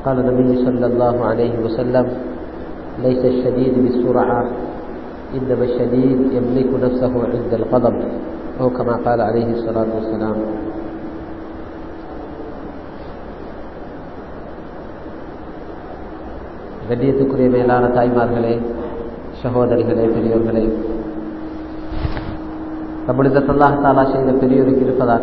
قال النبي صلى الله عليه وسلم ليس الشديد بالسرعة إنما الشديد يملك نفسه عند الغضب أو كما قال عليه الصلاة والسلام கண்ணியத்துக்குரிய மேலான தாய்மார்களே சகோதரிகளே பெரியோர்களே தமிழிதத்தல்லாஹ் தாலா செய்த பெரியோருக்கு இருப்பதாக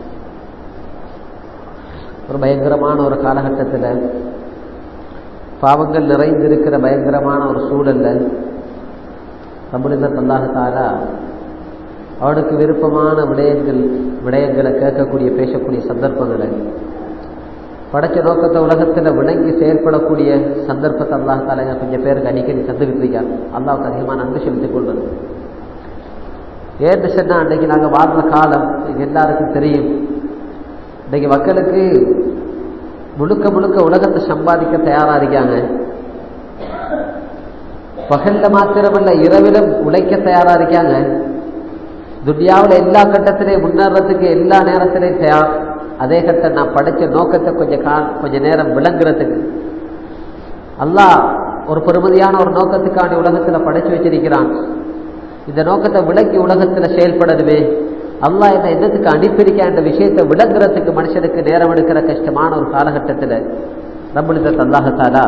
ஒரு பயங்கரமான ஒரு காலகட்டத்தில் பாவங்கள் நிறைந்திருக்கிற பயங்கரமான ஒரு சூழல்ல தமிழிதத்தல்லாஹ் தாலா அவனுக்கு விருப்பமான விடயங்கள் விடயங்களை கேட்கக்கூடிய பேசக்கூடிய சந்தர்ப்பங்களை படைச்ச நோக்கத்தை உலகத்தில் விளங்கி செயல்படக்கூடிய சந்தர்ப்பத்தை அல்லாஹ் தாலைங்க கொஞ்சம் பேருக்கு அடிக்கடி தந்துக்கிட்டு இருக்காங்க அல்லாவுக்கு அதிகமாக நன்றி செலுத்திக் கொள்வது ஏன்னு சொன்னால் அன்றைக்கு நாங்கள் வாழ்ற காலம் இது எல்லாருக்கும் தெரியும் இன்றைக்கு மக்களுக்கு முழுக்க முழுக்க உலகத்தை சம்பாதிக்க தயாராக இருக்காங்க பகல்ல மாத்திரமல்ல இரவிலும் உழைக்க தயாராக இருக்காங்க துனியாவில் எல்லா கட்டத்திலையும் முன்னேறதுக்கு எல்லா நேரத்திலையும் தயார் அதே கட்ட நான் படைச்ச நோக்கத்தை கொஞ்சம் கா கொஞ்ச நேரம் விளங்குறதுக்கு அல்லாஹ் ஒரு பெருமதியான ஒரு நோக்கத்துக்காண்டி உலகத்தில் படைச்சு வச்சிருக்கிறான் இந்த நோக்கத்தை விளக்கி உலகத்தில் செயல்படணுமே அல்லாஹ் என்ன என்னத்துக்கு அனுப்பியிருக்க அந்த விஷயத்தை விளங்குறதுக்கு மனுஷனுக்கு நேரம் எடுக்கிற கஷ்டமான ஒரு காலகட்டத்தில் நம்மளுக்கு அல்லாஹாலா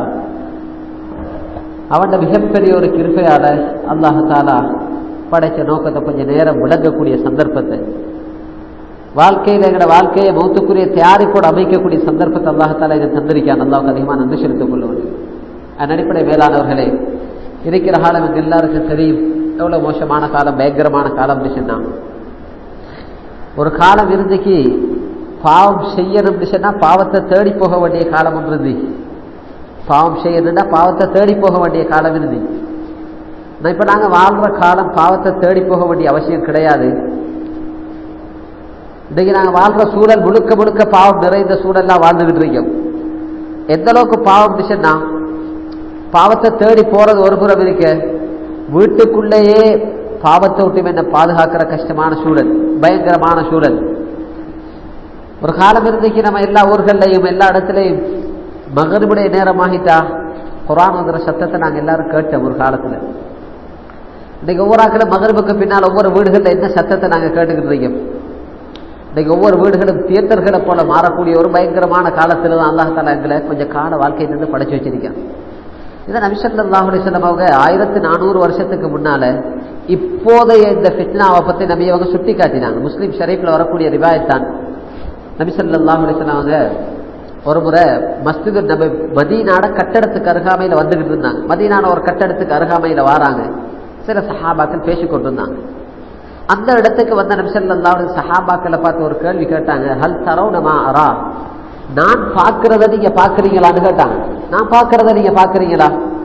அவன் மிகப்பெரிய ஒரு கிருப்பையால அல்லாஹாலா படைச்ச நோக்கத்தை கொஞ்சம் நேரம் விளங்கக்கூடிய சந்தர்ப்பத்தை வாழ்க்கையில் எங்களோட வாழ்க்கையை மௌத்துக்குரிய தயாரிப்போடு அமைக்கக்கூடிய சந்தர்ப்பத்தை அல்லாஹால இதை தந்திருக்கான் அல்லாவுக்கு அதிகமாக நன்றி செலுத்திக் கொள்ள வேண்டும் அதன் அடிப்படை மேலானவர்களே இருக்கிற காலம் எங்க எல்லாருக்கும் தெரியும் எவ்வளவு மோசமான காலம் பயங்கரமான காலம் சொன்னா ஒரு காலம் இருந்துக்கு பாவம் செய்யணும் சொன்னா பாவத்தை தேடி போக வேண்டிய காலம் ஒன்று இருந்து பாவம் செய்யணும்னா பாவத்தை தேடி போக வேண்டிய காலம் இருந்து இப்ப நாங்க வாழ்ற காலம் பாவத்தை தேடி போக வேண்டிய அவசியம் கிடையாது இன்றைக்கு நாங்கள் வாழ்ற சூழல் முழுக்க முழுக்க பாவம் நிறைந்த சூழல்லாம் வாழ்ந்துகிட்டு இருக்கோம் எந்த அளவுக்கு பாவம் சொன்னா பாவத்தை தேடி போறது ஒரு புறம் இருக்க வீட்டுக்குள்ளேயே பாவத்தை விட்டு என்ன பாதுகாக்கிற கஷ்டமான சூழல் பயங்கரமான சூழல் ஒரு காலம் இருந்துக்கு நம்ம எல்லா ஊர்கள்லையும் எல்லா இடத்துலையும் மகனுடைய நேரமாகிட்டா குரான் வந்துற சத்தத்தை நாங்கள் எல்லாரும் கேட்டோம் ஒரு காலத்தில் இன்னைக்கு ஒவ்வொரு ஆக்களும் மகனுக்கு பின்னால் ஒவ்வொரு வீடுகளில் என்ன சத்தத்தை நாங்கள் கேட்டுக்கிட்டு இருக்கோம் இன்னைக்கு ஒவ்வொரு வீடுகளும் தியேட்டர்களை போல மாறக்கூடிய ஒரு பயங்கரமான காலத்தில் தான் அல்லாஹால எங்களை கொஞ்சம் கால வாழ்க்கையிலிருந்து படைச்சு வச்சிருக்கேன் இதை நபிசல்லாஹுடைய செல்லம் அவங்க ஆயிரத்தி நானூறு வருஷத்துக்கு முன்னால இப்போதைய இந்த ஃபித்னாவை பத்தி நபி அவங்க சுட்டி காட்டினாங்க முஸ்லீம் ஷரீஃப்ல வரக்கூடிய ரிவாயத்தான் நபிசல்லாஹுடைய செல்லம் அவங்க ஒரு முறை மஸ்திது நபி மதீனாட கட்டடத்துக்கு அருகாமையில வந்துகிட்டு இருந்தாங்க மதீனான ஒரு கட்டடத்துக்கு அருகாமையில வராங்க சில சஹாபாக்கள் பேசிக்கொண்டு இருந்தாங்க அந்த இடத்துக்கு வந்த நபிசல்லாவுடைய சஹாபாக்களை பார்த்து ஒரு கேள்வி கேட்டாங்க ஹல் தரவுனமா அரா நான் பார்க்கறத நீங்க பாக்குறீங்களான்னு கேட்டாங்க நான் பார்க்கறத நீங்க பாக்குறீங்களா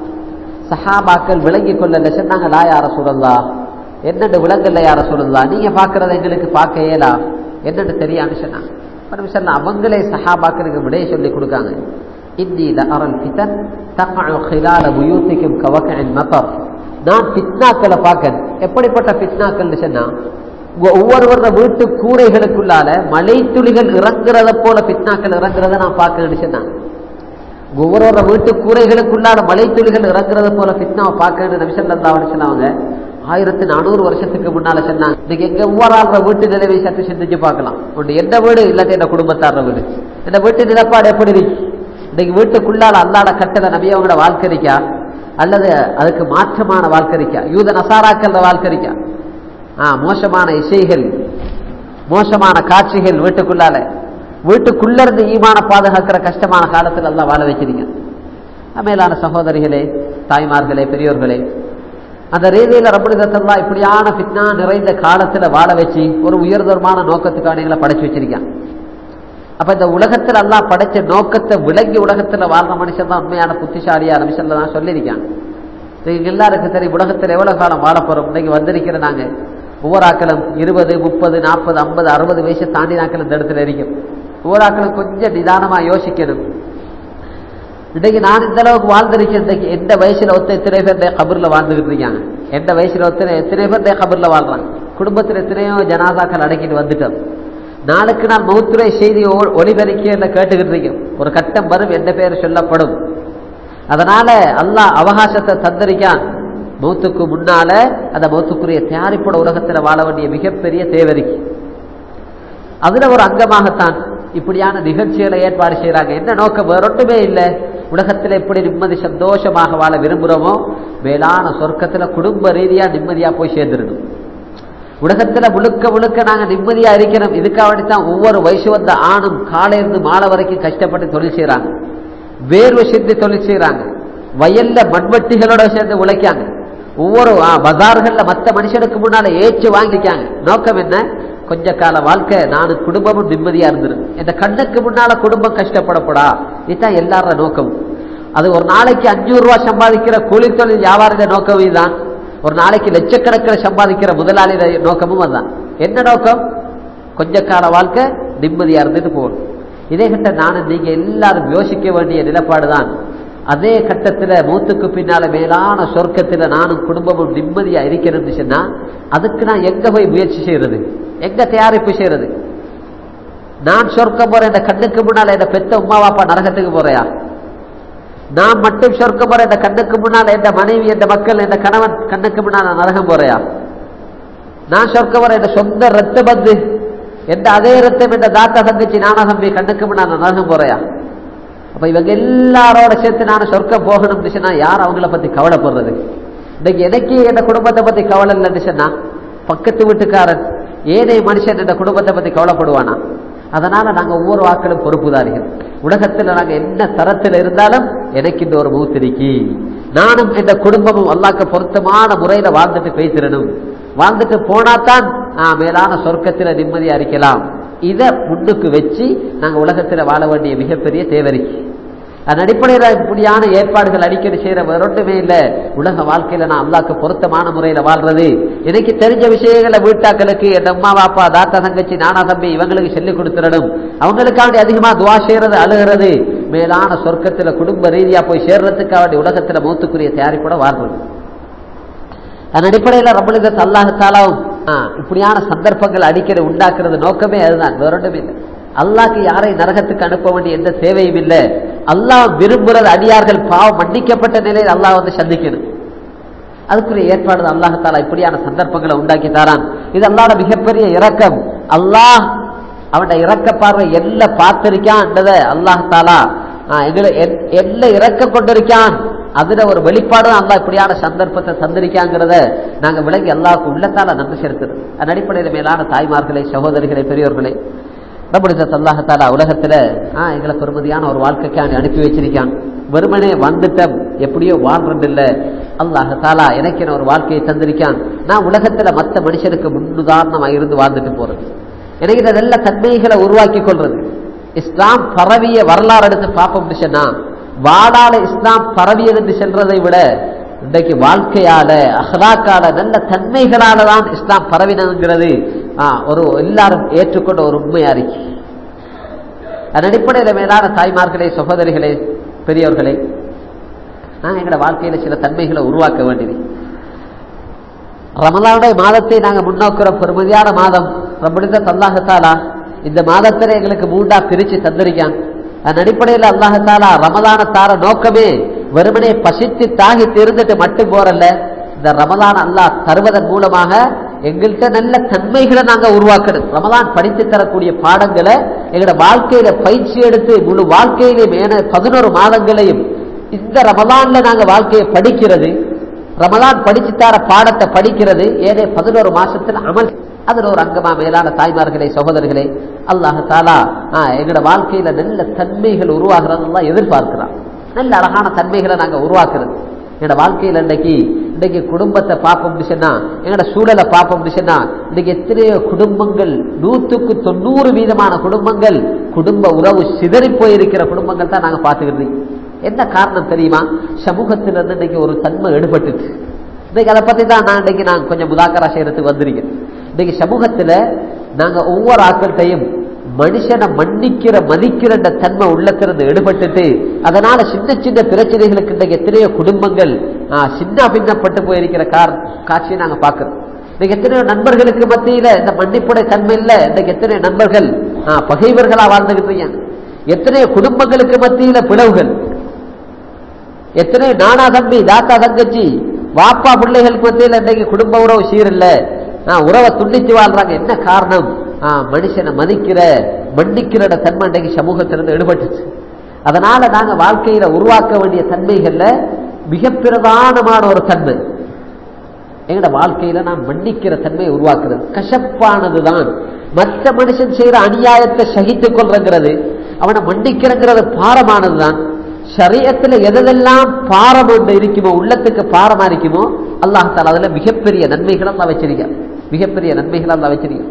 சஹாபாக்கள் விளங்கி கொள்ளல சொன்னாங்க லா யார சொல்லலா என்னென்று விலங்கல்ல யார சொல்லலா நீங்க பார்க்கறத எங்களுக்கு பார்க்க இயலா என்னென்னு தெரியான்னு சொன்னாங்க சொன்ன அவங்களே சஹாபாக்களுக்கு விடைய சொல்லி கொடுக்காங்க இந்தி அரல் பித்தன் தகழ் خلال بيوتكم كوكع المطر நான் பித்னாக்களை பார்க்கேன் எப்படிப்பட்ட பித்னாக்கள் சொன்னா ஒவ்வொருவர வீட்டு கூரைகளுக்குள்ளால மழை துளிகள் இறங்குறத போல பித்னாக்கள் இறங்குறத நான் பார்க்கணும்னு சொன்னாங்க ஒவ்வொருவர வீட்டு கூரைகளுக்குள்ளால மழை துளிகள் இறங்குறத போல பித்னாவை பார்க்கணும்னு நபிசல்லாவுன்னு சொன்னாங்க ஆயிரத்தி நானூறு வருஷத்துக்கு முன்னால சொன்னாங்க இன்னைக்கு எங்க ஒவ்வொரு ஆள்ற வீட்டு நிலைவை சற்று சிந்திச்சு பார்க்கலாம் ஒன்று எந்த வீடு இல்லாட்டி என்ன குடும்பத்தார வீடு இந்த வீட்டு நிலப்பாடு எப்படி இருக்கு இன்னைக்கு வீட்டுக்குள்ளால அல்லாட கட்டளை நபியவங்களோட வாழ்க்கை இருக்கா அல்லது அதுக்கு மாற்றமான வாழ்க்கை இருக்கா யூத நசாராக்கள் வாழ்க்கை இருக்கா ஆ மோசமான இசைகள் மோசமான காட்சிகள் வீட்டுக்குள்ளால வீட்டுக்குள்ள இருந்து ஈமான பாதுகாக்கிற கஷ்டமான காலத்தில் எல்லாம் வாழ வச்சிருங்க மேலான சகோதரிகளே தாய்மார்களே பெரியோர்களே அந்த ரீதியில ரபுலிதத்தல்லா இப்படியான பித்னா நிறைந்த காலத்துல வாழ வச்சு ஒரு உயர்தரமான நோக்கத்துக்கான எங்களை படைச்சு வச்சிருக்கான் அப்ப இந்த உலகத்துல எல்லாம் படைச்ச நோக்கத்தை விளங்கி உலகத்துல வாழ்ற மனுஷன் தான் உண்மையான புத்திசாலியா நிமிஷம்ல தான் சொல்லியிருக்கான் நீங்க எல்லாருக்கும் தெரியும் உலகத்தில் எவ்வளவு காலம் வாழ போறோம் இன்னைக்கு வந்திருக்கிற நாங்க ஒவ்வொரு ஆக்களும் இருபது முப்பது நாற்பது ஐம்பது அறுபது வயசு தாண்டி நாக்கள் இந்த இடத்துல இருக்கும் ஒவ்வொரு ஆக்களும் கொஞ்சம் நிதானமா யோசிக்கணும் இன்னைக்கு நான் இந்த அளவுக்கு வாழ்ந்திருக்கேன் எந்த வயசுல ஒத்த எத்தனை பேர் கபூர்ல வாழ்ந்துகிட்டு இருக்காங்க எந்த வயசுல ஒத்தனை எத்தனை பேர் கபூர்ல வாழ்றாங்க குடும்பத்தில் எத்தனையோ ஜனாதாக்கள் அடக்கிட்டு வந்துட்டோம் நாளுக்கு நாள் மௌத்துரை செய்தி ஒ- ஒலிபெருக்கியல கேட்டுக்கிட்டு இருக்கோம் ஒரு கட்டம் வரும் எந்த பேர் சொல்லப்படும் அதனால அல்லாஹ் அவகாசத்தை தந்திருக்கான் மௌத்துக்கு முன்னால அந்த மௌத்துக்குரிய தயாரிப்போட உலகத்துல வாழ வேண்டிய மிகப்பெரிய தேவரிக்கு அதுல ஒரு அங்கமாகத்தான் இப்படியான நிகழ்ச்சிகளை ஏற்பாடு செய்யறாங்க என்ன நோக்கம் வேறொன்றுமே இல்லை உலகத்துல எப்படி நிம்மதி சந்தோஷமாக வாழ விரும்புறோமோ மேலான சொர்க்கத்துல குடும்ப ரீதியா நிம்மதியா போய் சேர்ந்துடணும் உலகத்துல முழுக்க முழுக்க நாங்க நிம்மதியா இருக்கிறோம் இதுக்காக தான் ஒவ்வொரு வயசு வந்த ஆணும் காலையிலிருந்து மாலை வரைக்கும் கஷ்டப்பட்டு தொழில் செய்யறாங்க வேர்வை சிந்தி தொழில் செய்யறாங்க வயல்ல மண்வெட்டிகளோட சேர்ந்து உழைக்காங்க ஒவ்வொரு ஆ, பஜார்கள்ல மத்த மனுஷனுக்கு முன்னால ஏச்சு வாங்கிக்காங்க நோக்கம் என்ன கொஞ்ச கால வாழ்க்கை நானும் குடும்பமும் நிம்மதியா இருந்துரும் இந்த கண்ணுக்கு முன்னால குடும்பம் கஷ்டப்படப்படா இதுதான் எல்லாரோட நோக்கமும் அது ஒரு நாளைக்கு அஞ்சூறு ரூபாய் சம்பாதிக்கிற கூலி தொழில் வியாபாரிட நோக்கம் இதுதான் ஒரு நாளைக்கு லட்சக்கணக்கில் சம்பாதிக்கிற முதலாளிட நோக்கமும் அதுதான் என்ன நோக்கம் கொஞ்ச கால வாழ்க்கை நிம்மதியா இருந்துட்டு போகணும் இதே கட்ட நானும் நீங்க எல்லாரும் யோசிக்க வேண்டிய நிலப்பாடுதான் அதே கட்டத்துல மூத்துக்கு பின்னால மேலான சொர்க்கத்துல நானும் குடும்பமும் நிம்மதியா இருக்கிறேன்னு சொன்னா அதுக்கு நான் எங்க போய் முயற்சி செய்யறது எங்க தயாரிப்பு செய்யறது நான் சொர்க்கம் போறேன் இந்த கண்ணுக்கு முன்னால என்ன பெத்த உமா வாப்பா நரகத்துக்கு போறையா நான் மட்டும் சொர்க்கம் போறேன் இந்த கண்ணுக்கு முன்னால என் மனைவி என் மக்கள் என் கணவன் கண்ணுக்கு முன்னால நரகம் போறையா நான் சொர்க்கம் போறேன் என் சொந்த ரத்த பந்து எந்த அதே ரத்தம் என்ற தாத்தா தங்கச்சி நானா தம்பி கண்ணுக்கு முன்னால நரகம் போறையா அப்ப இவங்க எல்லாரோட சேர்த்து நான் சொர்க்கம் போகணும்னு சொன்னா யார் அவங்கள பத்தி கவலைப்படுறது இன்னைக்கு எனக்கு என் குடும்பத்தை பத்தி கவலை இல்லைன்னு சொன்னா பக்கத்து வீட்டுக்காரன் ஏழை மனுஷன் என்ற குடும்பத்தை பத்தி கவலைப்படுவானா அதனால நாங்க ஒவ்வொரு வாக்களும் பொறுப்புதாரிகள் உலகத்துல நாங்க என்ன தரத்தில் இருந்தாலும் எனக்கு இந்த ஒரு மூத்திரிக்கி நானும் இந்த குடும்பமும் அல்லாக்க பொருத்தமான முறையில வாழ்ந்துட்டு பேசிடணும் வாழ்ந்துட்டு போனாதான் ஆஹ், மேலான சொர்க்கத்துல நிம்மதியா இருக்கலாம் இதை முன்னுக்கு வச்சு நாங்க உலகத்துல வாழ வேண்டிய மிகப்பெரிய தேவரிக்கு அதன் அடிப்படையில் இப்படியான ஏற்பாடுகள் அடிக்கடி செய்யற வேறொன்றுமே இல்லை உலக வாழ்க்கையில நான் அல்லாக்கு பொருத்தமான முறையில வாழ்றது எனக்கு தெரிஞ்ச விஷயங்களை வீட்டாக்களுக்கு என் அம்மா பாப்பா தாத்தா தங்கச்சி நானா தம்பி இவங்களுக்கு சொல்லிக் கொடுத்துடணும் அவங்களுக்காண்டி அதிகமா துவா செய்யறது அழுகிறது மேலான சொர்க்கத்துல குடும்ப ரீதியா போய் சேர்றதுக்காண்டி உலகத்துல மூத்துக்குரிய தயாரிப்போட வாழ்றது அதன் அடிப்படையில் ரபலிதத் அல்லாஹாலாவும் இப்படியான சந்தர்ப்பங்கள் அடிக்கடி உண்டாக்குறது நோக்கமே அதுதான் வேறொன்றும் இல்லை அல்லாஹ்க்கு யாரை நரகத்துக்கு அனுப்ப வேண்டிய எந்த தேவையும் இல்லை அல்லாஹ் விரும்புறது அடியார்கள் பாவம் மன்னிக்கப்பட்ட நிலையில் அல்லாஹ் வந்து சந்திக்கணும் அதுக்குரிய ஏற்பாடு அல்லாஹாலா இப்படியான சந்தர்ப்பங்களை உண்டாக்கி தாரான் இது அல்லாட மிகப்பெரிய இரக்கம் அல்லாஹ் அவனோட இரக்க பார்வை எல்லாம் பார்த்திருக்கான்றத அல்லாஹாலா எங்களை எல்லாம் இறக்கம் கொண்டிருக்கான் அதுல ஒரு வெளிப்பாடு தான் அல்லாஹ் இப்படியான சந்தர்ப்பத்தை தந்திருக்காங்கிறத நாங்க விளங்கி அல்லாஹ்க்கு உள்ளத்தால நன்றி செலுத்துறது அதன் அடிப்படையில் மேலான தாய்மார்களை சகோதரிகளை பெரியோர்களை நம்முடைய அல்லாஹாலா உலகத்துல ஆஹ் எங்களை பெருமதியான ஒரு வாழ்க்கைக்கு அனுப்பி வச்சிருக்கான் வெறுமனே வந்துட்டம் எப்படியோ வாழ்றது இல்ல அல்லாஹாலா எனக்கு என ஒரு வாழ்க்கையை தந்திருக்கான் நான் உலகத்துல மத்த மனுஷனுக்கு முன்னுதாரணமா இருந்து வாழ்ந்துட்டு போறது எனக்கு இந்த நல்ல தன்மைகளை உருவாக்கி கொள்றது இஸ்லாம் பரவிய வரலாறு எடுத்து பார்ப்போம் சொன்னா வாழால இஸ்லாம் பரவியது என்று செல்றதை விட இன்றைக்கு வாழ்க்கையால அஹ்லாக்கால நல்ல தன்மைகளால தான் இஸ்லாம் பரவினதுங்கிறது ஒரு எல்லாரும் ஏற்றுக்கொண்ட ஒரு உண்மையா இருக்கு அதன் அடிப்படையில் மேலான தாய்மார்களே சகோதரிகளே பெரியவர்களே நான் எங்களோட வாழ்க்கையில சில தன்மைகளை உருவாக்க வேண்டியது ரமலானுடைய மாதத்தை நாங்க முன்னோக்கிற பெருமதியான மாதம் ரம்பிடித்த தல்லாகத்தாலா இந்த மாதத்துல எங்களுக்கு மூண்டா பிரிச்சு தந்திருக்கான் அதன் அடிப்படையில் அல்லாஹாலா ரமலான தார நோக்கமே வெறுமனே பசித்து தாகி இருந்துட்டு மட்டும் போறல்ல இந்த ரமலான் அல்லாஹ் தருவதன் மூலமாக எங்கள்கிட்ட நல்ல தன்மைகளை நாங்க உருவாக்கணும் ரமலான் படித்து தரக்கூடிய பாடங்களை எங்களோட வாழ்க்கையில பயிற்சி எடுத்து முழு வாழ்க்கையிலையும் ஏன பதினோரு மாதங்களையும் இந்த ரமலான்ல நாங்க வாழ்க்கையை படிக்கிறது ரமலான் படிச்சு தர பாடத்தை படிக்கிறது ஏதே பதினோரு மாசத்துல அமல் அதுல ஒரு அங்கமா மேலான தாய்மார்களே சகோதரர்களே அல்லாஹ் தாலா எங்களோட வாழ்க்கையில நல்ல தன்மைகள் உருவாகிறதெல்லாம் எதிர்பார்க்கிறான் நல்ல அழகான தன்மைகளை நாங்க உருவாக்குறது என்னோட வாழ்க்கையில இன்றைக்கு இன்றைக்கு குடும்பத்தை பார்ப்போம் சொன்னா எங்களோட சூழலை பார்ப்போம் சொன்னா இன்னைக்கு எத்தனையோ குடும்பங்கள் நூத்துக்கு தொண்ணூறு வீதமான குடும்பங்கள் குடும்ப உறவு சிதறி போயிருக்கிற குடும்பங்கள் தான் நாங்க பார்த்துக்கிறது என்ன காரணம் தெரியுமா சமூகத்துல இருந்து இன்னைக்கு ஒரு தன்மை எடுபட்டுச்சு இன்னைக்கு அதை பத்தி தான் நான் இன்னைக்கு நான் கொஞ்சம் முதாக்கரா செய்யறதுக்கு வந்திருக்கேன் இன்னைக்கு சமூகத்துல நாங்க ஒவ்வொரு ஆட்கள்கிட்டையும் மனுஷனை மன்னிக்கிற மதிக்கிற தன்மை உள்ளத்திலிருந்து எடுபட்டுட்டு அதனால சின்ன சின்ன பிரச்சனைகளுக்கு இன்றைக்கு எத்தனையோ குடும்பங்கள் சின்ன பின்னப்பட்டு போயிருக்கிற கார் காட்சியை நாங்க பார்க்கிறோம் இன்னைக்கு எத்தனையோ நண்பர்களுக்கு மத்தியில இந்த மன்னிப்புடைய தன்மை இல்ல இன்னைக்கு எத்தனையோ நண்பர்கள் ஆ, பகைவர்களா வாழ்ந்துகிட்டு இருக்காங்க எத்தனையோ குடும்பங்களுக்கு மத்தியில பிளவுகள் எத்தனையோ நானா தம்பி தாத்தா தங்கச்சி வாப்பா பிள்ளைகளுக்கு மத்தியில இன்னைக்கு குடும்ப உறவு சீரில்ல ஆ, உறவை துண்டித்து வாழ்றாங்க என்ன காரணம் ஆ, மனுஷனை மதிக்கிற மன்னிக்கிற தன்மை இன்னைக்கு சமூகத்திலிருந்து எடுபட்டுச்சு அதனால நாங்க வாழ்க்கையில உருவாக்க வேண்டிய தன்மைகள்ல மிக பிரதானமான ஒரு தன்மை எங்கட வாழ்க்கையில நாம் மன்னிக்கிற தன்மையை உருவாக்குறது கசப்பானதுதான் மற்ற மனுஷன் செய்யற அநியாயத்தை சகித்துக் கொள்றங்கிறது அவனை மன்னிக்கிறங்கிறது பாரமானதுதான் சரியத்துல எதெல்லாம் பாரம் ஒன்று இருக்குமோ உள்ளத்துக்கு பாரமா இருக்குமோ அல்லாஹ் தாலா அதுல மிகப்பெரிய நன்மைகள் எல்லாம் வச்சிருக்க மிகப்பெரிய நன்மைகள் எல்லாம் வச்சிருக்க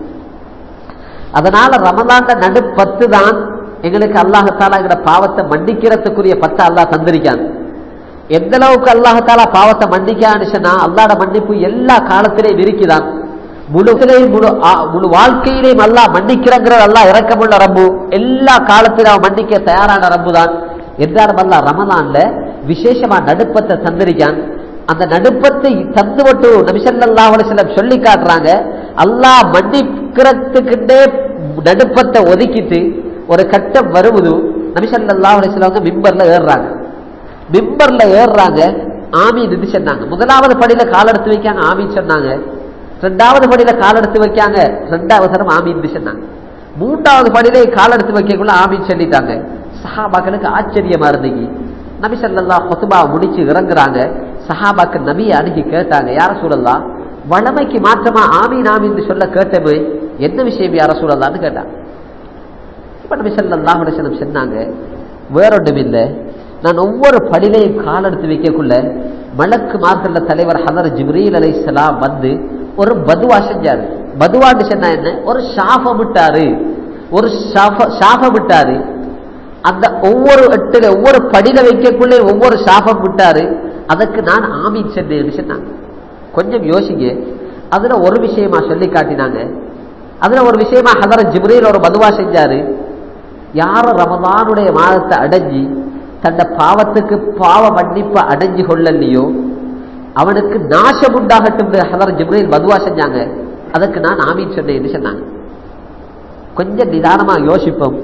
அதனால ரமலான்ல நடு பத்து தான் எங்களுக்கு அல்லாஹத்தாலா எங்கட பாவத்தை மன்னிக்கிறதுக்குரிய பத்தை அல்லாஹ் தந்திருக்கான் எந்த அளவுக்கு அல்லாஹத்தாலா பாவத்தை மன்னிக்கான்னு சொன்னா அல்லாட மன்னிப்பு எல்லா காலத்திலேயும் இருக்குதான் முழுத்திலேயும் முழு ஆ- முழு வாழ்க்கையிலேயும் அல்லாஹ் மன்னிக்கிறங்கிற அல்லாஹ் இறக்கமுள்ள ரப்பு எல்லா காலத்திலும் அவன் மன்னிக்க தயாரான ரப்பு தான் என்றாலும் அல்லாஹ் ரமலான்ல விசேஷமா நடுப்பத்தை தந்திருக்கான் அந்த நடுப்பத்தை தந்துவிட்டு நபிசல்லாஹ் அலிஸ்லம் சொல்லி காட்டுறாங்க அல்லாஹ் மன்னிக்கிறதுக்கிட்டே நடுப்பத்தை ஒதுக்கிட்டு ஒரு கட்டம் வருவது நபிசல்லாஹ் அலிஸ்லாம் மிம்பர்ல ஏறுறாங்க மிம்பர்ல ஏறுறாங்க ஆமீன் சொன்னாங்க முதலாவது படியில கால் எடுத்து வைக்காங்க ஆமீன் சொன்னாங்க ரெண்டாவது படியில கால் எடுத்து வைக்காங்க ரெண்டாவது தரம் ஆமீன் சொன்னாங்க மூன்றாவது படியில கால் எடுத்து வைக்கக்குள்ள ஆமீன் சொல்லிட்டாங்க சஹாபாக்களுக்கு ஆச்சரியமா இருந்தீங்க நபி ஸல்லல்லாஹு ஹுத்பா முடிச்சு இறங்குறாங்க சஹாபாக்கள் நபியை அணுகி கேட்டாங்க யார சூழல்லாம் வளமைக்கு மாற்றமா ஆமீன் ஆமீன் சொல்ல கேட்டமே என்ன விஷயம் யார சூழல்லான்னு கேட்டாங்க இப்ப நபி ஸல்லல்லாஹு அலைஹி வஸல்லம் சொன்னாங்க வேறொன்றும் இல்லை நான் ஒவ்வொரு படிலையும் கால் எடுத்து வைக்கக்குள்ள மலக்கு மார்கள தலைவர் ஹதர் ஜிப்ரீல் அலைஹிஸ்ஸலாம் வந்து ஒரு பதுவா செஞ்சாரு பதுவான்னு சொன்னா என்ன ஒரு சாபம் விட்டாரு ஒரு சாப- சாபம் விட்டாரு அந்த ஒவ்வொரு எட்டுல ஒவ்வொரு படியில வைக்கக்குள்ளே ஒவ்வொரு சாபம் விட்டாரு அதற்கு நான் ஆமீன் சென்றேன்னு சொன்னாங்க கொஞ்சம் யோசிங்க அதுல ஒரு விஷயமா சொல்லி காட்டினாங்க அதுல ஒரு விஷயமா ஹதர ஜிப்ரீல் ஒரு மதுவா செஞ்சாரு யார ரமதானுடைய மாதத்தை அடைஞ்சி தன்ன பாவத்துக்கு பாவ மன்னிப்பை அடைஞ்சு கொள்ளலையோ அவனுக்கு நாசம் உண்டாகட்டும் ஹதர் ஜிப்ரீல் மதுவா செஞ்சாங்க அதுக்கு நான் ஆமீன் சொன்னேன்னு சொன்னாங்க கொஞ்சம் நிதானமா யோசிப்போம்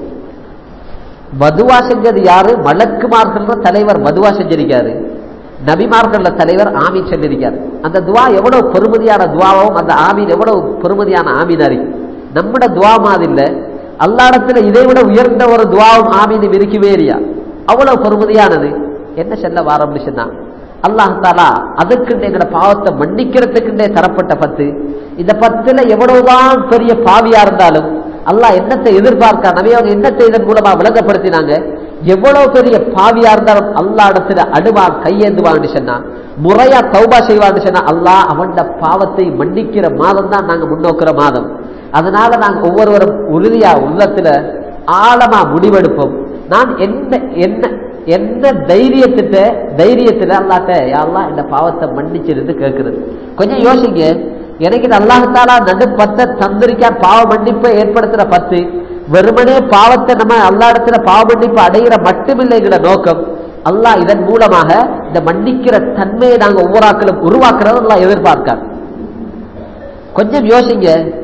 மதுவா செஞ்சது யாரு மலக்குமார்கள் தலைவர் மதுவா செஞ்சிருக்காரு நபிமார்கள தலைவர் ஆமீன் சொல்லியிருக்காரு அந்த துவா எவ்வளவு பெருமதியான துவாவும் அந்த ஆமீன் எவ்வளவு பெருமதியான ஆமீனாரி நம்மட துவா மாதிரி இல்ல அல்லாடத்துல இதை விட உயர்ந்த ஒரு துவாவும் ஆமீனும் இருக்குவே இல்லையா அவ்வளவு பெருமதியானது என்ன செல்ல வாரம் சொன்னா அல்லாஹ் தாலா அதுக்குண்டே எங்கட பாவத்தை மன்னிக்கிறதுக்குண்டே தரப்பட்ட பத்து இந்த பத்துல எவ்வளவுதான் பெரிய பாவியா இருந்தாலும் அல்லாஹ் என்னத்தை எதிர்பார்க்க நபி அவங்க என்னத்தை இதன் மூலமா விளங்கப்படுத்தினாங்க எவ்வளவு பெரிய பாவியா இருந்தாலும் அல்லா இடத்துல அடுவான் கையேந்துவான்னு சொன்னா முறையா தௌபா செய்வான்னு சொன்னா அல்லாஹ் அவன் பாவத்தை மன்னிக்கிற மாதம் தான் நாங்க முன்னோக்குற மாதம் அதனால நாங்க ஒவ்வொருவரும் உறுதியா உள்ளத்துல ஆழமா முடிவெடுப்போம் நான் என்ன என்ன என்ன தைரியத்திட்ட தைரியத்துல அல்லாட்ட யாரெல்லாம் இந்த பாவத்தை மன்னிச்சிருந்து கேட்கிறது கொஞ்சம் யோசிங்க எனக்கு இது அல்லாஹாலா நடு பத்தை தந்திரிக்கா பாவ மன்னிப்பை ஏற்படுத்துற பத்து வெறுமனே பாவத்தை நம்ம அல்லா இடத்துல பாவ மன்னிப்பு அடைகிற மட்டுமில்லைங்கிற நோக்கம் அல்லாஹ் இதன் மூலமாக இந்த மன்னிக்கிற தன்மையை நாங்க ஒவ்வொரு ஆக்களும் உருவாக்குறோம் அல்லாஹ் எதிர்பார்க்கார் கொஞ்சம் யோசிங்க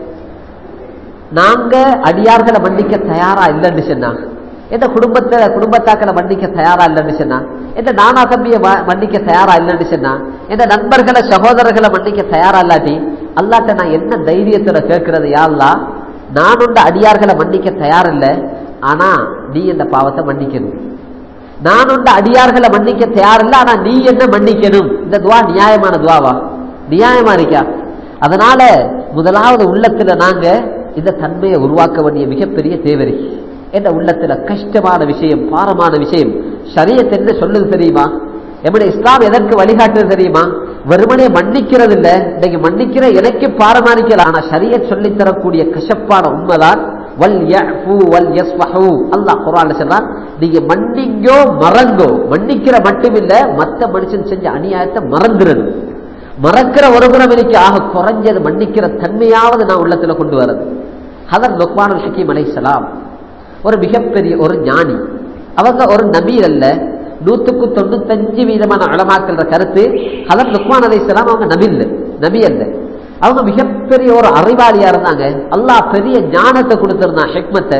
நாங்க அடியார்களை மன்னிக்க தயாரா இல்லைன்னு சொன்னா எந்த குடும்பத்தை குடும்பத்தாக்களை மன்னிக்க தயாரா இல்லைன்னு சொன்னா எந்த நானா தம்பியை ம- மன்னிக்க தயாரா இல்லைன்னு சொன்னா எந்த நண்பர்களை சகோதரர்களை மன்னிக்க தயாரா இல்லாட்டி அல்லாட்ட நான் என்ன தைரியத்துல கேட்கறது யாழ்லா நான் உண்ட அடியார்களை மன்னிக்க தயாரில்லை ஆனா நீ இந்த பாவத்தை மன்னிக்கணும் நான் உண்ட அடியார்களை மன்னிக்க தயாரில்லை ஆனா நீ என்ன மன்னிக்கணும் இந்த துவா நியாயமான துவாவா நியாயமா இருக்கா அதனால முதலாவது உள்ளத்துல நாங்க இந்த தன்மையை உருவாக்க வேண்டிய மிகப்பெரிய தேவை என்ற உள்ளத்துல கஷ்டமான விஷயம் பாரமான விஷயம் சரியத் என்ன சொல்லுது தெரியுமா எப்படி இஸ்லாம் எதற்கு வழிகாட்டுது தெரியுமா வெறுமனே மன்னிக்கிறது இல்ல இன்னைக்கு மன்னிக்கிற எனக்கு பாரமானிக்கலாம் ஆனா சரியத் சொல்லித் தரக்கூடிய கசப்பான உண்மைதான் வல் யஃபு வல் யஸ்ஃபஹு அல்லாஹ் குர்ஆன்ல சொல்றான் நீங்க மன்னிங்கோ மறங்கோ மன்னிக்கிற மட்டுமில்ல மத்த மனுஷன் செஞ்ச அநியாயத்தை மறந்துறது மறக்கிற ஒரு புறம் எனக்கு ஆக குறைஞ்சது மன்னிக்கிற தன்மையாவது நான் உள்ளத்துல கொண்டு வரது ஹதர் லுக்மானுல் ஹக்கீம் அலைஹிஸ்ஸலாம் ஒரு மிகப்பெரிய ஒரு ஞானி அவங்க ஒரு நபி அல்ல நூத்துக்கு தொண்ணூத்தஞ்சு வீதமான அழமாக்கிற கருத்து ஹதர் லுக்மான் அலைஹிஸ்ஸலாம் அவங்க நபி இல்ல நபி அல்ல அவங்க மிகப்பெரிய ஒரு அறிவாளியா இருந்தாங்க அல்லாஹ் பெரிய ஞானத்தை கொடுத்திருந்தான் ஹெக்மத்தை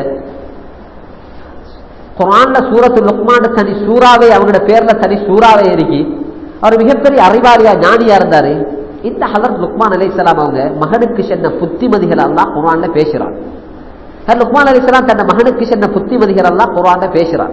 குரான்ல சூரத்து லுக்மான தனி சூறாவே அவங்களோட பேர்ல தனி சூறாவே இருக்கி அவர் மிகப்பெரிய அறிவாளியா ஞானியா இருந்தாரு இந்த ஹலர் லுக்மான் அலைசலாம் அவங்க மகனுக்கு சென்ன புத்திமதிகள் எல்லாம் குரான்ல பேசுறான் லுக்மான் அலிஸ்லாம் தன் மகனுக்கு சென்ன புத்திமதிகள் எல்லாம் குரான்ல பேசுறான்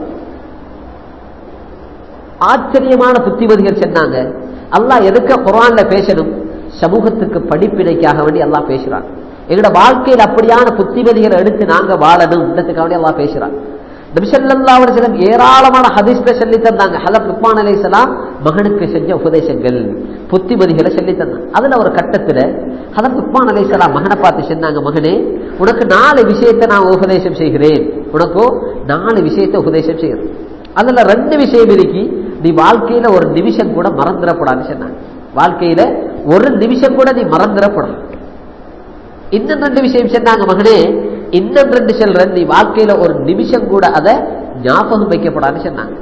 ஆச்சரியமான புத்திமதிகள் சொன்னாங்க அல்லாஹ் எதுக்க குரான்ல பேசணும் சமூகத்துக்கு படிப்பினைக்காக வேண்டி எல்லாம் பேசுறான் எங்களோட வாழ்க்கையில் அப்படியான புத்திமதிகளை எடுத்து நாங்க வாழணும் இடத்துக்காக வேண்டி எல்லாம் பேசுறான் நபிசல்லாவிடம் ஏராளமான ஹதீஸ்ல சொல்லி தந்தாங்க ஹலப் லுக்மான் அலிசலாம் மகனுக்கு செஞ்ச உபதேசங்கள் புத்திமதிகளை சொல்லி தந்தாங்க அதுல ஒரு கட்டத்துல ஹலப் லுக்மான் அலிசலாம் மகனை பார்த்து சொன்னாங்க மகனே உனக்கு நாலு விஷயத்தை நான் உபதேசம் செய்கிறேன் உனக்கோ நாலு விஷயத்தை உபதேசம் செய்கிறேன் அதுல ரெண்டு விஷயம் இருக்கி நீ வாழ்க்கையில ஒரு நிமிஷம் கூட மறந்துடப்படாது சொன்னாங்க வாழ்க்கையில ஒரு நிமிஷம் கூட நீ மறந்துடப்படாது இன்னும் ரெண்டு விஷயம் சொன்னாங்க மகனே இன்னும் ரெண்டு சொல்றேன் நீ வாழ்க்கையில ஒரு நிமிஷம் கூட அதை ஞாபகம் வைக்கப்படாதுன்னு சொன்னாங்க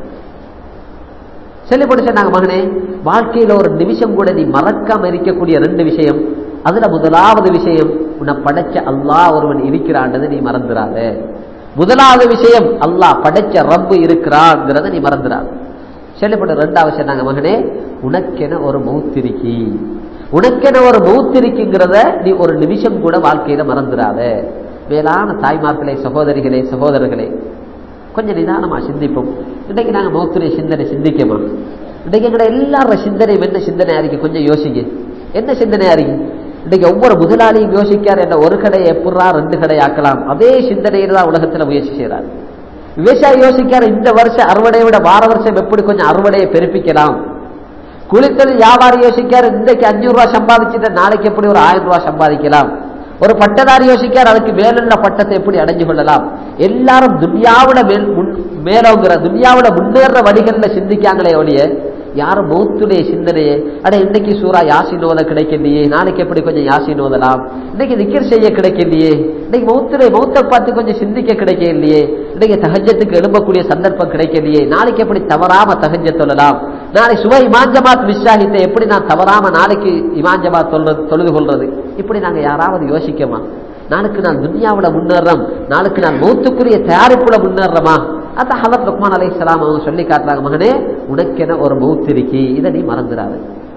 சொல்லி சொன்னாங்க மகனே வாழ்க்கையில ஒரு நிமிஷம் கூட நீ மறக்காம இருக்கக்கூடிய ரெண்டு விஷயம் அதுல முதலாவது விஷயம் உன்னை படைச்ச அல்லாஹ் ஒருவன் இருக்கிறான்றது நீ மறந்துடாத முதலாவது விஷயம் அல்லாஹ் படைச்ச ரப்பு இருக்கிறாங்கிறத நீ மறந்துடாத சொல்லப்பட்ட ரெண்டாவது சொன்னாங்க மகனே உனக்கென ஒரு மௌத்திருக்கி உனக்கென ஒரு மௌத்திருக்குங்கிறத நீ ஒரு நிமிஷம் கூட வாழ்க்கையில மறந்துடாத மேலான தாய்மார்களே சகோதரிகளே சகோதரர்களே கொஞ்சம் நிதானமா சிந்திப்போம் இன்னைக்கு நாங்க மௌத்துடைய சிந்தனை சிந்திக்கமா இன்னைக்கு எங்கட எல்லாரோட சிந்தனையும் என்ன சிந்தனையா இருக்கு கொஞ்சம் யோசிங்க என்ன சிந்தனையா இருக்கு இன்னைக்கு ஒவ்வொரு முதலாளியும் யோசிக்கார் என்ன ஒரு கடையை எப்படா ரெண்டு கடை ஆக்கலாம் அதே சிந்தனையில தான் உலகத்துல முயற்சி செய்யறாரு விவசாயி யோசிக்கார் இந்த வருஷம் அறுவடையை விட வார வருஷம் எப்படி கொஞ்சம் அறுவடையை பெருப்பிக்கலாம் குளித்தொழில் வியாபாரி யோசிக்கார் இன்றைக்கு அஞ்சூறு ரூபாய் சம்பாதிச்சுட்டு நாளைக்கு எப்படி ஒரு ஆயிரம் ரூபாய் சம்பாதிக்கலாம் ஒரு பட்டதாரி யோசிக்கார் அதுக்கு மேலுள்ள பட்டத்தை எப்படி அடைஞ்சு கொள்ளலாம் எல்லாரும் துன்யாவோட மேல் மேலோங்கிற துன்யாவோட முன்னேற வழிகள்ல சிந்திக்காங்களே ஒழிய யாரும் மௌத்துடைய சிந்தனையே அட இன்னைக்கு சூறா யாசின் ஓத கிடைக்கலையே நாளைக்கு எப்படி கொஞ்சம் யாசின் ஓதலாம் இன்னைக்கு திக்கர் செய்ய கிடைக்கலையே இன்னைக்கு மௌத்துடைய மௌத்தை பார்த்து கொஞ்சம் சிந்திக்க கிடைக்கலையே இன்னைக்கு தகஜத்துக்கு எழும்பக்கூடிய சந்தர்ப்பம் கிடைக்கலையே நாளைக்கு எப்படி தவறாம தகஜ சொல்லலாம் நாளை சுவை இமாஞ்சமாத் மிஸ்ஸாகித்தை எப்படி நான் தவறாம நாளைக்கு இமாஞ்சமாத் சொல்றது தொழுது கொள்றது இப்படி நாங்க யாராவது யோசிக்கமா நாளுக்கு நாள் துன்யாவோட முன்னேறோம் நாளுக்கு நாள் மௌத்துக்குரிய தயாரிப்புல முன்னேறமா அதான் ஹலத் லுக்மான் அலை சலாம் அவங்க சொல்லி காட்டுறாங்க மகனே உனக்கென ஒரு மௌத்திருக்கி இதை நீ மறந்துடாது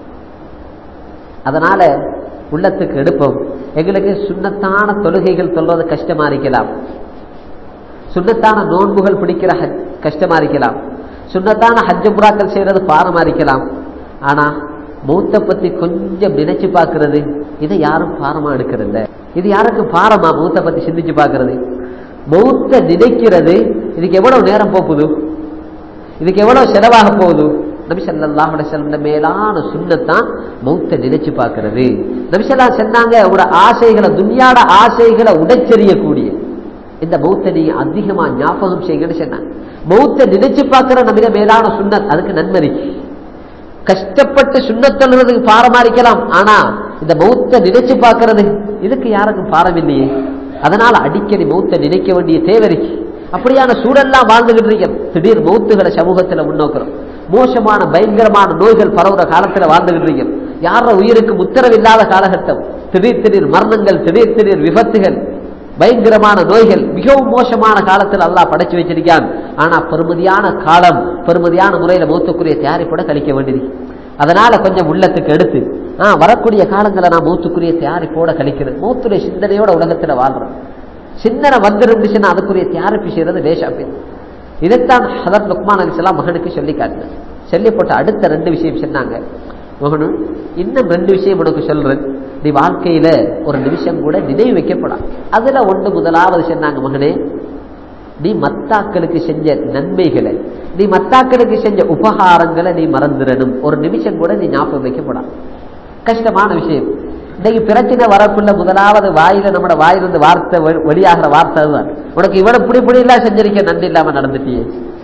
அதனால உள்ளத்துக்கு எடுப்போம் எங்களுக்கு சுண்ணத்தான தொழுகைகள் சொல்றது கஷ்டமா இருக்கலாம் சுண்ணத்தான நோன்புகள் பிடிக்கிற கஷ்டமா இருக்கலாம் சுண்ணத்தான ஹஜ்ஜபுராக்கள் செய்யறது பாரமா இருக்கலாம் ஆனா மௌத்தை பத்தி கொஞ்சம் நினைச்சு பார்க்கறது இதை யாரும் பாரமா எடுக்கிறது இது யாருக்கு பாரமா மௌத்தை பத்தி சிந்திச்சு பார்க்கறது மௌத்த நினைக்கிறது இதுக்கு எவ்வளவு நேரம் போகுது இதுக்கு எவ்வளவு செலவாக போகுது நபி சல்லாஹ் செல்ல மேலான சுண்ணத்தான் மௌத்த நினைச்சு பார்க்கறது நபிசல்லா சொன்னாங்க ஒரு ஆசைகளை துன்யாட ஆசைகளை உடைச்செறியக்கூடிய இந்த மௌத்த நீ அதிகமா ஞாபகம் செய்யுங்கன்னு சொன்னாங்க மௌத்த நினைச்சு பார்க்கிற நபிக மேலான சுண்ணத் அதுக்கு நன்மதி கஷ்டப்பட்டு சுண்ணத்தொழுறதுக்கு பாரமா இருக்கலாம் ஆனா இந்த மௌத்த நினைச்சு பார்க்கறது இதுக்கு யாருக்கும் பாரம் இல்லையே அதனால அடிக்கடி மௌத்த நினைக்க வேண்டிய தேவை இருக்கு அப்படியான சூழல்லாம் வாழ்ந்துகிட்டு இருக்க திடீர் மௌத்துகளை சமூகத்துல முன்னோக்கிறோம் மோசமான பயங்கரமான நோய்கள் பரவுற காலத்துல வாழ்ந்துகிட்டு இருக்கோம் யார உயிருக்கு உத்தரவில்லாத காலகட்டம் திடீர் திடீர் மரணங்கள் திடீர் திடீர் விபத்துகள் பயங்கரமான நோய்கள் மிகவும் மோசமான காலத்தில் அல்லாஹ் படைச்சு வச்சிருக்கான் ஆனா பெருமதியான காலம் பெருமதியான முறையில மூத்துக்குரிய தயாரிப்போட கழிக்க வேண்டியது அதனால கொஞ்சம் உள்ளத்துக்கு எடுத்து ஆஹ் வரக்கூடிய காலங்களை நான் மூத்துக்குரிய தயாரிப்போட கழிக்கிறேன் மூத்துடைய சிந்தனையோட உலகத்துல வாழ்றேன் சிந்தனை வந்துருந்துச்சுன்னா அதுக்குரிய தயாரிப்பு செய்யறது லேசா போய் இதைத்தான் ஹதர் லுக்மான் அலிசலாம் மகனுக்கு சொல்லி காட்டினேன் சொல்லி போட்ட அடுத்த ரெண்டு விஷயம் சொன்னாங்க மகனும் இன்னும் ரெண்டு விஷயம் உனக்கு சொல்றேன் நீ வாழ்க்கையில ஒரு நிமிஷம் கூட நினைவு வைக்கப்படா அதுல ஒன்று முதலாவது சொன்னாங்க மகனே நீ மத்தாக்களுக்கு செஞ்ச நன்மைகளை நீ மத்தாக்களுக்கு செஞ்ச உபகாரங்களை நீ மறந்துடணும் ஒரு நிமிஷம் கூட நீ ஞாபகம் வைக்கப்படா கஷ்டமான விஷயம் இன்னைக்கு பிரச்சனை வரக்குள்ள முதலாவது வாயில நம்மட வாயிலிருந்து வார்த்தை வெளியாகிற வார்த்தை அதுதான் உனக்கு இவ்வளவு புடி புடி எல்லாம் செஞ்சிருக்க நன்றி இல்லாம நடந்துட்டியே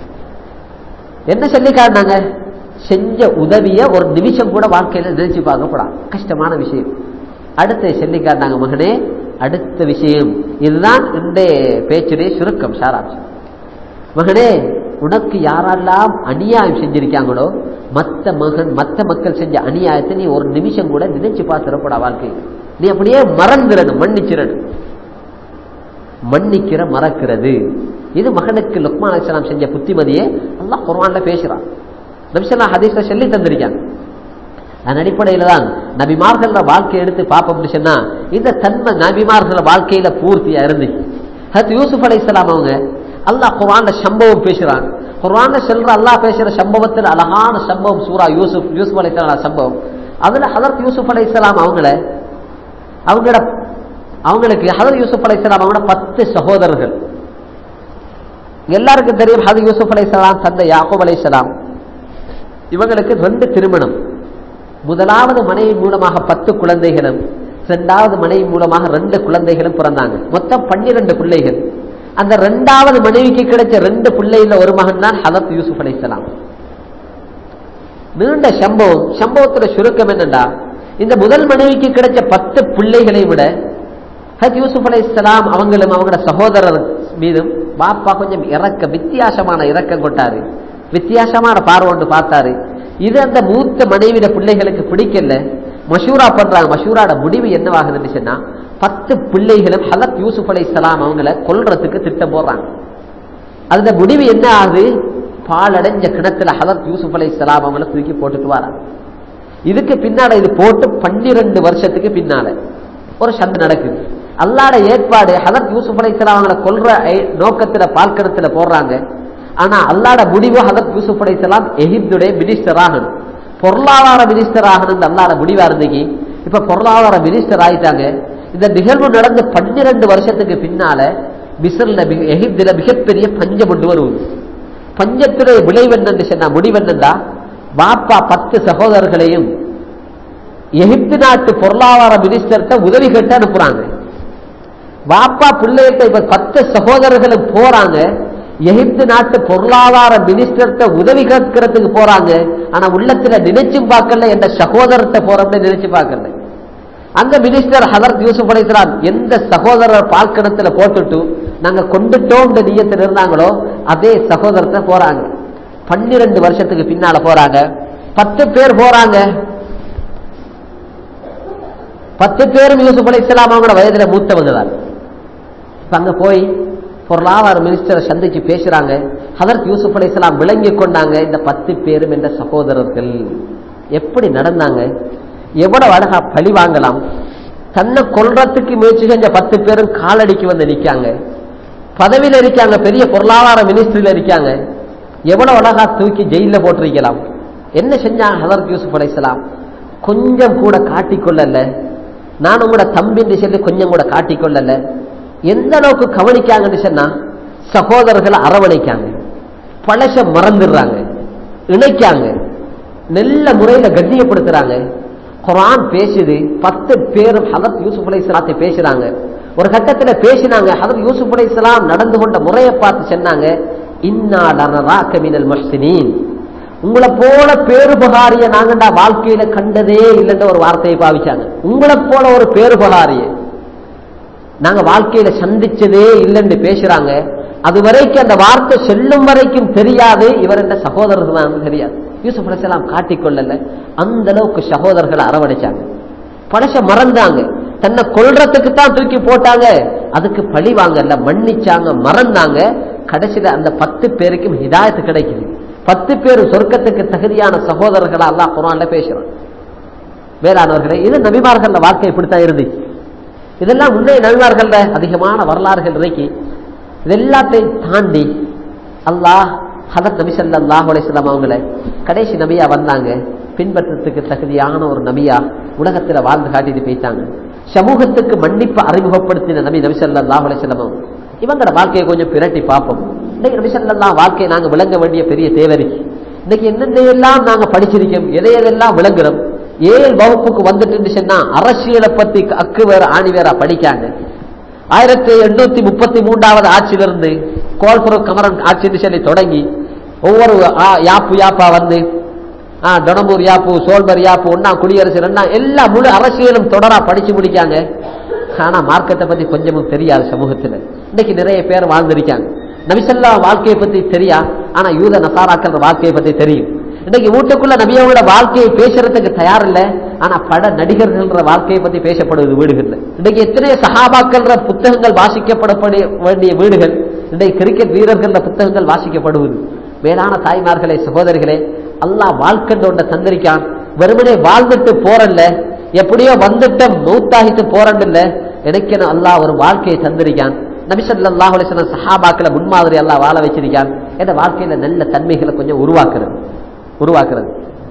என்ன சொல்லி காட்டினாங்க செஞ்ச உதவிய ஒரு நிமிஷம் கூட வாழ்க்கையில நினைச்சு பார்க்கப்படா கஷ்டமான விஷயம் அடுத்து சொல்லி காட்டினாங்க மகனே அடுத்த விஷயம் இதுதான் இன்றைய பேச்சுடைய சுருக்கம் சாராம்சம் மகனே உனக்கு யாரெல்லாம் அநியாயம் செஞ்சிருக்காங்களோ மத்த மகன் மத்த மக்கள் செஞ்ச அநியாயத்தை நீ ஒரு நிமிஷம் கூட நினைச்சு பார்த்துடப்படா வாழ்க்கை நீ அப்படியே மறந்துடணும் மன்னிச்சிடணும் மன்னிக்கிற மறக்கிறது இது மகனுக்கு லுக்மான் அலிஸ்லாம் செஞ்ச புத்திமதியே அல்லாஹ் குர்ஆன்ல பேசுறான் நபிசல்லா ஹதீஸ்ல சொல்லி தந்திருக்காங்க அதன் அடிப்படையில தான் நபிமார்கள வாழ்க்கையை எடுத்து பார்ப்போம்னு சொன்னா இந்த தன்மை நபிமார்கள வாழ்க்கையில பூர்த்தியா இருந்துச்சு ஹத் யூசுப் அலைஹிஸ்ஸலாம் அவங்க அல்லாஹ் குர்ஆன்ல சம்பவம் பேசுறான் குர்ஆன்ல சொல்ற அல்லாஹ் பேசுற சம்பவத்தில் அழகான சம்பவம் சூரா யூசுப் யூசுப் அலைஹிஸ்ஸலாம் சம்பவம் அதுல ஹதரத் யூசுப் அலைஹிஸ்ஸலாம் அவங்கள அவங்களோட அவங்களுக்கு ஹதரத் யூசுப் அலைஹிஸ்ஸலாம் அவங்களோட பத்து சகோதரர்கள் எல்லாருக்கும் தெரியும் ஹதரத் யூசுப் அலைஹிஸ்ஸலாம் தந்தை யாக்கூப் அலைஹிஸ்ஸலாம் இவங்களுக்கு ரெண்டு திருமணம் முதலாவது மனைவி மூலமாக பத்து குழந்தைகளும் இரண்டாவது மனைவி மூலமாக ரெண்டு குழந்தைகளும் பிறந்தாங்க மொத்தம் பன்னிரண்டு பிள்ளைகள் அந்த ரெண்டாவது மனைவிக்கு கிடைச்ச ரெண்டு பிள்ளைகள ஒரு மகன் தான் ஹதத் யூசுப் அலைஹிஸ்ஸலாம் நீண்ட சம்பவம் சம்பவத்துல சுருக்கம் என்னண்டா இந்த முதல் மனைவிக்கு கிடைச்ச பத்து பிள்ளைகளை விட ஹத் யூசுப் அலைஹிஸ்ஸலாம் அவங்களும் அவங்களோட சகோதரர் மீதும் பாப்பா கொஞ்சம் இறக்க வித்தியாசமான இறக்கம் கொண்டாரு வித்தியாசமான பார்வை ஒன்று பார்த்தாரு இது அந்த மூத்த மனைவிட பிள்ளைகளுக்கு பிடிக்கல மஷூரா பண்றாங்க மஷூராட முடிவு என்னவாகுதுன்னு சொன்னா பத்து பிள்ளைகளும் ஹலத் யூசுப் அலை சலாம் அவங்கள கொல்றதுக்கு திட்டம் போடுறாங்க அந்த முடிவு என்ன ஆகுது பாலடைஞ்ச கிணத்துல ஹலத் யூசுப் அலை சலாம் அவங்கள தூக்கி போட்டுட்டு வராங்க இதுக்கு பின்னால இது போட்டு பன்னிரண்டு வருஷத்துக்கு பின்னால ஒரு சண்டை நடக்குது அல்லாட ஏற்பாடு ஹலத் யூசுப் அலை சலாம் அவங்கள கொல்ற ஐ- நோக்கத்துல பால்கணத்துல போடுறாங்க ஆனா அல்லாட முடிவு ஹதரத் யூசுப் அலைஹிஸ்ஸலாம் எகிப்துடைய மினிஸ்டர் ஆகணும் பொருளாதார மினிஸ்டர் ஆகணும் அல்லாட முடிவா இருந்தீங்க இப்ப பொருளாதார மினிஸ்டர் ஆயிட்டாங்க இந்த நிகழ்வு நடந்து பன்னிரண்டு வருஷத்துக்கு பின்னால மிஸ்ர்ல மிக- எகிப்துல மிகப்பெரிய பஞ்சம் கொண்டு வருவது பஞ்சத்துடைய விளைவு என்னன்னு சொன்னா முடிவு என்னன்னா பாப்பா பத்து சகோதரர்களையும் எகிப்து நாட்டு பொருளாதார மினிஸ்டர்கிட்ட உதவி கேட்டு அனுப்புறாங்க வாப்பா பிள்ளைகிட்ட இப்ப பத்து சகோதரர்களும் போறாங்க எகிப்து நாட்டு பொருளாதார மினிஸ்டர்கிட்ட உதவி கேட்கறதுக்கு போறாங்க ஆனா உள்ளத்துல நினைச்சும் பார்க்கல என்ற சகோதரத்தை போறோம்னு நினைச்சு பார்க்கல அந்த மினிஸ்டர் ஹதரத் யூசுப் அலைஹிஸ்ஸலாம் எந்த சகோதரர் பால்கணத்துல போட்டுட்டு நாங்க கொண்டுட்டோம் நியத்தில் இருந்தாங்களோ அதே சகோதரத்தை போறாங்க பன்னிரண்டு வருஷத்துக்கு பின்னால போறாங்க பத்து பேர் போறாங்க பத்து பேரும் யூசுப் அலைஹிஸ்ஸலாம் அவங்களோட வயதுல மூத்தவங்க தான் இப்ப அங்க போய் பொருளாதார மினிஸ்டரை சந்திச்சு பேசுறாங்க ஹதரத் யூசுப் அலைஹிஸ்ஸலாம் விளங்கி கொண்டாங்க இந்த பத்து பேரும் என்ற சகோதரர்கள் எப்படி நடந்தாங்க எவ்வளவு அழகா பழி வாங்கலாம் தன்னை கொல்றதுக்கு முயற்சி செஞ்ச பத்து பேரும் காலடிக்கு வந்து நிக்காங்க பதவியில இருக்காங்க பெரிய பொருளாதார மினிஸ்ட்ரியில இருக்காங்க எவ்வளவு அழகா தூக்கி ஜெயில போட்டிருக்கலாம் என்ன செஞ்சாங்க ஹதரத் யூசுப் அலைஹிஸ்ஸலாம் கொஞ்சம் கூட காட்டிக்கொள்ளல நான் உங்களோட தம்பின்னு சொல்லி கொஞ்சம் கூட காட்டிக்கொள்ளல எந்த அளவுக்கு கவனிக்காங்கன்னு சொன்னா சகோதரர்களை அரவணைக்காங்க பழச மறந்துடுறாங்க இணைக்காங்க நல்ல முறையில கண்ணியப்படுத்துறாங்க குரான் பேசுது பத்து பேரும் ஹதரத் யூசுப் அலைஹிஸ்ஸலாத்தை பேசுறாங்க ஒரு கட்டத்துல பேசினாங்க ஹதரத் யூசுப் அலைஹிஸ்ஸலாம் நடந்து கொண்ட முறையை பார்த்து சொன்னாங்க இன்னா லனராக மினல் முஹ்சினீன் உங்களை போல பேருபகாரிய நாங்கண்டா வாழ்க்கையில கண்டதே இல்லைன்ற ஒரு வார்த்தையை பாவிச்சாங்க உங்களை போல ஒரு பேருபகாரிய நாங்க வாழ்க்கையில சந்திச்சதே இல்லைன்னு பேசுறாங்க அது வரைக்கும் அந்த வார்த்தை செல்லும் வரைக்கும் தெரியாது இவர் என்ற சகோதரர்கள் தான் தெரியாது யூசுப் அலைஹிஸ்ஸலாம் காட்டிக்கொள்ளல அந்த அளவுக்கு சகோதரர்களை அரவணைச்சாங்க பழச மறந்தாங்க தன்னை கொல்றதுக்கு தான் தூக்கி போட்டாங்க அதுக்கு பழி வாங்கல மன்னிச்சாங்க மறந்தாங்க கடைசியில அந்த பத்து பேருக்கும் ஹிதாயத்து கிடைக்குது பத்து பேர் சொர்க்கத்துக்கு தகுதியான சகோதரர்களா அல்லாஹ் குரான்ல பேசுறான் வேளாணவர்களே இது நபிமார்கள்ல வாழ்க்கை இப்படித்தான் இருந்துச்சு இதெல்லாம் முன்னே நபிமார்கள்ல அதிகமான வரலாறுகள் இருக்கு இதெல்லாத்தையும் தாண்டி அல்லாஹ் ஹதத் நபி ஸல்லல்லாஹு அலைஹி வஸல்லம் அவங்கள கடைசி நபியா வந்தாங்க பின்பற்றத்துக்கு தகுதியான ஒரு நபியா உலகத்துல வாழ்ந்து காட்டிட்டு போயிட்டாங்க சமூகத்துக்கு மன்னிப்பு அறிமுகப்படுத்தின நபி நபி ஸல்லல்லாஹு அலைஹி வஸல்லம் அவங்க. இவங்களோட வாழ்க்கையை கொஞ்சம் பிரட்டி பார்ப்போம் இன்னைக்கு நபி ஸல்லல்லாஹு வாழ்க்கையை நாங்க விளங்க வேண்டிய பெரிய தேவை இருக்கு இன்னைக்கு என்னென்ன எல்லாம் நாங்க படிச்சிருக்கோம் எதை எதெல்லாம் விளங்குறோம் ஏழு வகுப்புக்கு வந்துட்டு சொன்னா அரசியலை பத்தி அக்கு வேற ஆணி வேற படிக்காங்க ஆயிரத்தி எண்ணூத்தி முப்பத்தி மூன்றாவது ஆட்சியிலிருந்து கோல்புர கமரன் ஆட்சின்னு சொல்லி தொடங்கி ஒவ்வொரு ஆ- யாப்பு யாப்பா வந்து ஆ, டொனமூர் யாப்பு சோல்பர் யாப்பு ஒன்னா குடியரசு ரெண்டா எல்லா முழு அரசியலும் தொடரா படிச்சு முடிக்காங்க ஆனா மார்க்கெட்டை பத்தி கொஞ்சமும் தெரியாது சமூகத்துல இன்னைக்கு நிறைய பேர் வாழ்ந்திருக்காங்க நபிசல்லா வாழ்க்கையை பத்தி தெரியா ஆனா யூத நசாராக்கள் வாழ்க்கையை பத்தி தெரியும் இன்னைக்கு வீட்டுக்குள்ள நபியோட வாழ்க்கையை பேசுறதுக்கு தயார் இல்ல ஆனா பட நடிகர்கள்ன்ற வாழ்க்கையை பத்தி பேசப்படுவது வீடுகள்ல இன்னைக்கு எத்தனையோ சகாபாக்கள்ன்ற புத்தகங்கள் வாசிக்கப்பட வேண்டிய வீடுகள் இன்றைக்கு கிரிக்கெட் வீரர்கள்ன்ற புத்தகங்கள் வாசிக்கப்படுவது மேலான தாய்மார்களே சகோதரிகளே அல்லாஹ் வாழ்க்கை ஒன்றை தந்திருக்கான் வெறுமனே வாழ்ந்துட்டு போறல்ல எப்படியோ வந்துட்ட மௌத்தாகிட்டு போறல்ல எனக்கு அல்லாஹ் ஒரு வாழ்க்கையை தந்திருக்கான் நபிசல்லாஹ் அலிஸ்லாம் சஹாபாக்களை முன்மாதிரி எல்லாம் வாழ வச்சிருக்கான் என்ற வாழ்க்கையில நல்ல தன்மைகளை கொஞ்சம் உருவாக்குறது உருவாக்குறது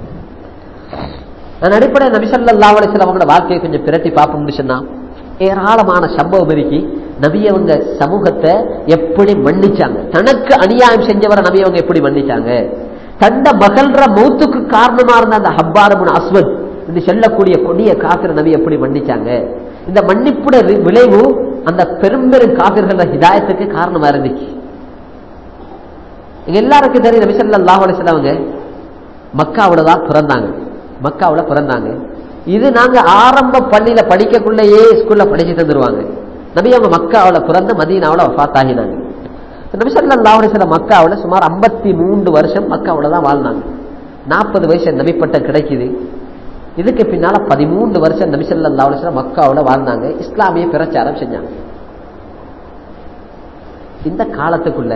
நான் அடிப்படையில் நபிசல்லாஹ் அலிஸ்லாம் அவங்களோட வாழ்க்கையை கொஞ்சம் பிரட்டி பார்ப்போம்னு சொன்னா ஏராளமான சம்பவம் இருக்கி நபியவங்க சமூகத்தை எப்படி மன்னிச்சாங்க தனக்கு அநியாயம் செஞ்சவரை நபியவங்க எப்படி மன்னிச்சாங்க தண்ட மகள்ற மௌத்துக்கு காரணமா இருந்த அந்த ஹப்பாரமுன் அஸ்வத் என்று சொல்லக்கூடிய கொடிய காத்திர நபி எப்படி மன்னிச்சாங்க இந்த மன்னிப்புட விளைவு அந்த பெரும்பெரும் காவிர்கள் ஹிதாயத்துக்கு காரணமா இருந்துச்சு எல்லாருக்கும் தெரியும் நபி ஸல்லல்லாஹு அலைஹி வஸல்லம் அவங்க மக்காவுல தான் பிறந்தாங்க மக்காவுல பிறந்தாங்க இது நாங்க ஆரம்ப பள்ளியில படிக்கக்குள்ளேயே ஸ்கூல்ல படிச்சு தந்துருவாங்க நபி அவங்க மக்காவுல பிறந்து மதீனாவுல வஃபாத் ஆகினாங்க நபி ஸல்லல்லாஹு அலைஹி வஸல்லம் மக்காவுல சுமார் 53 வருஷம் மக்காவுல தான் வாழ்ந்தாங்க நாற்பது வயசு நபிப்பட்டம் கிடைக்குது இதுக்கு பின்னால பதிமூன்று வருஷம் நபி ஸல்லல்லாஹு அலைஹி வஸல்லம் மக்காவுல வாழ்ந்தாங்க இஸ்லாமிய பிரச்சாரம் செஞ்சாங்க இந்த காலத்துக்குள்ள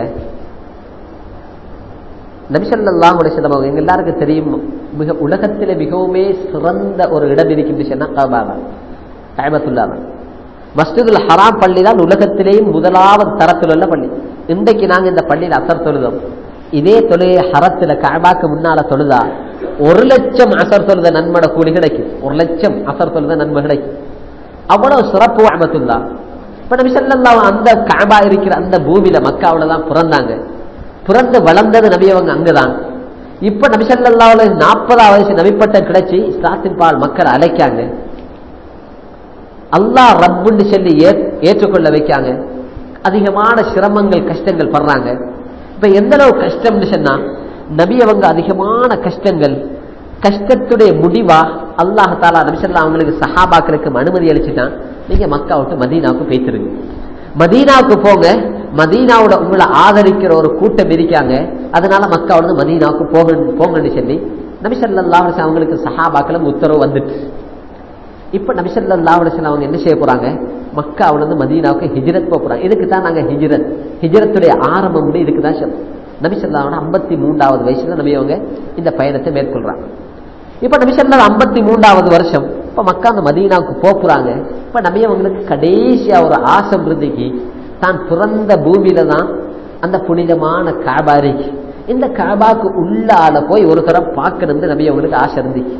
நபிசல்லாஹ் அலிஸ்லாம் அவங்க எங்க எல்லாருக்கும் தெரியும் மிக உலகத்திலே மிகவுமே சிறந்த ஒரு இடம் இருக்கின்ற சொன்னா கபாபா கயபத்துல்லா மஸ்ஜிதுல் ஹராம் பள்ளி தான் உலகத்திலேயும் முதலாவது தரத்தில் உள்ள பள்ளி இன்றைக்கு நாங்க இந்த பள்ளியில் அசர் தொழுதோம் இதே தொழுகை ஹரத்துல கபாக்கு முன்னால தொழுதா ஒரு லட்சம் அசர் தொழுத நன்மட கூலி கிடைக்கும் ஒரு லட்சம் அசர் தொழுத நன்மை கிடைக்கும் அவ்வளவு சிறப்பு அமத்துல்லா இப்ப நபி ஸல்லல்லாஹு அந்த கஅபா இருக்கிற அந்த பூமியில மக்காவுல தான் பிறந்தாங்க பிறந்து வளர்ந்தது நபி அவங்க அங்கதான் இப்ப நபி ஸல்லல்லாஹு அலைஹி நாற்பதாவது வயசு நபிப்பட்டம் கிடைச்சி இஸ்லாத்தின் பால் மக்கள் அழைக்காங்க அல்லாஹ் ரப்புன்னு சொல்லி ஏற்றுக்கொள்ள வைக்காங்க அதிகமான சிரமங்கள் கஷ்டங்கள் படுறாங்க இப்ப எந்த அளவு கஷ்டம்னு சொன்னா நபி அவங்க அதிகமான கஷ்டங்கள் கஷ்டத்துடைய முடிவா அல்லாஹ் தாலா நபிசல்லா அவங்களுக்கு சஹாபாக்களுக்கு அனுமதி அளிச்சுட்டான் நீங்க மக்கா விட்டு மதீனாவுக்கு பேசிருங்க மதீனாவுக்கு போங்க மதீனாவோட உங்களை ஆதரிக்கிற ஒரு கூட்டம் இருக்காங்க அதனால மக்காவோட மதீனாவுக்கு போக போங்கன்னு சொல்லி நபிசல்லா அவங்களுக்கு சஹாபாக்களும் உத்தரவு வந்துட்டு இப்ப நபிசல்லா அலிஸ்லாம் அவங்க என்ன செய்ய போறாங்க மக்காவுல இருந்து மதீனாவுக்கு ஹிஜ்ரத் போக போறாங்க இதுக்கு தான் நாங்க ஹிஜ்ரத் ஹிஜ்ரத்துடைய ஆரம்பம் இதுக்கு தான் சொல்றோம் நபிசல்லாவோட ஐம்பத்தி மூன்றாவது வயசுல நபி அவங்க இந்த பயணத்தை மேற்கொள்றாங்க இப்ப நபிசல்லா ஐம்பத்தி மூன்றாவது வருஷம் இப்ப மக்கா அந்த மதீனாவுக்கு போறாங்க இப்ப நபி அவங்களுக்கு கடைசியா ஒரு ஆசை இருந்துக்கு தான் பிறந்த பூமியில தான் அந்த புனிதமான காபா இருக்கு இந்த காபாக்கு உள்ளால போய் ஒரு தரம் பார்க்கணும்னு நபி அவங்களுக்கு ஆசை இருந்துச்சு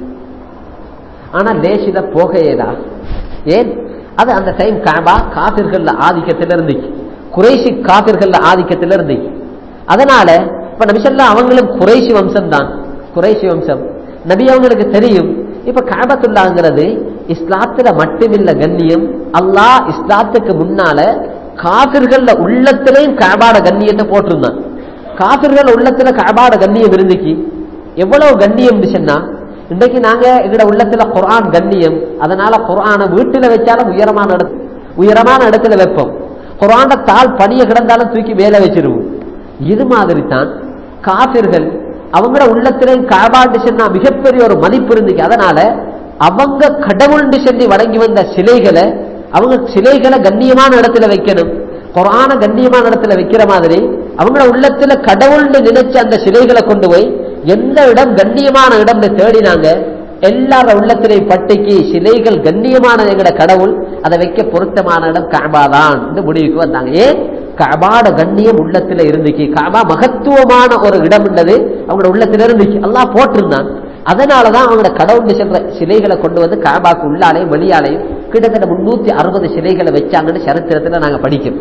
ஆனா லேசில போகையேதா ஏன் அது அந்த டைம் காபா காபிர்கள்ல ஆதிக்கத்தில் இருந்துச்சு குறைசி காபிர்கள்ல ஆதிக்கத்தில் இருந்துச்சு அதனால இப்ப நபிசல்லா அவங்களும் குறைசி வம்சம் தான் குறைசி வம்சம் நபி அவங்களுக்கு தெரியும் இப்ப காபத்துல்லாங்கிறது இஸ்லாத்துல மட்டுமில்ல கண்ணியம் அல்லாஹ் இஸ்லாத்துக்கு முன்னால காபிர்கள்ல உள்ளத்திலையும் காபாட கண்ணியத்தை போட்டிருந்தான் காபிர்கள் உள்ளத்துல காபாட கண்ணியம் இருந்துச்சு எவ்வளவு கண்ணியம் சொன்னா இன்றைக்கு நாங்க எங்கட உள்ளத்துல குரான் கண்ணியம் அதனால குரான வீட்டுல வச்சாலும் உயரமான இடத்து உயரமான இடத்துல வைப்போம் குரான தாள் பணிய கிடந்தாலும் தூக்கி மேல வச்சிருவோம் இது மாதிரி தான் காபிர்கள் அவங்கள உள்ளத்திலே காபாண்டு சொன்னா மிகப்பெரிய ஒரு மதிப்பு இருந்துச்சு அதனால அவங்க கடவுள்னு சொல்லி வழங்கி வந்த சிலைகளை அவங்க சிலைகளை கண்ணியமான இடத்துல வைக்கணும் குரான கண்ணியமான இடத்துல வைக்கிற மாதிரி அவங்கள உள்ளத்துல கடவுள்னு நினைச்ச அந்த சிலைகளை கொண்டு போய் எந்த இடம் கண்ணியமான இடம்னு தேடினாங்க எல்லார உள்ளத்திலையும் பட்டிக்கு சிலைகள் கண்ணியமான எங்கட கடவுள் அதை வைக்க பொருத்தமான இடம் காபாதான் இந்த முடிவுக்கு வந்தாங்க ஏன் கபாட கண்ணியம் உள்ளத்துல இருந்துச்சு கபா மகத்துவமான ஒரு இடம் உள்ளது அவங்களோட உள்ளத்துல இருந்துச்சு எல்லாம் போட்டிருந்தான் அதனாலதான் அவங்களோட கடவுள் சென்ற சிலைகளை கொண்டு வந்து காபாக்கு உள்ளாலையும் வெளியாலையும் கிட்டத்தட்ட முன்னூத்தி அறுபது சிலைகளை வச்சாங்கன்னு சரித்திரத்துல நாங்க படிக்கிறோம்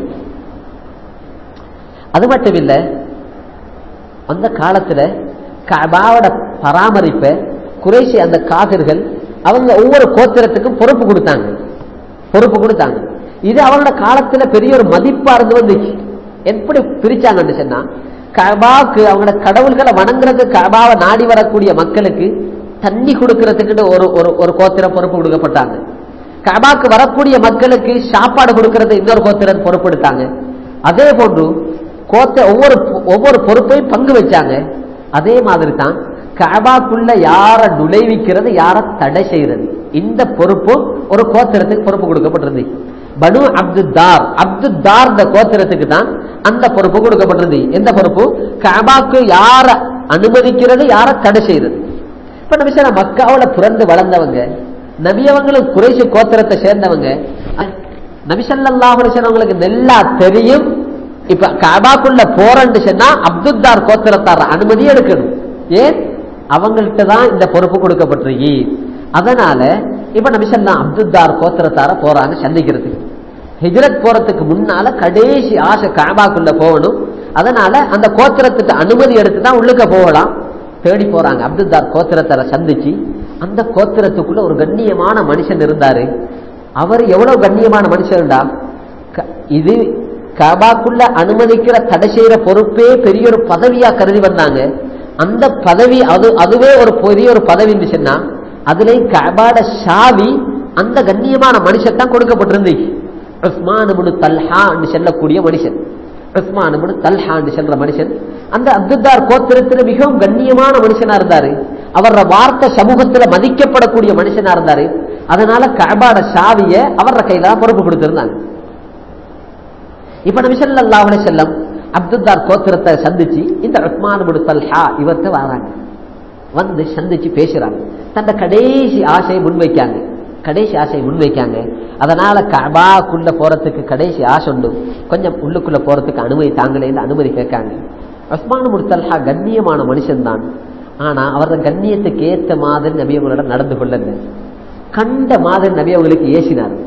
அது மட்டும் இல்ல அந்த காலத்துல கபாவோட பராமரிப்பை குறைசி அந்த காதர்கள் அவங்க ஒவ்வொரு கோத்திரத்துக்கும் பொறுப்பு கொடுத்தாங்க பொறுப்பு கொடுத்தாங்க இது அவங்களோட காலத்துல பெரிய ஒரு மதிப்பா இருந்து வந்துச்சு எப்படி பிரிச்சாங்கன்னு சொன்னா கபாவுக்கு அவங்களோட கடவுள்களை வணங்குறது கபாவை நாடி வரக்கூடிய மக்களுக்கு தண்ணி கொடுக்கறதுக்கு ஒரு ஒரு ஒரு கோத்திரம் பொறுப்பு கொடுக்கப்பட்டாங்க கபாக்கு வரக்கூடிய மக்களுக்கு சாப்பாடு கொடுக்கறது இன்னொரு கோத்திரம் பொறுப்பு எடுத்தாங்க அதே போன்று கோத்த ஒவ்வொரு ஒவ்வொரு பொறுப்பையும் பங்கு வச்சாங்க அதே மாதிரி தான் கபாக்குள்ள யார நுழைவிக்கிறது யார தடை செய்யறது இந்த பொறுப்பும் ஒரு கோத்திரத்துக்கு பொறுப்பு கொடுக்கப்பட்டிருந்தது பனு அப்துத்தார் அப்துத்தார் இந்த கோத்திரத்துக்கு தான் அந்த பொறுப்பு கொடுக்கப்பட்டிருந்தது எந்த பொறுப்பு கபாக்கு யார அனுமதிக்கிறது யார தடை செய்யறது இப்ப நம்ம சார் மக்காவுல பிறந்து வளர்ந்தவங்க நபியவங்களும் குறைசி கோத்திரத்தை சேர்ந்தவங்க நபிசல்லாஹுக்கு நல்லா தெரியும் இப்ப கபாக்குள்ள போறன்னு சொன்னா அப்துத்தார் கோத்திரத்தார் அனுமதி எடுக்கணும் ஏன் அவங்கள்ட்ட தான் இந்த பொறுப்பு கொடுக்கப்பட்டிருக்கு அதனால இப்ப நபிசல்லா அப்துத்தார் கோத்திரத்தார போறாங்க சந்திக்கிறதுக்கு ஹிஜ்ரத் போறதுக்கு முன்னால கடைசி ஆசை காபாக்குள்ள போகணும் அதனால அந்த கோத்திரத்துக்கு அனுமதி எடுத்து தான் உள்ளுக்க போகலாம் தேடி போறாங்க அப்துத்தார் கோத்திரத்தார சந்திச்சு அந்த கோத்திரத்துக்குள்ள ஒரு கண்ணியமான மனுஷன் இருந்தாரு அவர் எவ்வளவு கண்ணியமான மனுஷன்டா இது கபாக்குள்ள அனுமதிக்கிற தடை செய்யற பொறுப்பே பெரிய ஒரு பதவியா கருதி வந்தாங்க அந்த பதவி அது அதுவே ஒரு பெரிய ஒரு பதவி இருந்துச்சுன்னா அதுல கபாட ஷாவி அந்த கண்ணியமான மனுஷன் தான் கொடுக்கப்பட்டிருந்துச்சு உஸ்மான் தல்ஹா செல்லக்கூடிய மனுஷன் உஸ்மான் தல்ஹா செல்ற மனுஷன் அந்த அப்துத்தார் கோத்திரத்தில் மிகவும் கண்ணியமான மனுஷனா இருந்தாரு அவர வார்த்தை சமூகத்துல மதிக்கப்படக்கூடிய மனுஷனா இருந்தாரு அதனால கபாட ஷாவிய அவர கையில தான் பொறுப்பு கொடுத்திருந்தாங்க இப்ப நபிசல்ல அல்லாஹ் செல்லம் அப்துத்தார் கோத்திரத்தை சந்திச்சு இந்த உஸ்மான் தல்ஹா இவர்கிட்ட வராங்க வந்து சந்திச்சு பேசுறாங்க தந்த கடைசி ஆசையை முன்வைக்காங்க கடைசி ஆசையை முன்வைக்காங்க அதனால கபாக்குள்ள போறதுக்கு கடைசி ஆசை உண்டு கொஞ்சம் உள்ளுக்குள்ள போறதுக்கு அனுமதி தாங்களே அனுமதி கேட்காங்க உஸ்மான் முர்தல்ஹா கண்ணியமான மனுஷன்தான் ஆனா அவரது கண்ணியத்துக்கு ஏத்த மாதிரி நபி அவங்களோட நடந்து கொள்ளல கண்ட மாதிரி நபி அவங்களுக்கு ஏசினார்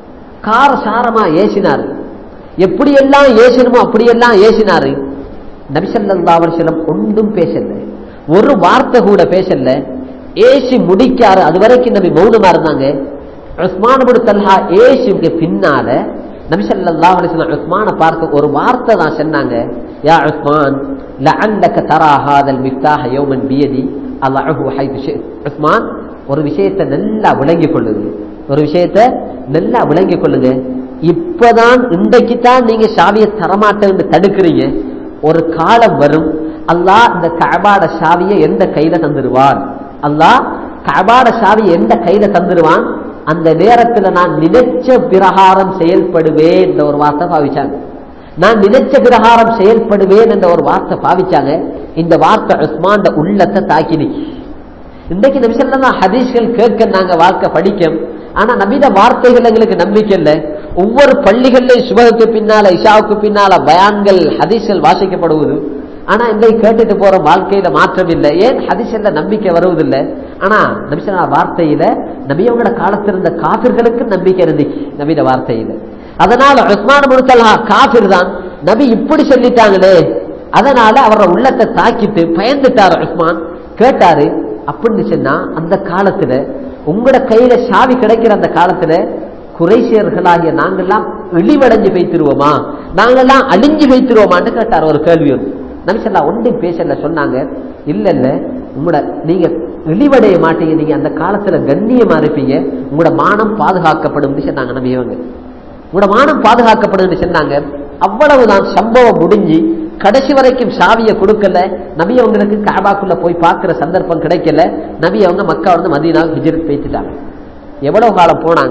கார சாரமா ஏசினார் எப்படியெல்லாம் ஏசணுமோ அப்படியெல்லாம் ஏசினாரு நபிசல்லா செல்லம் ஒன்றும் பேசல ஒரு வார்த்தை கூட பேசல ஏசி முடிக்காரு அது வரைக்கும் நபி மௌனமா இருந்தாங்க உஸ்மான் தல்ஹா ஏசுக்கு பின்னால நபிசல்லா அலிஸ்லாம் உஸ்மான பார்த்து ஒரு வார்த்தை தான் சொன்னாங்க யா உஸ்மான் லஅல்லக தரா ஹாதல் மிஃப்தாஹ யௌமன் பியதி அல்லாஹு ஹைது ஷித் உஸ்மான் ஒரு விஷயத்தை நல்லா விளங்கிக் கொள்ளுங்க ஒரு விஷயத்தை நல்லா விளங்கிக் கொள்ளுங்க இப்பதான் இன்றைக்கு தான் நீங்க சாவியை தரமாட்டேன்னு தடுக்கிறீங்க ஒரு காலம் வரும் அல்லாஹ் இந்த கபாட சாவியை எந்த கையில தந்துருவான் அல்லாஹ் கபாட சாவியை எந்த கையில தந்துருவான் அந்த நேரத்துல நான் நினைச்ச பிரகாரம் செயல்படுவேன் என்ற ஒரு வார்த்தை பாவிச்சாங்க நான் நினைச்ச பிரகாரம் செயல்படுவேன் என்ற ஒரு வார்த்தை பாவிச்சாங்க இந்த வார்த்தை உஸ்மான் உள்ளத்தை தாக்கினிக்கு இன்றைக்கு நிமிஷம் ஹதீஸ்கள் கேட்க நாங்க வாழ்க்கை படிக்க ஆனா நபித வார்த்தைகள் எங்களுக்கு நம்பிக்கை இல்லை ஒவ்வொரு பள்ளிகள்லையும் சுபகுக்கு பின்னால இஷாவுக்கு பின்னால பயான்கள் ஹதீஸ்கள் வாசிக்கப்படுவது ஆனா இன்றைக்கு கேட்டுட்டு போற வாழ்க்கையில மாற்றம் இல்லை ஏன் ஹதீஸ்ல நம்பிக்கை வருவதில்லை ஆனா நபிசனா வார்த்தையில நபியவங்களோட காலத்தில் இருந்த காபிர்களுக்கு நம்பிக்கை இருந்துச்சு நபித வார்த்தையில அதனால உஸ்மான் முருத்தல்ஹா காபிர் தான் நபி இப்படி சொல்லிட்டாங்களே அதனால அவரோட உள்ளத்தை தாக்கிட்டு பயந்துட்டாரு உஸ்மான் கேட்டாரு அப்படின்னு சொன்னா அந்த காலத்துல உங்களோட கையில சாவி கிடைக்கிற அந்த காலத்துல குறைசியர்களாகிய நாங்கெல்லாம் இழிவடைஞ்சு வைத்திருவோமா நாங்கெல்லாம் அழிஞ்சு வைத்திருவோமான்னு கேட்டார் ஒரு கேள்வி ஒன்று நபிசல்லா ஒன்றும் பேசல சொன்னாங்க இல்ல இல்ல உங்களோட நீங்க இழிவடைய மாட்டீங்க நீங்க அந்த காலத்துல கண்ணியமா இருப்பீங்க உங்களோட மானம் பாதுகாக்கப்படும் சொன்னாங்க நம்பியவங்க உங்களோட மானம் பாதுகாக்கப்படும் சொன்னாங்க அவ்வளவுதான் சம்பவம் முடிஞ்சு கடைசி வரைக்கும் சாவியை கொடுக்கல நபி அவங்களுக்கு காபாக்குள்ள போய் பார்க்கிற சந்தர்ப்பம் கிடைக்கல நபி அவங்க மக்கா வந்து மதியனாவுக்கு ஹிஜரத் பேசிட்டாங்க எவ்வளவு காலம் போனாங்க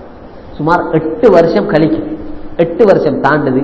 சுமார் எட்டு வருஷம் கழிக்கும் எட்டு வருஷம் தாண்டுது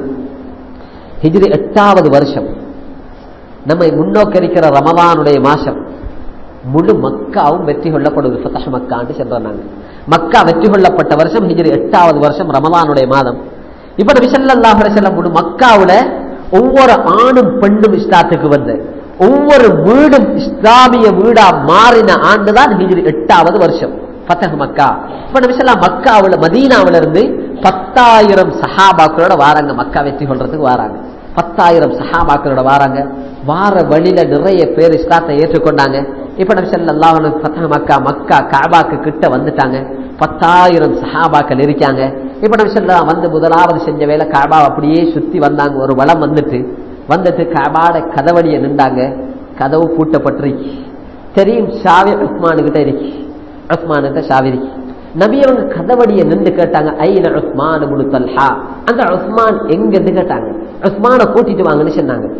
ஹிஜ்ரி எட்டாவது வருஷம் நம்மை முன்னோக்கரிக்கிற ரமலானுடைய மாசம் முழு மக்காவும் வெற்றி கொள்ளப்படுவது ஃபத்தஹ் மக்கான்னு சொல்றாங்க மக்கா வெற்றி கொள்ளப்பட்ட வருஷம் ஹிஜ்ரி எட்டாவது வருஷம் ரமலானுடைய மாதம் இப்ப நபி ஸல்லல்லாஹு அலைஹி வஸல்லம் முழு மக்காவுல ஒவ்வொரு ஆணும் பெண்ணும் இஸ்லாத்துக்கு வந்து ஒவ்வொரு வீடும் இஸ்லாமிய வீடா மாறின ஆண்டுதான் ஹிஜ்ரி எட்டாவது வருஷம் ஃபத்தஹ் மக்கா இப்ப நபி ஸல்லல்லாஹு மக்காவுல மதீனாவுல இருந்து பத்தாயிரம் சஹாபாக்களோட வாராங்க மக்கா வெற்றி கொள்றதுக்கு வாராங்க பத்தாயிரம் சஹாபாக்களோட வாராங்க வார வழியில நிறைய பேர் இஸ்லாத்தை ஏற்றுக்கொண்டாங்க இப்ப நபி ஸல்லல்லாஹு அலைஹி வஸல்லம் மக்கா மக்கா காபாக்கு கிட்ட வந்துட்டாங்க பத்தாயிரம் சஹாபாக்கள் இருக்காங்க இப்ப நபி ஸல்லல்லாஹு வந்து முதலாவது செஞ்ச வேலை காபா அப்படியே சுத்தி வந்தாங்க ஒரு வளம் வந்துட்டு வந்துட்டு காபாட கதவடிய நின்றாங்க கதவு பூட்டப்பட்டிருக்கு தெரியும் ஷாவி உஸ்மானு கிட்ட இருக்கு உஸ்மானு கிட்ட ஷாவி இருக்கு நபி அவங்க கதவடிய நின்று கேட்டாங்க ஐன உஸ்மான் தல்ஹா அந்த உஸ்மான் எங்க இருந்து கேட்டாங்க உஸ்மான கூட்டிட்டு வாங்கன்னு சொன்னாங்க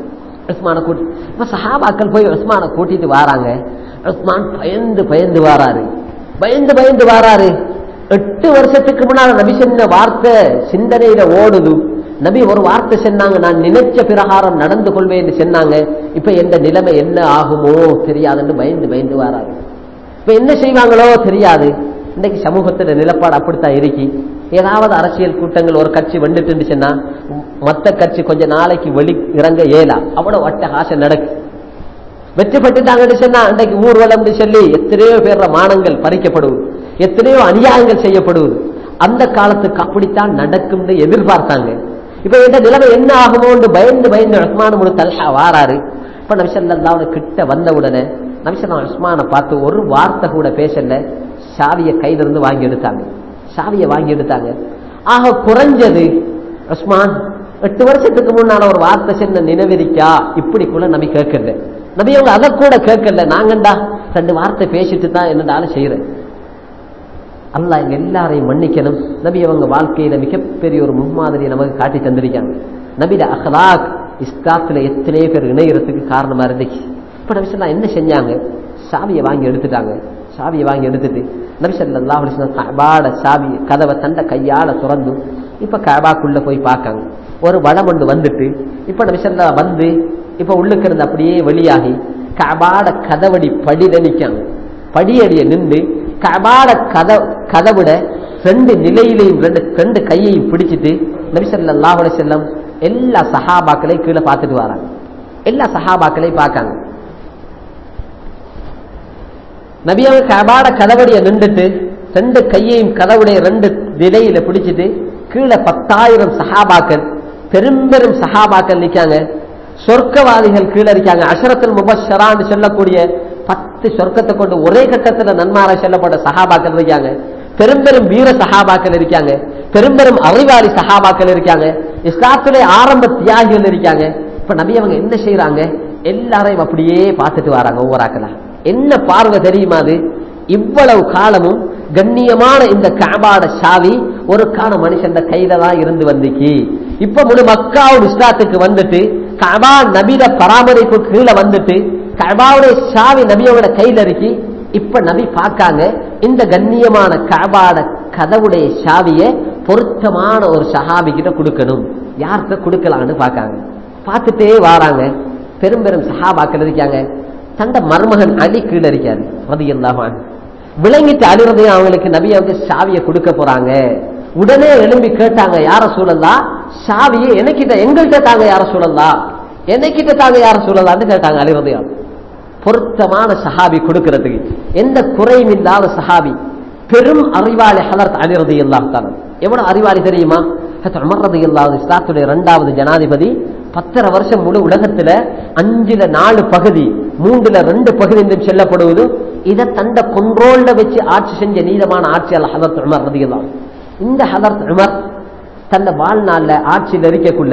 உஸ்மான கூட்டி இப்ப சஹாபாக்கள் போய் உஸ்மான கூட்டிட்டு வாராங்க உஸ்மான் பயந்து பயந்து வாராரு பயந்து பயந்து வாராரு எட்டு வருஷத்துக்கு முன்னால நபி சொன்ன வார்த்தை சிந்தனையில ஓடுது நபி ஒரு வார்த்தை சொன்னாங்க நான் நினைச்ச பிரகாரம் நடந்து கொள்வேன்னு சொன்னாங்க இப்ப எந்த நிலைமை என்ன ஆகுமோ தெரியாதுன்னு பயந்து பயந்து வாராரு இப்ப என்ன செய்வாங்களோ தெரியாது இன்னைக்கு சமூகத்துல நிலப்பாடு அப்படித்தான் இருக்கி ஏதாவது அரசியல் கூட்டங்கள் ஒரு கட்சி வந்துட்டு சொன்னா மத்த கட்சி கொஞ்ச நாளைக்கு வெளி இறங்க இயலா அவ்வளவு வட்ட ஆசை நடக்கு வெற்றி பெற்றுட்டாங்கன்னு சொன்னா அன்றைக்கு ஊர்வலம்னு சொல்லி எத்தனையோ பேர்ற மானங்கள் பறிக்கப்படுவது எத்தனையோ அநியாயங்கள் செய்யப்படுவது அந்த காலத்துக்கு அப்படித்தான் நடக்கும்னு எதிர்பார்த்தாங்க இப்ப இந்த நிலைமை என்ன ஆகுமோன்னு பயந்து பயந்து ரஹ்மான முழு தல்ஹா வாராரு இப்ப நபிசல்லாவோட கிட்ட வந்த உடனே நபிசல்லா உஸ்மானை பார்த்து ஒரு வார்த்தை கூட பேசல சாவியை கையில இருந்து வாங்கி எடுத்தாங்க சாவியை வாங்கி எடுத்தாங்க ஆக குறைஞ்சது உஸ்மான் எட்டு வருஷத்துக்கு முன்னால ஒரு வார்த்தை சொன்ன நினைவிருக்கா இப்படி கூட நபி கேட்கல நபி அவங்க அதை கூட கேட்கல நாங்கண்டா ரெண்டு வார்த்தை பேசிட்டு தான் என்னடாலும் செய்யறேன் அல்லாஹ் எங்க எல்லாரையும் மன்னிக்கணும் நபி அவங்க வாழ்க்கையில மிகப்பெரிய ஒரு முன்மாதிரியை நமக்கு காட்டி தந்திருக்காங்க நபியில அஹ்லாக் இஸ்லாத்துல எத்தனையோ பேர் இணையறதுக்கு காரணமா இருந்துச்சு இப்ப நபி சொல்லா என்ன செஞ்சாங்க சாவியை வாங்கி எடுத்துட்டாங்க சாவியை வாங்கி எடுத்துட்டு நபி சொல்லா கபாட சாவி கதவை தண்ட கையால துறந்து இப்ப கபாக்குள்ள போய் பார்க்காங்க ஒரு வளம் ஒன்று வந்துட்டு இப்ப நபி சொல்லா வந்து இப்ப உள்ளுக்கு இருந்து அப்படியே வெளியாகி கபாட கதவடி படியில நிக்காங்க படியடிய நின்று கபாட கத கதவுட ரெண்டு நிலையிலையும் ரெண்டு ரெண்டு கையையும் பிடிச்சிட்டு நபிசல்லாஹ் செல்லம் எல்லா சஹாபாக்களையும் கீழே பார்த்துட்டு வராங்க எல்லா சஹாபாக்களையும் பார்க்காங்க நபியாவை கபாட கதவடிய நின்றுட்டு ரெண்டு கையையும் கதவுடைய ரெண்டு நிலையில பிடிச்சிட்டு கீழே பத்தாயிரம் சஹாபாக்கள் பெரும்பெரும் சஹாபாக்கள் நிக்காங்க சொர்க்கவாதிகள் கீழே இருக்காங்க அஷரத்தில் முபஷரான்னு சொல்லக்கூடிய பத்து சொர்க்கத்தை கொண்டு ஒரே கட்டத்துல நன்மார சொல்லப்பட்ட சஹாபாக்கள் இருக்காங்க பெரும்பெரும் வீர சஹாபாக்கள் இருக்காங்க பெரும்பெரும் அறிவாளி சஹாபாக்கள் இருக்காங்க இஸ்லாத்திலே ஆரம்ப தியாகிகள் இருக்காங்க இப்ப நபி அவங்க என்ன செய்யறாங்க எல்லாரையும் அப்படியே பார்த்துட்டு வராங்க ஒவ்வொரு ஆக்களா என்ன பார்வை தெரியுமா அது இவ்வளவு காலமும் கண்ணியமான இந்த காபாட சாவி ஒரு கால மனுஷன் கையில தான் இருந்து வந்துச்சு இப்ப முழு மக்காவும் இஸ்லாத்துக்கு வந்துட்டு கபா நபித பராமரிப்பு கீழே வந்துட்டு கபாவுடைய சாவி நபியோட கையில இருக்கு இப்ப நபி பார்க்காங்க இந்த கண்ணியமான கபாட கதவுடைய சாவிய பொருத்தமான ஒரு சஹாபி கிட்ட கொடுக்கணும் யார்கிட்ட கொடுக்கலாம்னு பார்க்காங்க பார்த்துட்டே வாராங்க பெரும் பெரும் சஹாபாக்கள் இருக்காங்க தண்ட மருமகன் அலி கீழே இருக்காரு ரதி எல்லாமான் விளங்கிட்டு அழுறதையும் அவங்களுக்கு நபி அவங்க சாவியை கொடுக்க போறாங்க உடனே எழும்பி கேட்டாங்க யார சூழல்லா சாவியை எனக்கிட்ட எங்கள்கிட்ட தாங்க யார சூழல்லா என்னைக்கிட்ட தாங்க யார சூழலான்னு கேட்டாங்க அழுறதையும் பொருத்தமான சஹாபி கொடுக்கிறதுக்கு எந்த குறையும் இல்லாத சஹாபி பெரும் அறிவாளி ஹலர்த் அலிரது இல்லாஹான எவ்வளவு அறிவாளி தெரியுமா அமர்றது இல்லாத இஸ்லாத்துடைய இரண்டாவது ஜனாதிபதி பத்தரை வருஷம் முழு உலகத்துல அஞ்சுல நாலு பகுதி மூன்றுல ரெண்டு பகுதி என்றும் செல்லப்படுவது இதை தண்ட கொண்ட்ரோல்ல வச்சு ஆட்சி செஞ்ச நீதமான ஆட்சியாளர் ஹதரத் உமர் ரதியல்லாம் இந்த ஹதரத் உமர் தன்னை வாழ்நாள்ல ஆட்சியில் இருக்கக்குள்ள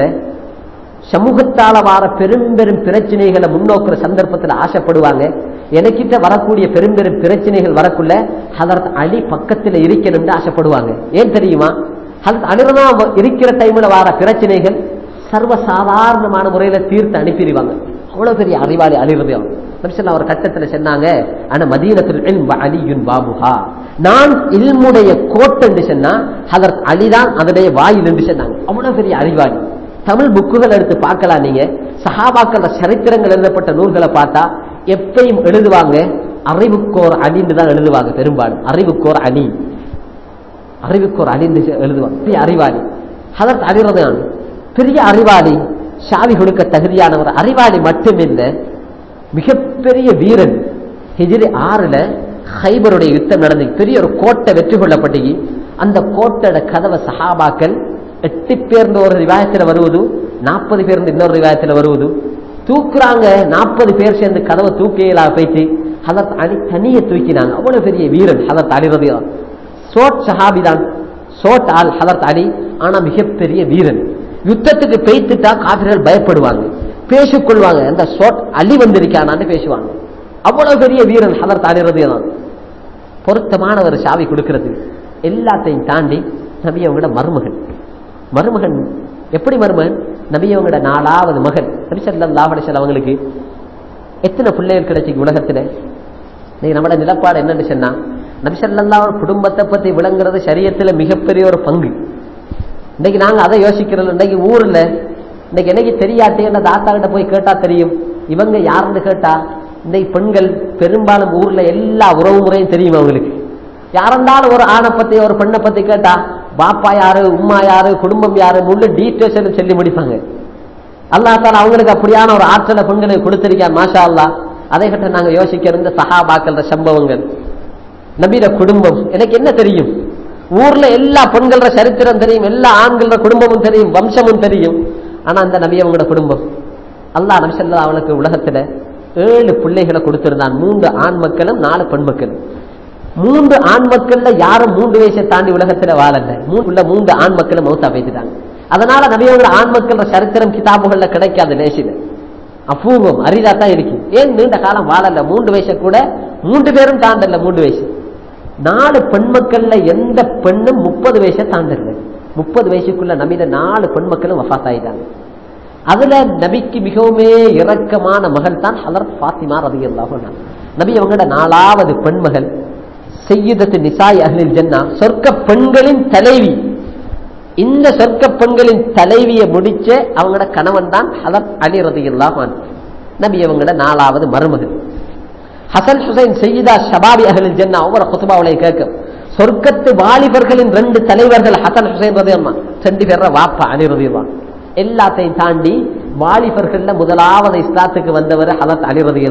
சமூகத்தால வார பெரும் பெரும் பிரச்சனைகளை முன்னோக்குற சந்தர்ப்பத்தில் ஆசைப்படுவாங்க எனக்கிட்ட வரக்கூடிய பெரும் பெரும் பிரச்சனைகள் வரக்குள்ள ஹதரத் அலி பக்கத்தில் இருக்கணும்னு ஆசைப்படுவாங்க ஏன் தெரியுமா ஹதரத் அலிரதா இருக்கிற டைம்ல வர பிரச்சனைகள் சர்வ சாதாரணமான முறையில தீர்த்து அனுப்பிடுவாங்க அவ்வளவு பெரிய அறிவாளி அலிரதம் ஒரு கட்டத்துல சொன்னாங்க ஆனா மதீனத்தில் அலியுன் பாபுஹா நான் இல்முடைய கோட்டென்று சொன்னா ஹதரத் அலிதான் அதனுடைய வாயில் என்று சொன்னாங்க அவ்வளவு பெரிய அறிவாளி தமிழ் புக்குகள் எடுத்து பார்க்கலாம் நீங்க சஹாபாக்கள சரித்திரங்கள் எழுதப்பட்ட நூல்களை பார்த்தா எப்பயும் எழுதுவாங்க அறிவுக்கோர் அணின்னு தான் எழுதுவாங்க பெரும்பாலும் அறிவுக்கோர் அணி அறிவுக்கோர் அணிந்து எழுதுவாங்க பெரிய அறிவாளி அதற்கு அறிவதான் பெரிய அறிவாளி சாவி கொடுக்க தகுதியானவர் அறிவாளி மட்டுமில்லை மிகப்பெரிய வீரன் ஹிஜிரி ஆறுல ஹைபருடைய யுத்தம் நடந்து பெரிய ஒரு கோட்டை வெற்றி கொள்ளப்பட்டு அந்த கோட்டோட கதவை சஹாபாக்கள் எட்டு பேர்ந்த ஒரு ரிவாயத்தில் வருவது நாற்பது பேர் இன்னொரு ரிவாயத்தில் வருவது தூக்குறாங்க நாற்பது பேர் சேர்ந்து கதவை தூக்கியலா போயிட்டு ஹதத் அலி தனியை தூக்கினாங்க அவ்வளவு பெரிய வீரன் ஹதத் அலி ரதியா சோட் சஹாபி தான் சோட் ஆல் ஹதத் அலி ஆனா மிகப்பெரிய வீரன் யுத்தத்துக்கு பெய்த்துட்டா காபிர்கள் பயப்படுவாங்க பேசிக்கொள்வாங்க அந்த சோட் அலி வந்திருக்கானான்னு பேசுவாங்க அவ்வளவு பெரிய வீரன் ஹதத் அலி ரதியா தான் பொருத்தமானவர் சாவி கொடுக்கிறது எல்லாத்தையும் தாண்டி நபியை விட மருமகன் மருமகன் எப்படி மருமகன் நபி அவங்களோட நாலாவது மகன் நபி ஸல்லல்லாஹு அலைஹி வஸல்லம் அவங்களுக்கு எத்தனை பிள்ளைகள் கிடைச்சிக்கு உலகத்துல இன்னைக்கு நம்மளோட நிலப்பாடு என்னன்னு சொன்னா நபி ஸல்லல்லாஹு குடும்பத்தை பத்தி விளங்குறது சரியத்துல மிகப்பெரிய ஒரு பங்கு இன்னைக்கு நாங்க அதை யோசிக்கிறோம் இன்னைக்கு ஊர்ல இன்னைக்கு என்னைக்கு தெரியாட்டி அந்த தாத்தா கிட்ட போய் கேட்டா தெரியும் இவங்க யாருன்னு கேட்டா இன்னைக்கு பெண்கள் பெரும்பாலும் ஊர்ல எல்லா உறவு முறையும் தெரியும் அவங்களுக்கு யாரெந்தாலும் ஒரு ஆணை பத்தி ஒரு பெண்ணை பத்தி கேட்டா பாப்பா யாரு உம்மா யாரு குடும்பம் யாரு முழு டீட்டெயில்ஸ் சொல்லி முடிப்பாங்க அல்லா தால அவங்களுக்கு அப்படியான ஒரு ஆற்றலை பெண்களுக்கு கொடுத்திருக்கான் மாஷா அல்லா அதை கிட்ட நாங்க யோசிக்கிற இந்த சஹாபாக்கள சம்பவங்கள் நபியில குடும்பம் எனக்கு என்ன தெரியும் ஊர்ல எல்லா பெண்கள சரித்திரம் தெரியும் எல்லா ஆண்கள குடும்பமும் தெரியும் வம்சமும் தெரியும் ஆனா அந்த நபி அவங்களோட குடும்பம் அல்லாஹ் நபி சொல்லா அவனுக்கு உலகத்துல ஏழு பிள்ளைகளை கொடுத்திருந்தான் மூன்று ஆண் மக்களும் நாலு பெண் மக்களும் மூன்று ஆண் மக்கள்ல யாரும் மூன்று வயசை தாண்டி உலகத்துல வாழல மூணுல மூன்று ஆண் மக்களும் மௌத்தா பேசிட்டாங்க அதனால நபியவங்க ஆண் மக்கள் சரித்திரம் கிதாபுகள்ல கிடைக்காது லேசில அபூர்வம் அரிதா தான் இருக்கு ஏன் நீண்ட காலம் வாழல மூன்று வயசை கூட மூன்று பேரும் தாண்டல மூன்று வயசு நாலு பெண் மக்கள்ல எந்த பெண்ணும் முப்பது வயசை தாண்டல முப்பது வயசுக்குள்ள நபியில நாலு பெண் மக்களும் வஃத் ஆயிட்டாங்க அதுல நபிக்கு மிகவுமே இரக்கமான மகள் தான் ஹலரத் ஃபாத்திமா ரதி நபி அவங்களோட நாலாவது பெண் மகள் செய்யுதத்து நிசாய் அஹ்லில் ஜன்னா சொர்க்க பெண்களின் தலைவி இந்த சொர்க்க பெண்களின் தலைவியை முடிச்ச அவங்களோட கணவன் தான் ஹலத் அலி ரதி நபி அவங்களோட நாலாவது மருமகள் ஹசன் ஹுசைன் செய்யுதா ஷபாபி அஹ்லில் ஜன்னா ஒவ்வொரு குத்துபாவளை கேட்கும் சொர்க்கத்து வாலிபர்களின் ரெண்டு தலைவர்கள் ஹசன் ஹுசைன் ரதி ரெண்டு பேர வாப்பா அலி ரதி எல்லாத்தையும் தாண்டி வாலிபர்கள்ல முதலாவது இஸ்லாத்துக்கு வந்தவர் ஹலத் அலி ரதி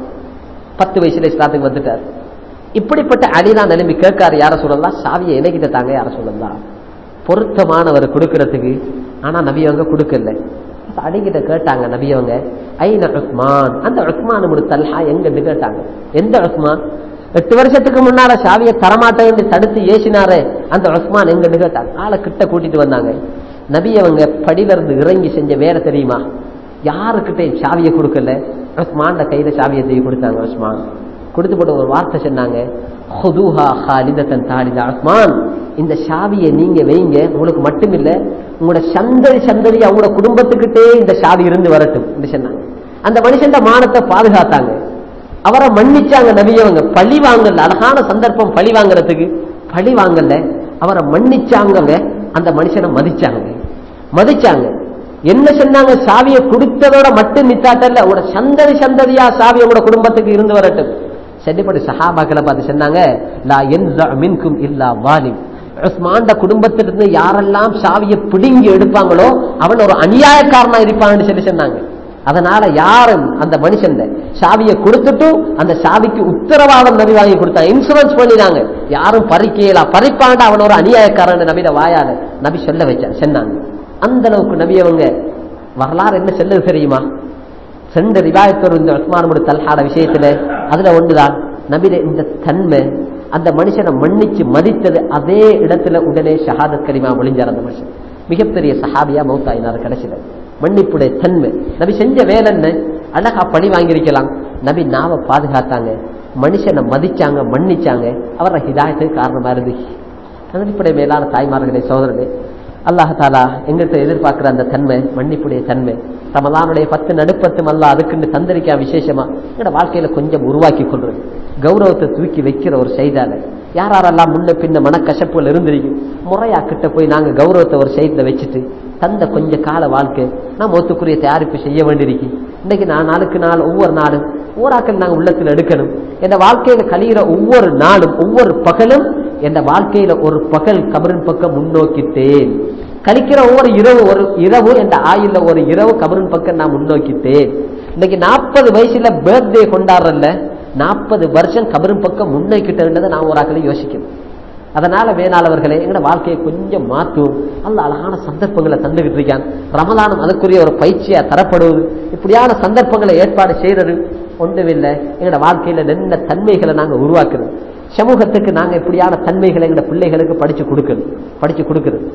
பத்து வயசுல இஸ்லாத்துக்கு வந்துட்டார் இப்படிப்பட்ட அலிதான் நிலைமை கேட்காரு யார சொல்லலாம் சாவியை இணைக்கிட்ட தாங்க யார சொல்லலாம் பொருத்தமானவர் கொடுக்கறதுக்கு ஆனா நபியவங்க கொடுக்கல அடிக்கிட்ட கேட்டாங்க நபியவங்க ஐன உஸ்மான் அந்த உஸ்மான் முடி தல்ஹா எங்கன்னு கேட்டாங்க எந்த உஸ்மான் எட்டு வருஷத்துக்கு முன்னால சாவியை தரமாட்டேன்னு தடுத்து ஏசினாரு அந்த உஸ்மான் எங்கன்னு கேட்டாங்க ஆளை கிட்ட கூட்டிட்டு வந்தாங்க நபியவங்க படியில இருந்து இறங்கி செஞ்ச வேற தெரியுமா யாருக்கிட்ட சாவியை கொடுக்கல உஸ்மான் கையில சாவியை தூக்கி கொடுத்தாங்க உஸ்மான் கொடுத்து போட்டு ஒரு வார்த்தை சொன்னாங்க ஹுதூஹா ஹாலிதத்தன் தாலிதா உஸ்மான் இந்த சாவியை நீங்க வைங்க உங்களுக்கு மட்டுமில்ல உங்களோட சந்ததி சந்ததி அவங்களோட குடும்பத்துக்கிட்டே இந்த சாவி இருந்து வரட்டும் என்று சொன்னாங்க அந்த மனுஷன் மானத்தை பாதுகாத்தாங்க அவரை மன்னிச்சாங்க நபியவங்க பழி வாங்கல அழகான சந்தர்ப்பம் பழி வாங்குறதுக்கு பழி வாங்கல அவரை மன்னிச்சாங்க அந்த மனுஷனை மதிச்சாங்க மதிச்சாங்க என்ன சொன்னாங்க சாவியை கொடுத்ததோட மட்டும் நித்தாட்டல்ல உங்களோட சந்ததி சந்ததியா சாவி உங்களோட குடும்பத்துக்கு இருந்து வரட்டும் சென்னிப்படி சஹாபாக்களை பார்த்து சொன்னாங்க லா என்ஸா மின்கும் இல்லா வாலிம் உஸ்மாண்ட குடும்பத்திலிருந்து யாரெல்லாம் சாவியை பிடுங்கி எடுப்பாங்களோ அவன் ஒரு அநியாயக்காரனா இருப்பான்னு சொல்லி சொன்னாங்க அதனால யாரும் அந்த மனுஷன் சாவியை கொடுத்துட்டு அந்த சாவிக்கு உத்தரவாதம் நபி வாங்கி கொடுத்தாங்க இன்சூரன்ஸ் பண்ணினாங்க யாரும் பறிக்கலாம் பறிப்பாண்ட அவன் ஒரு அநியாயக்காரன் நபியில வாயால நபி சொல்ல வச்சான் சொன்னாங்க அந்த அளவுக்கு நபி அவங்க வரலாறு என்ன செல்லுது தெரியுமா ரெண்டு ரிவாயத்தோர் இந்த உஸ்மான் தல்ஹாட விஷயத்துல அதுல ஒன்றுதான் நபில இந்த தன்மை அந்த மனுஷனை மன்னிச்சு மதித்தது அதே இடத்துல உடனே ஷஹாதத் கரிமா ஒளிஞ்சார் அந்த மனுஷன் மிகப்பெரிய சஹாபியா மௌத்தாயினார் கடைசியில மன்னிப்புடைய தன்மை நபி செஞ்ச வேலை என்ன அழகா பழி வாங்கியிருக்கலாம் நபி நாவ பாதுகாத்தாங்க மனுஷனை மதிச்சாங்க மன்னிச்சாங்க அவர ஹிதாயத்துக்கு காரணமா இருந்துச்சு அடிப்படை மேலான தாய்மார்களே சோதரனே அல்லாஹாலா எங்கிட்ட எதிர்பார்க்கிற அந்த தன்மை மன்னிப்புடைய தன்மை ரமலானுடைய பத்து நடுப்பத்தும் அல்ல அதுக்குன்னு தந்திரிக்கா விசேஷமா எங்களோட வாழ்க்கையில கொஞ்சம் உருவாக்கி கொள்றது கௌரவத்தை தூக்கி வைக்கிற ஒரு செய்தால யாரெல்லாம் முன்ன பின்ன மனக்கசப்புகள் இருந்திருக்கும் முறையா கிட்ட போய் நாங்க கௌரவத்தை ஒரு சைட்ல வச்சுட்டு தந்த கொஞ்ச கால வாழ்க்கை நாம் ஒத்துக்குரிய தயாரிப்பு செய்ய வேண்டியிருக்கு இன்னைக்கு நான் நாளுக்கு நாள் ஒவ்வொரு நாளும் ஓராக்கள் நாங்க உள்ளத்தில் எடுக்கணும் என் வாழ்க்கையில கழிகிற ஒவ்வொரு நாளும் ஒவ்வொரு பகலும் என் வாழ்க்கையில ஒரு பகல் கபரின் பக்கம் முன்னோக்கிட்டேன் கழிக்கிற ஒவ்வொரு இரவு ஒரு இரவு என் ஆயுள்ல ஒரு இரவு கபரின் பக்கம் நான் முன்னோக்கிட்டேன் இன்னைக்கு நாற்பது வயசுல பர்த்டே கொண்டாடுறல நாற்பது வருஷம் கபரின் பக்கம் முன்னோக்கிட்டதை நான் ஒரு ஆக்களை யோசிக்கணும் அதனால வேணாளவர்களே எங்களோட வாழ்க்கையை கொஞ்சம் மாற்றும் அல்ல அழகான சந்தர்ப்பங்களை தந்துகிட்டு இருக்கான் ரமலானும் அதுக்குரிய ஒரு பயிற்சியா தரப்படுவது இப்படியான சந்தர்ப்பங்களை ஏற்பாடு செய்யறது ஒன்றுமில்லை எங்களோட வாழ்க்கையில நல்ல தன்மைகளை நாங்க உருவாக்குறது சமூகத்துக்கு நாங்க இப்படியான தன்மைகளை எங்களோட பிள்ளைகளுக்கு படிச்சு கொடுக்கணும் படிச்சு கொடுக்கறது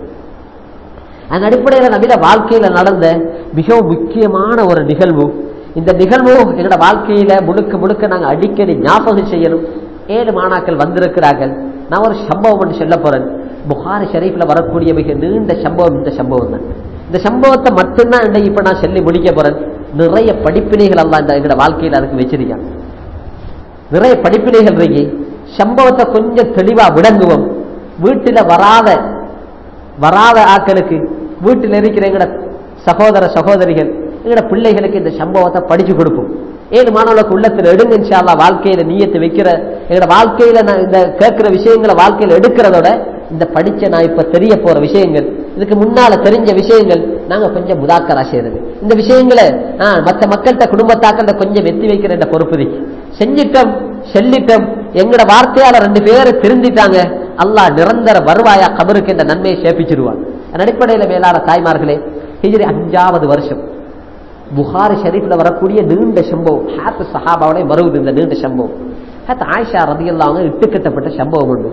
அதன் அடிப்படையில் நவீன வாழ்க்கையில நடந்த மிகவும் முக்கியமான ஒரு நிகழ்வு இந்த நிகழ்வு எங்களோட வாழ்க்கையில முழுக்க முழுக்க நாங்க அடிக்கடி ஞாபகம் செய்யணும் ஏழு மாணாக்கள் வந்திருக்கிறார்கள் நான் ஒரு சம்பவம் ஒன்று சொல்ல போறேன் புகாரி ஷரீஃப்ல வரக்கூடிய மிக நீண்ட சம்பவம் இந்த சம்பவம் தான் இந்த சம்பவத்தை மட்டும்தான் இன்றைக்கு இப்ப நான் சொல்லி முடிக்க போறேன் நிறைய படிப்பினைகள் எல்லாம் இந்த எங்களோட வாழ்க்கையில அதுக்கு வச்சிருக்கான் நிறைய படிப்பினைகள் இருக்கு சம்பவத்தை கொஞ்சம் தெளிவா விளங்குவோம் வீட்டுல வராத வராத ஆட்களுக்கு வீட்டில் இருக்கிற எங்கட சகோதர சகோதரிகள் எங்கட பிள்ளைகளுக்கு இந்த சம்பவத்தை படிச்சு கொடுப்போம் ஏழு மாணவர்களுக்கு உள்ளத்துல எடுங்க இன்ஷால்லா வாழ்க்கையில நீயத்தை வைக்கிற எங்கட வாழ்க்கையில நான் இந்த கேட்கிற விஷயங்களை வாழ்க்கையில எடுக்கிறதோட இந்த படிச்ச நான் இப்ப தெரிய போற விஷயங்கள் இதுக்கு முன்னால தெரிஞ்ச விஷயங்கள் நாங்க கொஞ்சம் முதாக்கரா செய்யறது இந்த விஷயங்களை ஆஹ், மத்த மக்கள்கிட்ட குடும்பத்தாக்கள்கிட்ட கொஞ்சம் வெத்தி வைக்கிற இந்த பொறுப்பு இருக்கு. செஞ்சிட்டோம் செல்லிட்டோம் எங்கட வார்த்தையால ரெண்டு பேரும் திருந்திட்டாங்க அல்லாஹ் நிரந்தர வருவாயா கபருக்கு இந்த நன்மையை சேப்பிச்சிருவான் அதன் அடிப்படையில மேலான தாய்மார்களே ஹிஜ்ரி அஞ்சாவது வருஷம் புகாரி ஷரீஃப்ல வரக்கூடிய நீண்ட சம்பவம் ஹாத்து சஹாபாவோட வருவது இந்த நீண்ட சம்பவம் ஹாத் ஆயிஷா ரதியல்லாங்க இட்டுக்கட்டப்பட்ட சம்பவம் உண்டு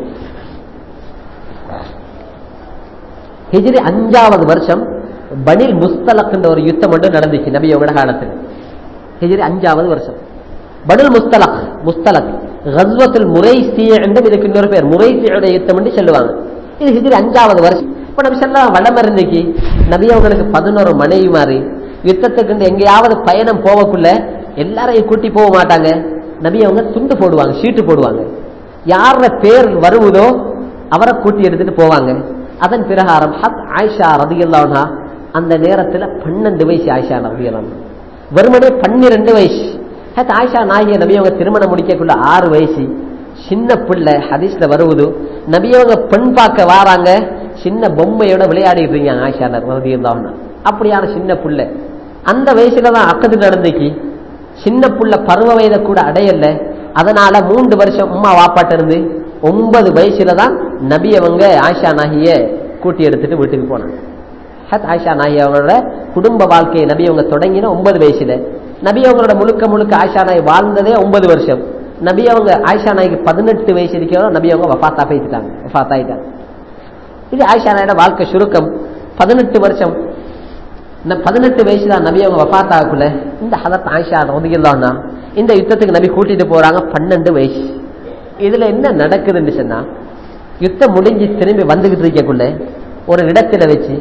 ஹிஜ்ரி அஞ்சாவது வருஷம் பனில் முஸ்தலக் ஒரு யுத்தம் ஒன்று நடந்துச்சு நபியோட காலத்தில் ஹிஜ்ரி அஞ்சாவது வருஷம் பனுல் முஸ்தலக் முஸ்தலக் கஸ்வத்துல் முரைசி என்றும் இதுக்கு இன்னொரு பேர் முரைசியோட யுத்தம் என்று சொல்லுவாங்க இது ஹிஜ்ரி அஞ்சாவது வருஷம் இப்ப நபி சொல்லலாம் வளம் இருந்துக்கு நபி அவங்களுக்கு பதினோரு மனைவி மாறி யுத்தத்துக்கு எங்கேயாவது பயணம் போவக்குள்ள எல்லாரையும் கூட்டி போக மாட்டாங்க நபி அவங்க துண்டு போடுவாங்க சீட்டு போடுவாங்க யார பேர் வருவதோ அவரை கூட்டி எடுத்துட்டு போவாங்க அதன் பிரகாரம் ஹத் ஆயிஷா ரதியல்லானா அந்த நேரத்துல பன்னெண்டு வயசு ஆயிஷா ரதியல்லாம் வெறுமனே பன்னிரெண்டு வயசு ஹத் ஆயிஷா நாயகிய நபி அவங்க திருமணம் முடிக்கக்குள்ள ஆறு வயசு சின்ன பிள்ளை ஹதீஸ்ல வருவது நபி அவங்க பெண் பார்க்க வாராங்க சின்ன பொம்மையோட விளையாடிட்டு இருக்காங்க ஆயிஷா ரதியல்லானா அப்படியான சின்ன பிள்ளை அந்த வயசுல தான் அக்கது நடந்துச்சு சின்ன புள்ள பருவ வயதை கூட அடையல அதனால மூன்று வருஷம் உம்மா வாப்பாட்ட இருந்து ஒன்பது வயசுல தான் நபி அவங்க ஆயிஷா நாகிய கூட்டி எடுத்துட்டு வீட்டுக்கு போனாங்க ஹத் ஆயிஷா நாயி அவங்களோட குடும்ப வாழ்க்கையை நபி அவங்க தொடங்கின ஒன்பது வயசுல நபி அவங்களோட முழுக்க முழுக்க ஆயிஷா நாய் வாழ்ந்ததே ஒன்பது வருஷம் நபி அவங்க ஆயிஷா நாய்க்கு பதினெட்டு வயசு இருக்கிறோம் நபி அவங்க வஃபாத்தா போயிட்டாங்க வஃபாத் ஆயிட்டாங்க இது ஆயிஷா நாயோட வாழ்க்கை சுருக்கம் பதினெட்டு வருஷம் இந்த பதினெட்டு வயசுல நபி அவங்க வஃபாத்தாக்குள்ள இந்த ஹதத் ஆயிஷா ரதியல்லான்னா இந்த யுத்தத்துக்கு நபி கூட்டிட்டு போறாங்க பன்னெண்டு வயசு இதுல என்ன நடக்குதுன்னு சொன்னா யுத்தம் முடிஞ்சு திரும்பி வந்துகிட்டு இருக்கக்குள்ள ஒரு இடத்துல வச்சு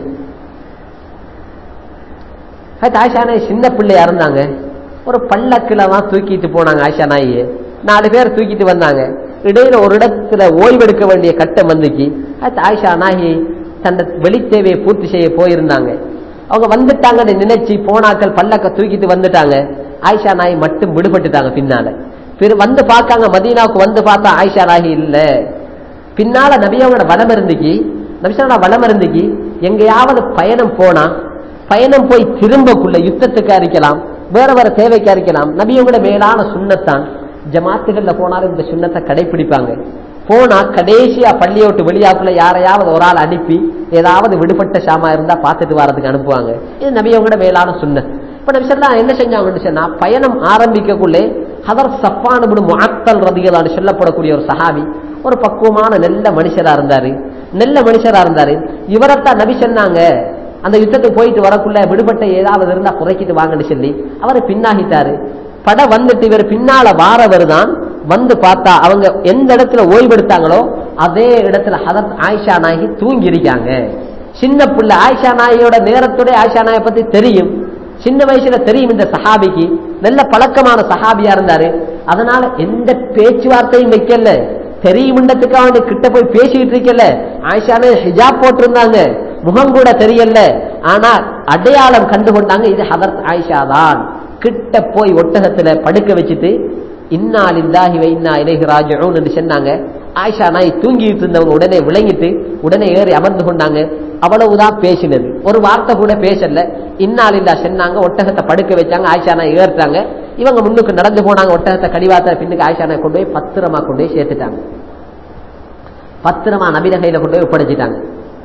ஹத் ஆயிஷா நாய் சின்ன பிள்ளையா இருந்தாங்க ஒரு பல்லக்கில தான் தூக்கிட்டு போனாங்க ஆயிஷா நாயை நாலு பேர் தூக்கிட்டு வந்தாங்க இடையில ஒரு இடத்துல ஓய்வெடுக்க வேண்டிய கட்டம் வந்துச்சு ஹத் ஆயிஷா நாயி தன் வெளி தேவையை பூர்த்தி செய்ய போயிருந்தாங்க அவங்க வந்துட்டாங்கன்னு நினைச்சு போனாக்கள் பல்லக்க தூக்கிட்டு வந்துட்டாங்க ஆயிஷா நாய் மட்டும் விடுபட்டுட்டாங்க பின்னால பிற வந்து பார்க்காங்க மதீனாவுக்கு வந்து பார்த்தா ஆயிஷா நாயி இல்ல பின்னால நபியாவோட வளம் இருந்துச்சு நபிசாவோட வளம் இருந்துச்சு எங்கேயாவது பயணம் போனா பயணம் போய் திரும்பக்குள்ள யுத்தத்துக்கு அறிக்கலாம் வேற வேற தேவைக்கு அறிக்கலாம் நபியோட மேலான சுண்ணத்தான் ஜமாத்துகள்ல போனாலும் இந்த சுண்ணத்தை கடைபிடிப்பாங்க போனா கடைசியா பள்ளியை விட்டு வெளியாக்குள்ள யாரையாவது ஒரு ஆள் அனுப்பி ஏதாவது விடுபட்ட ஷாமா இருந்தா பார்த்துட்டு வரதுக்கு அனுப்புவாங்க இது நபியோட மேலான சுண்ணத் இப்ப நபி சொல்லலாம் என்ன செஞ்சாங்கன்னு சொன்னா பயணம் ஆரம்பிக்கக்குள்ளே ஹதர் சப்பான் முஅத்தல் ரதிகளான்னு சொல்லப்படக்கூடிய ஒரு சஹாபி ஒரு பக்குவமான நல்ல மனுஷரா இருந்தாரு நல்ல மனுஷரா இருந்தாரு இவரைத்தான் நபி சொன்னாங்க அந்த யுத்தத்துக்கு போயிட்டு வரக்குள்ள விடுபட்ட ஏதாவது இருந்தா குறைக்கிட்டு வாங்கன்னு சொல்லி அவரை பின்னாகிட்டாரு பட வந்துட்டு இவர் பின்னால வாரவர் தான் வந்து பார்த்தா அவங்க எந்த இடத்துல ஓய்வெடுத்தாங்களோ அதே இடத்துல ஹதத் ஆயிஷா நாயகி தூங்கி இருக்காங்க சின்ன பிள்ளை ஆயிஷா நாயோட நேரத்தோட ஆயிஷா நாயை பத்தி தெரியும் சின்ன வயசுல தெரியும் இந்த சஹாபிக்கு நல்ல பழக்கமான சஹாபியா இருந்தாரு அதனால எந்த பேச்சுவார்த்தையும் வைக்கல தெரியுமன்றதுக்கு அவனு கிட்ட போய் பேசிட்டு இருக்கல ஆயிஷானு ஹிஜாப் போட்டிருந்தாங்க முகம் கூட தெரியல ஆனா அடையாளம் கண்டுகொண்டாங்க இது ஹதரத் ஆயிஷா தான் கிட்ட போய் ஒட்டகத்துல படுக்க வச்சுட்டு இன்னா லில்லாஹி வ இன்னா இலைஹி ராஜிஊன் என்று சொன்னாங்க ஆயிஷா நாய் தூங்கிட்டு இருந்தவங்க உடனே விளங்கிட்டு உடனே ஏறி அமர்ந்து கொண்டாங்க அவ்வளவுதான் பேசினது ஒரு வார்த்தை கூட பேசல இன்னாலில்லா சொன்னாங்க ஒட்டகத்தை படுக்க வச்சாங்க ஆயிஷா நாய் ஏறிட்டாங்க இவங்க முன்னுக்கு நடந்து போனாங்க ஒட்டகத்தை கடிவாத்த பின்னுக்கு ஆயிஷா நாய் கொண்டு போய் பத்திரமா கொண்டு போய் சேர்த்துட்டாங்க பத்திரமா நபில கையில கொண்டு போய் ஒப்படைச்சிட்டாங்க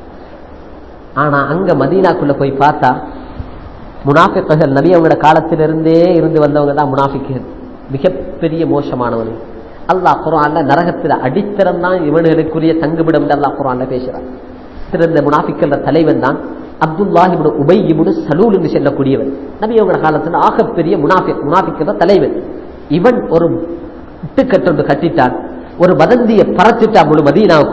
ஆனா அங்க மதீனாக்குள்ள போய் பார்த்தா முனாஃபிக்குகள் நபி அவங்களோட காலத்திலிருந்தே இருந்து வந்தவங்க தான் முனாஃபிக்குகள் மிகப்பெரிய மோசமானவன் அல்லாஹ் குரான்ல நரகத்துல அடித்தரம் தான் இவனுக்குரிய தங்குமிடம் அல்லாஹ் குரான்ல பேசுறான் சிறந்த முனாஃபிக்கல் தலைவன் தான் அப்துல்லாஹிபுடு உபையிபுடு சலூல் என்று செல்லக்கூடியவன் நபி அவங்களோட காலத்துல ஆகப்பெரிய முனாஃபிக் முனாஃபிக்கிற தலைவன் இவன் ஒரு இட்டுக்கட்டொன்று கட்டிட்டான் ஒரு வதந்தியை பறச்சிட்டா முழு மதீனாவுக்கும்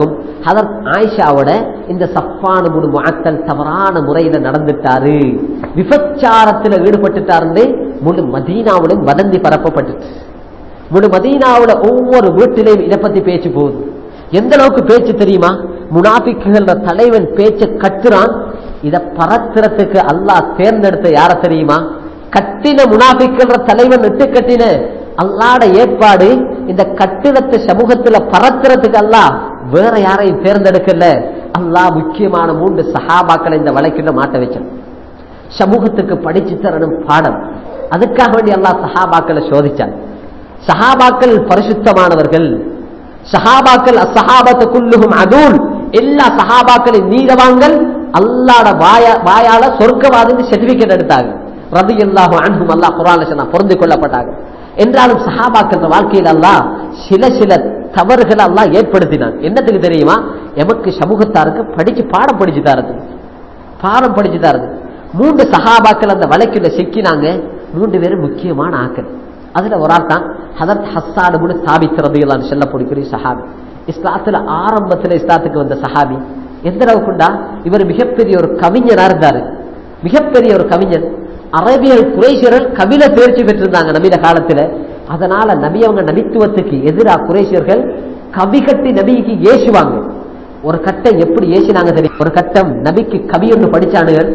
ஹதரத் ஆயிஷாவோட இந்த சஃபானு முடு முஅத்தல் தவறான முறையில நடந்துட்டாரு விபச்சாரத்துல ஈடுபட்டுட்டாருன்னு முழு மதீனாவிலும் வதந்தி பரப்பப்பட்டுச்சு முழு மதீனாவுல ஒவ்வொரு வீட்டிலையும் இதை பத்தி பேச்சு போகுது எந்த அளவுக்கு பேச்சு தெரியுமா முனாபிக்குகள தலைவன் பேச்ச கட்டுறான் இத பரத்துறதுக்கு அல்லாஹ் தேர்ந்தெடுத்த யார தெரியுமா கட்டின முனாபிக்கிற தலைவன் இட்டு கட்டின அல்லாட ஏற்பாடு இந்த கட்டிடத்தை சமூகத்துல பரத்துறதுக்கு அல்லாஹ் வேற யாரையும் தேர்ந்தெடுக்கல அல்லாஹ் முக்கியமான மூன்று சஹாபாக்களை இந்த வழக்கில மாட்ட வச்சான் சமூகத்துக்கு படிச்சு தரணும் பாடம் அதுக்காக வேண்டி அல்லாஹ் சஹாபாக்களை சோதிச்சான் சஹாபாக்கள் பரிசுத்தமானவர்கள் சஹாபாக்கள் அசஹாபத்துக்குள்ளுகும் அதூல் எல்லா சஹாபாக்களின் நீதவான்கள் அல்லாட வாய வாயால சொர்க்கவாதி சர்டிபிகேட் எடுத்தாங்க ரதி அல்லாஹு அன்பும் அல்லாஹ் குரான் சொன்னா பொருந்து கொள்ளப்பட்டாங்க என்றாலும் சஹாபாக்கள் வாழ்க்கையில் அல்லாஹ் சில சில தவறுகளை அல்லாஹ் ஏற்படுத்தினான் என்னத்துக்கு தெரியுமா எமக்கு சமூகத்தாருக்கு படிச்சு பாடம் படிச்சு தாரது பாடம் படிச்சு தாரது மூன்று சஹாபாக்கள் அந்த வழக்கில் சிக்கினாங்க மூன்று பேரும் முக்கியமான ஆக்கள் அதுல ஒரு ஆள் தான் ஹதரத் ஹஸ்ஸாடு கூட ஸ்தாபிக்கிறது சொல்லக்கூடிய சஹாபி இஸ்லாத்துல ஆரம்பத்துல இஸ்லாத்துக்கு வந்த சஹாபி எந்த அளவுக்குண்டா இவர் மிகப்பெரிய ஒரு கவிஞனா இருந்தாரு மிகப்பெரிய ஒரு கவிஞன் அரபியல் குறைஷியர்கள் கவில தேர்ச்சி பெற்றிருந்தாங்க நவீன காலத்துல அதனால நபி அவங்க நபித்துவத்துக்கு எதிராக குறைஷியர்கள் கவி கட்டி நபிக்கு ஏசுவாங்க ஒரு கட்டம் எப்படி ஏசினாங்க தெரியும் ஒரு கட்டம் நபிக்கு கவி ஒன்று படிச்சானுகள்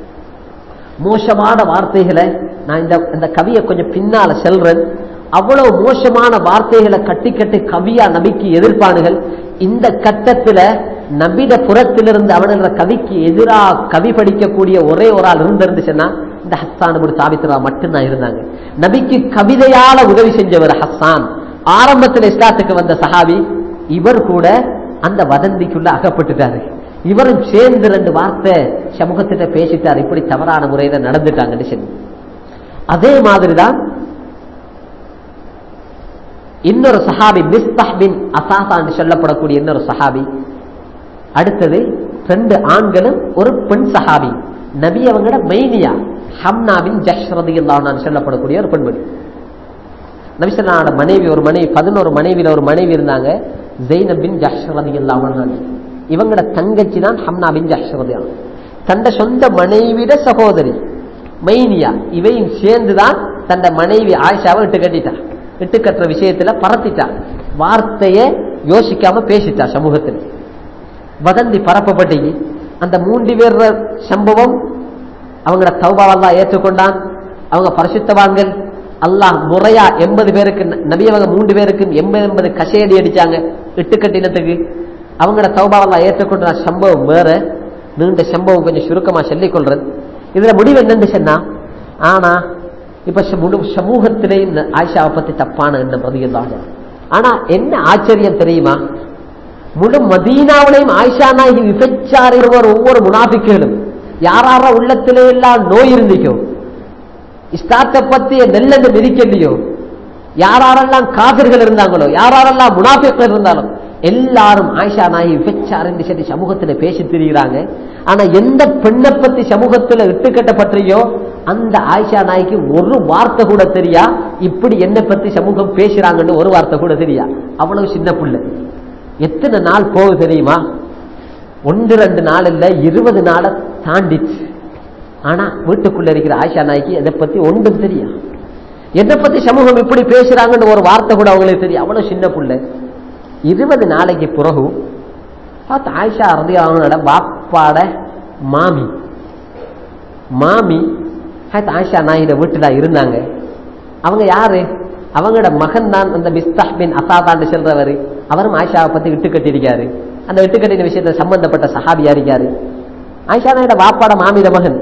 மோசமான வார்த்தைகளை நான் இந்த இந்த கவியை கொஞ்சம் பின்னால செல்றேன் அவ்வளவு மோசமான வார்த்தைகளை கட்டி கட்டி கவியா நபிக்கு எதிர்ப்பானுகள் இந்த கட்டத்துல நபிட புறத்திலிருந்து அவனுங்கிற கவிக்கு எதிராக கவி படிக்கக்கூடிய ஒரே ஒரு ஆள் இருந்திருந்துச்சுன்னா இந்த ஹஸ்ஸான் இப்படி சாபித்ரா மட்டும்தான் இருந்தாங்க நபிக்கு கவிதையால உதவி செஞ்சவர் ஹஸ்ஸான் ஆரம்பத்தில் இஸ்லாத்துக்கு வந்த சஹாபி இவர் கூட அந்த வதந்திக்குள்ள அகப்பட்டுட்டாரு இவரும் சேர்ந்து ரெண்டு வார்த்தை சமூகத்திட்ட பேசிட்டார் இப்படி தவறான முறையில நடந்துட்டாங்கன்னு சொல்லி அதே மாதிரிதான் இன்னொரு சஹாபி மிஸ்தஹ் பின் அசாசான்னு சொல்லப்படக்கூடிய இன்னொரு சஹாபி அடுத்தது ரெண்டு ஆண்களும் ஒரு பெண் சஹாபி நபி அவங்களோட மெய்னியா ஹம்னா பின் ஜஷ்ரதி நான் சொல்லப்படக்கூடிய ஒரு பெண்மணி நபிசல்லாவோட மனைவி ஒரு மனைவி பதினோரு மனைவியில ஒரு மனைவி இருந்தாங்க ஜெய்னப் பின் ஜஷ்ரதி இல்லாமல் இவங்களோட தங்கச்சி தான் ஹம்னா பின் ஜஷ்ரதி தந்த சொந்த மனைவிட சகோதரி மைனியா இவையும் சேர்ந்துதான் தந்த மனைவி ஆயிஷாவை இட்டு கட்டிட்டா இட்டு கட்டுற விஷயத்துல பரத்திட்டா வார்த்தைய யோசிக்காம பேசிட்டா சமூகத்தில் வதந்தி பரப்பப்பட்டீங்க அந்த மூன்று பேர் சம்பவம் அவங்களோட தௌபாவெல்லாம் ஏற்றுக்கொண்டான் அவங்க பரிசுத்தவான்கள் அல்லாஹ் முறையா எண்பது பேருக்கு நபியவங்க மூன்று பேருக்கு எண்பது எண்பது கசையடி அடிச்சாங்க இட்டு கட்டினத்துக்கு அவங்களோட தௌபாவெல்லாம் ஏற்றுக்கொண்ட சம்பவம் வேற நீண்ட சம்பவம் கொஞ்சம் சுருக்கமா சொல்லிக் கொள்றது இதுல முடிவு என்னன்னு சொன்னா ஆனா இப்ப முழு சமூகத்திலேயும் ஆயிஷாவை பத்தி தப்பான எண்ணம் பதியதாக ஆனா என்ன ஆச்சரியம் தெரியுமா முழு மதீனாவிலையும் ஆயிஷா நாயகி விபச்சாரி ஒவ்வொரு முனாபிக்குகளும் யாரார உள்ளத்திலே எல்லாம் நோய் இருந்திக்கோ இஸ்லாத்தை பத்திய நெல்லென்று மிதிக்கலையோ யாரெல்லாம் காதர்கள் இருந்தாங்களோ யாரெல்லாம் முனாபிக்கள் இருந்தாலும் எல்லாரும் ஆயிஷா நாயகி விபச்சார் என்று சொல்லி சமூகத்துல பேசி திரிகிறாங்க ஆனா எந்த பெண்ணை பத்தி சமூகத்துல இட்டுக்கட்டப்பட்டியோ அந்த ஆயிஷா நாய்க்கு ஒரு வார்த்தை கூட தெரியா இப்படி என்னை பத்தி சமூகம் பேசுறாங்கன்னு ஒரு வார்த்தை கூட தெரியா அவ்வளவு சின்ன புள்ள எத்தனை நாள் போகுது தெரியுமா ஒன்று ரெண்டு நாள் இல்ல இருபது நாளை தாண்டிச்சு ஆனா வீட்டுக்குள்ள இருக்கிற ஆயிஷா நாய்க்கு இதை பத்தி ஒன்றும் தெரியும் என்னை பத்தி சமூகம் இப்படி பேசுறாங்கன்னு ஒரு வார்த்தை கூட அவங்களுக்கு தெரியும் அவ்வளவு சின்ன புள்ள இருபது நாளைக்கு பிறகு பார்த்து ஆயிஷா அறதி அவனோட பாப்பாட மாமி மாமி ஆயிஷா நாயிட வீட்டுல இருந்தாங்க அவங்க யாரு அவங்களோட மகன் தான் அந்த மிஸ்தாஹ் பின் அசாதாண்டு செல்றவர் அவரும் ஆயிஷாவை பத்தி விட்டு கட்டியிருக்காரு அந்த விட்டு கட்டின விஷயத்துல சம்பந்தப்பட்ட சஹாபியா இருக்காரு ஆயிஷா நாயோட பாப்பாட மாமியிட மகன்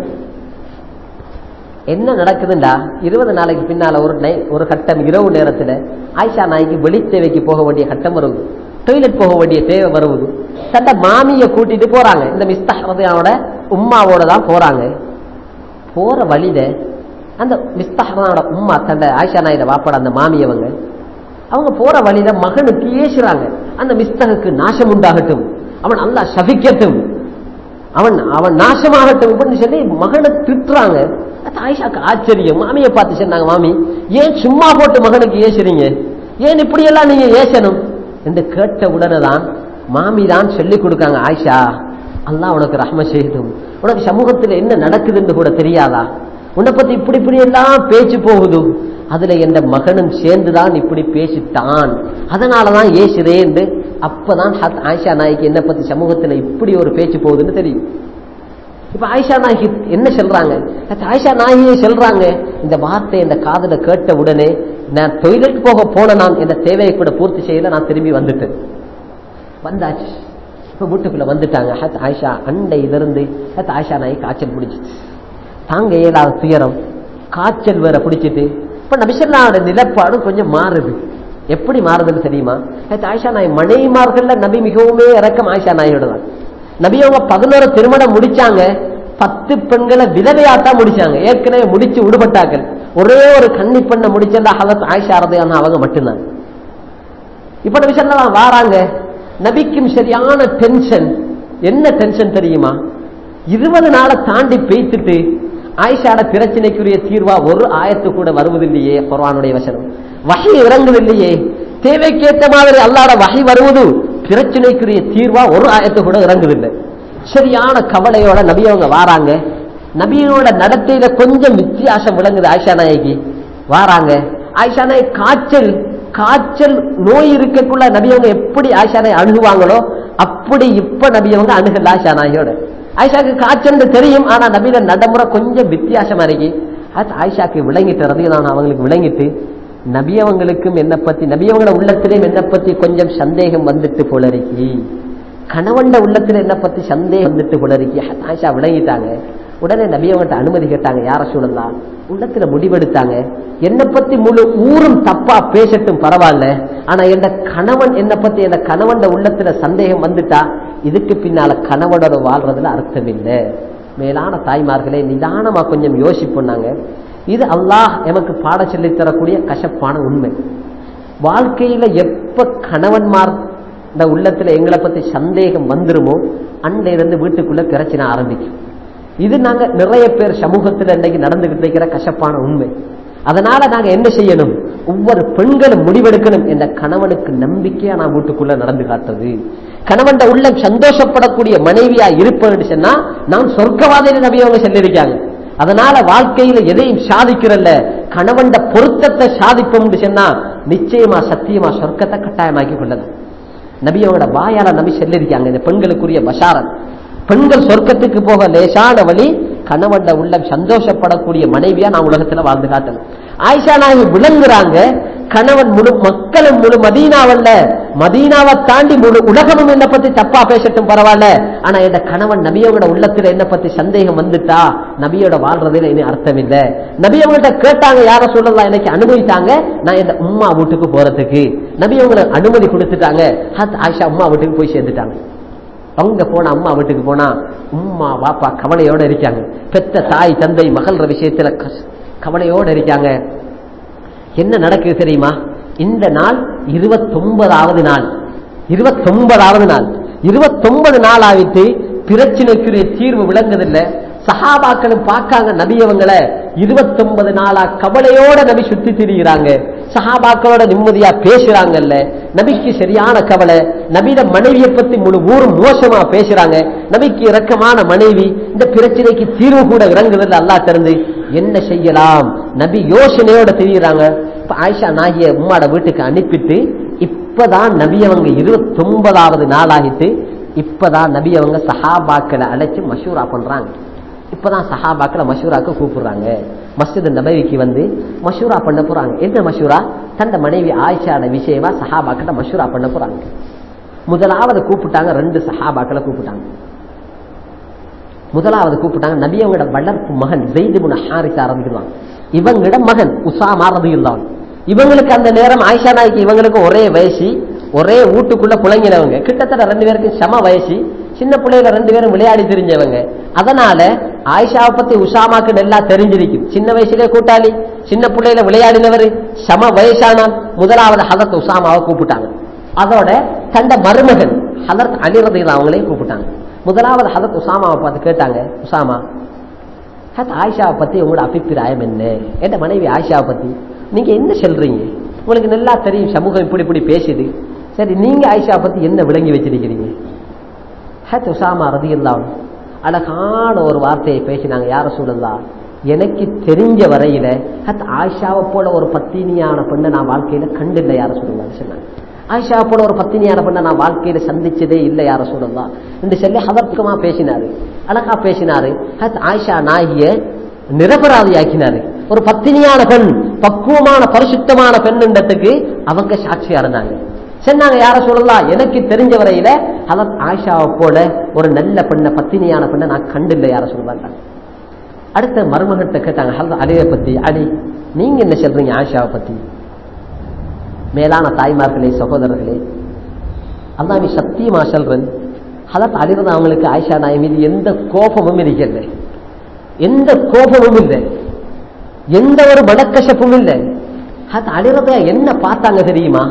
என்ன நடக்குதுண்டா இருபது நாளைக்கு பின்னால ஒரு நை ஒரு கட்டம் இரவு நேரத்துல ஆயிஷா நாய்க்கு வெளித்தேவைக்கு போக வேண்டிய கட்டம் வருவது டொய்லெட் போக வேண்டிய தேவை வருவது தன்னை மாமிய கூட்டிட்டு போறாங்க இந்த மிஸ்தஹரதையோட உம்மாவோட தான் போறாங்க போற வழியில அந்த மிஸ்தஹரனோட உம்மா தன்னை ஆயிஷா நாயோட வாப்பாட அந்த மாமியவங்க அவங்க போற வழியில மகனுக்கு ஏசுறாங்க அந்த மிஸ்தகுக்கு நாசம் உண்டாகட்டும் அவன் அல்லா சபிக்கட்டும் அவன் அவன் நாசமாகட்டும் அப்படின்னு சொல்லி மகனை திட்டுறாங்க ஆயிஷாக்கு ஆச்சரியம் மாமியை பார்த்து சொன்னாங்க மாமி ஏன் சும்மா போட்டு மகனுக்கு ஏசுறீங்க ஏன் இப்படி எல்லாம் நீங்க ஏசணும் என்று கேட்ட உடனே தான் மாமி தான் சொல்லி கொடுக்காங்க ஆயிஷா அல்லாஹ் உனக்கு ரஹ்ம செய்தும் உனக்கு சமூகத்தில் என்ன நடக்குதுன்னு கூட தெரியாதா உன்னை பத்தி இப்படி இப்படி எல்லாம் பேச்சு போகுது அதுல எந்த மகனும் சேர்ந்துதான் இப்படி பேசிட்டான் அதனாலதான் ஏசுதேன்னு அப்பதான் ஹத் ஆயிஷா நாய்க்கு என்ன பத்தி சமூகத்துல இப்படி ஒரு பேச்சு போகுதுன்னு தெரியும் இப்ப ஆயிஷா நாயகி என்ன சொல்றாங்க ஹத் ஆயிஷா நாயகியே சொல்றாங்க இந்த வார்த்தை இந்த காதுல கேட்ட உடனே நான் டொய்லெட் போக போன நான் இந்த தேவையை கூட பூர்த்தி செய்யல நான் திரும்பி வந்துட்டேன் வந்தாச்சு இப்ப வீட்டுக்குள்ள வந்துட்டாங்க ஹத் ஆயிஷா அண்டையிலிருந்து ஹத் ஆயிஷா நாய் காய்ச்சல் பிடிச்சிச்சு தாங்க இயலாத துயரம் காய்ச்சல் வேற பிடிச்சிட்டு இப்ப நபிசல்லாவோட நிலப்பாடும் கொஞ்சம் மாறுது எப்படி மாறுதுன்னு தெரியுமா ஹத் ஆயிஷா நாய் மனைவிமார்கள்ல நபி மிகவுமே இறக்கம் ஆயிஷா நாயோட தான் நபி அவங்க பதினோரு திருமணம் முடிச்சாங்க பத்து பெண்களை விதவையாத்தான் முடிச்சாங்க ஏற்கனவே முடிச்சு விடுபட்டார்கள் ஒரே ஒரு கன்னி பெண்ணை முடிச்சதா ஹலத் ஆயிஷா ரதையான அவங்க மட்டும்தான் இப்ப நபி சொல்லலாம் வாராங்க நபிக்கும் சரியான டென்ஷன் என்ன டென்ஷன் தெரியுமா இருபது நாளை தாண்டி பேய்த்துட்டு ஆயிஷாட பிரச்சனைக்குரிய தீர்வா ஒரு ஆயத்து கூட வருவதில்லையே குர்ஆனுடைய வசனம் வகை இறங்குதில்லையே தேவைக்கேற்ற மாதிரி அல்லாட வகை வருவது பிரச்சனைக்குரிய தீர்வா ஒரு ஆயத்து கூட இறங்குதில்லை சரியான கவலையோட நபி அவங்க வாராங்க நபியோட நடத்தையில கொஞ்சம் வித்தியாசம் விளங்குது ஆயிஷா நாயகி வாராங்க ஆயிஷா நாயகி காய்ச்சல் காய்ச்சல் நோய் இருக்கக்குள்ள நபியவங்க எப்படி ஆயிஷா நாயகி அணுகுவாங்களோ அப்படி இப்ப நபியவங்க அணுகல ஆயிஷா நாயகியோட ஆயிஷாக்கு காய்ச்சல் தெரியும் ஆனா நபியில நடைமுறை கொஞ்சம் வித்தியாசமா இருக்கு அது ஆயிஷாக்கு விளங்கிட்டு ரதி நான் அவங்களுக்கு விளங்கிட்டு நபியவங்களுக்கும் என்ன பத்தி நபியவங்கள உள்ளத்திலேயும் என்ன பத்தி கொஞ்சம் சந்தேகம் வந்துட்டு போல இருக்கு கணவன்ட உள்ளத்துல என்ன பத்தி சந்தேகம் வந்துட்டு போல இருக்கு ஆயிஷா விளங்கிட்டாங்க உடனே நபியவங்கிட்ட அனுமதி கேட்டாங்க யார சூழலாம் உள்ளத்துல முடிவெடுத்தாங்க என்னை பத்தி முழு ஊரும் தப்பா பேசட்டும் பரவாயில்ல ஆனா என் கணவன் என்ன பத்தி என் கணவன் உள்ளத்துல சந்தேகம் வந்துட்டா இதுக்கு பின்னால கணவனோட வாழ்றதுல அர்த்தம் இல்லை மேலான தாய்மார்களே நிதானமா கொஞ்சம் யோசிப்போனாங்க இது அல்லாஹ் எமக்கு பாட சொல்லித் தரக்கூடிய கசப்பான உண்மை வாழ்க்கையில எப்ப கணவன்மார் இந்த உள்ளத்துல எங்களை பத்தி சந்தேகம் வந்துருமோ அண்டையிலிருந்து வீட்டுக்குள்ள பிரச்சனை ஆரம்பிக்கும் இது நாங்க நிறைய பேர் சமூகத்துல இன்னைக்கு நடந்துகிட்டு இருக்கிற கசப்பான உண்மை அதனால நாங்க என்ன செய்யணும் ஒவ்வொரு பெண்களும் முடிவெடுக்கணும் என்ற கணவனுக்கு நம்பிக்கையா நான் வீட்டுக்குள்ள நடந்து காட்டுறது கணவன் உள்ளம் சந்தோஷப்படக்கூடிய மனைவியா இருப்பேன்னு சொன்னா நான் சொர்க்கவாதியில நபி அவங்க சொல்லியிருக்காங்க அதனால வாழ்க்கையில எதையும் சாதிக்கிறல்ல கணவன் பொருத்தத்தை சாதிப்போம்னு சொன்னா நிச்சயமா சத்தியமா சொர்க்கத்தை கட்டாயமாக்கி கொள்ளலாம் நபி அவங்களோட வாயால நபி சொல்லியிருக்காங்க இந்த பெண்களுக்குரிய பஷாரத் பெண்கள் சொர்க்கத்துக்கு போக லேசான வழி கணவன் உள்ளம் சந்தோஷப்படக்கூடிய மனைவியா நான் உலகத்துல வாழ்ந்து காட்டணும் ஆயிஷா நாயகி விளங்குறாங்க கணவன் முழு மக்களும் முழு மதீனாவல்ல மதீனாவை தாண்டி முழு உலகமும் என்ன பத்தி தப்பா பேசட்டும் பரவாயில்ல ஆனா இந்த கணவன் நபியோட உள்ளத்துல என்ன பத்தி சந்தேகம் வந்துட்டா நபியோட வாழ்றதுல இனி அர்த்தம் இல்ல நபியவங்கள்ட்ட கேட்டாங்க யார சொல்லலாம் எனக்கு அனுமதித்தாங்க நான் இந்த உம்மா வீட்டுக்கு போறதுக்கு நபியவங்களை அனுமதி கொடுத்துட்டாங்க ஹத் ஆயிஷா உம்மா வீட்டுக்கு போய் சேர்ந்துட்டாங்க அவங்க போன அம்மா வீட்டுக்கு போனா உம்மா வாப்பா கவலையோட இருக்காங்க பெத்த தாய் தந்தை மகள்ற விஷயத்துல கவலையோட இருக்காங்க என்ன நடக்குது தெரியுமா இந்த நாள் இருபத்தொன்பதாவது நாள் இருபத்தொன்பதாவது நாள் இருபத்தொன்பது நாள் ஆகிட்டு பிரச்சனைக்குரிய தீர்வு விளங்குதில்லை சஹாபாக்களும் பார்க்காங்க நபியவங்களை இருபத்தொன்பது நாளா கவலையோட நபி சுத்தி திரிகிறாங்க சஹாபாக்களோட நிம்மதியா பேசுறாங்கல்ல நபிக்கு சரியான கவலை நபியிட மனைவியை பத்தி முழு ஊரும் மோசமா பேசுறாங்க நபிக்கு இரக்கமான மனைவி இந்த பிரச்சனைக்கு தீர்வு கூட இறங்குதில்ல அல்லா திறந்து என்ன செய்யலாம் நபி யோசனையோட தெரியுறாங்க இப்ப ஆயிஷா நாகிய உம்மாட வீட்டுக்கு அனுப்பிட்டு இப்பதான் நபி அவங்க இருபத்தி ஒன்பதாவது நாளாகிட்டு இப்பதான் நபி அவங்க சஹாபாக்களை அழைச்சு மஷூரா பண்றாங்க இப்பதான் சஹாபாக்களை மஷூராக்கு கூப்பிடுறாங்க மஸ்ஜித் நபவிக்கு வந்து மஷூரா பண்ண போறாங்க என்ன மஷூரா தந்த மனைவி ஆயிஷாட விஷயமா சஹாபாக்கிட்ட மஷூரா பண்ண போறாங்க முதலாவது கூப்பிட்டாங்க ரெண்டு சஹாபாக்களை கூப்பிட்டாங்க முதலாவது கூப்பிட்டாங்க நபியவங்களோட வளர்ப்பு மகன் ஜெய்து முன ஹாரிசா ஆரம்பிக்கிறான் இவங்களோட மகன் உசாமா ரதியுல்லான் இவங்களுக்கு அந்த நேரம் ஆயிஷா நாய்க்கு இவங்களுக்கு ஒரே வயசு ஒரே வீட்டுக்குள்ள புழங்கினவங்க கிட்டத்தட்ட ரெண்டு பேருக்கு சம வயசு சின்ன பிள்ளையில ரெண்டு பேரும் விளையாடி தெரிஞ்சவங்க அதனால ஆயிஷாவை பத்தி உஷாமாக்கு நல்லா தெரிஞ்சிருக்கும் சின்ன வயசுலயே கூட்டாளி சின்ன பிள்ளையில விளையாடினவர் சம வயசானான் முதலாவது ஹலத் உசாமாவை கூப்பிட்டாங்க அதோட தண்ட மருமகன் ஹலத் அலிரதையில் அவங்களையும் கூப்பிட்டாங்க முதலாவது ஹலத் உசாமாவை பார்த்து கேட்டாங்க உசாமா ஹத் ஆயிஷாவை பத்தி உங்களோட அபிப்பிராயம் என்ன என் மனைவி ஆயிஷாவை பத்தி நீங்க என்ன சொல்றீங்க உங்களுக்கு நல்லா தெரியும் சமூகம் இப்படி இப்படி பேசுது சரி நீங்க ஆயிஷா பத்தி என்ன விளங்கி வச்சிருக்கிறீங்க ஹத் உசாமா ரதியல்லாம் அழகான ஒரு வார்த்தையை பேசினாங்க யார சொல்லலாம் எனக்கு தெரிஞ்ச வரையில ஹத் ஆயிஷாவை போல ஒரு பத்தினியான பெண்ணை நான் வாழ்க்கையில கண்டில்லை யார சொல்லலாம் சொன்னாங்க ஆயிஷாவை போல ஒரு பத்தினியான பெண்ணை நான் வாழ்க்கையில சந்திச்சதே இல்லை யார சொல்லலாம் என்று சொல்லி ஹதர்க்கமா பேசினாரு அழகா பேசினாரு ஹத் ஆயிஷா நாகிய நிரபராதியாக்கினாரு ஒரு பத்தினியான பெண் பக்குவமான பரிசுத்தமான பெண்ணுன்றதுக்கு அவங்க சாட்சியா இருந்தாங்க சொன்னாங்க யார சொல்லலாம் எனக்கு தெரிஞ்ச வரையில அவர் ஆயிஷாவை போல ஒரு நல்ல பெண்ணை பத்தினியான பெண்ணை நான் கண்டில்லை யார சொல்லலாம் அடுத்த மருமகிட்ட கேட்டாங்க ஹல் அலியை பத்தி அலி நீங்க என்ன சொல்றீங்க ஆயிஷாவை பத்தி மேலான தாய்மார்களே சகோதரர்களே அதான் நீ சத்தியமா சொல்றேன் ஹலத் அலிரது அவங்களுக்கு ஆயிஷா நாய் மீது எந்த கோபமும் இருக்கல எந்த கோபமும் இல்லை எந்த ஒரு மனக்கசப்பும் இல்லை ஹத் அலிரத என்ன பார்த்தாங்க தெரியுமா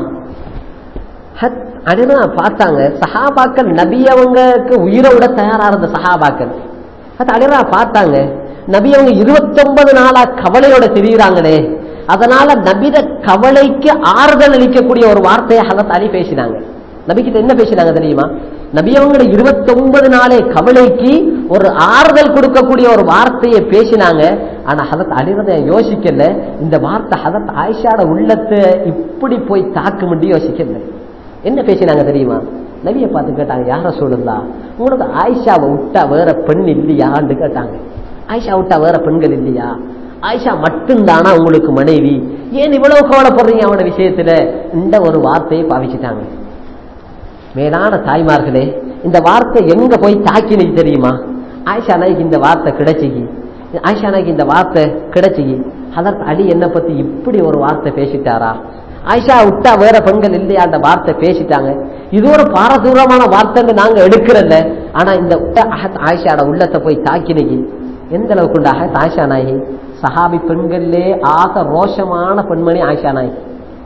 ஹத் அலிரதா பார்த்தாங்க சஹாபாக்கள் நபி அவங்களுக்கு உயிரை விட தயாரா இருந்த சஹாபாக்கள் ஹத் அலிரதா பார்த்தாங்க நபி அவங்க இருபத்தொன்பது நாளா கவலையோட தெரியுறாங்களே அதனால நபித கவலைக்கு ஆறுதல் அளிக்கக்கூடிய ஒரு வார்த்தையை ஹலத் அலி பேசினாங்க நபிக்கிட்ட என்ன பேசினாங்க தெரியுமா நபி அவங்க இருபத்தொன்பது நாளே கவலைக்கு ஒரு ஆறுதல் கொடுக்கக்கூடிய ஒரு வார்த்தையை பேசினாங்க ஆனா ஹதத் அலிரத யோசிக்கல இந்த வார்த்தை ஹதத் ஆயிஷாட உள்ளத்தை இப்படி போய் தாக்கு முடி யோசிக்கல என்ன பேசினாங்க தெரியுமா நபியை பார்த்து கேட்டாங்க யார சொல்லுங்களா உங்களுக்கு ஆயிஷாவை விட்டா வேற பெண் இல்லையான்னு கேட்டாங்க ஆயிஷா விட்டா வேற பெண்கள் இல்லையா ஆயிஷா மட்டும்தானா உங்களுக்கு மனைவி ஏன் இவ்வளவு கவலைப்படுறீங்க அவனோட விஷயத்துல இந்த ஒரு வார்த்தையை பாவிச்சுட்டாங்க மேலான தாய்மார்களே இந்த வார்த்தை எங்க போய் தாக்கினது தெரியுமா ஆயிஷா நாய்க்கு இந்த வார்த்தை கிடைச்சிக்கி ஆயிஷா நாய்க்கு இந்த வார்த்தை கிடைச்சிக்கி அதற்கு அலி என்ன பத்தி இப்படி ஒரு வார்த்தை பேசிட்டாரா ஆயிஷா விட்டா வேற பெண்கள் இல்லையா அந்த வார்த்தை பேசிட்டாங்க இது ஒரு பாரதூரமான வார்த்தைன்னு நாங்க எடுக்கிறல்ல ஆனா இந்த அஹத் ஆயிஷாட உள்ளத்தை போய் தாக்கினீங்க எந்த அளவுக்கு உண்டு அஹத் ஆயிஷா நாயகி சஹாபி பெண்கள்லே ஆக ரோஷமான பெண்மணி ஆயிஷா நாயகி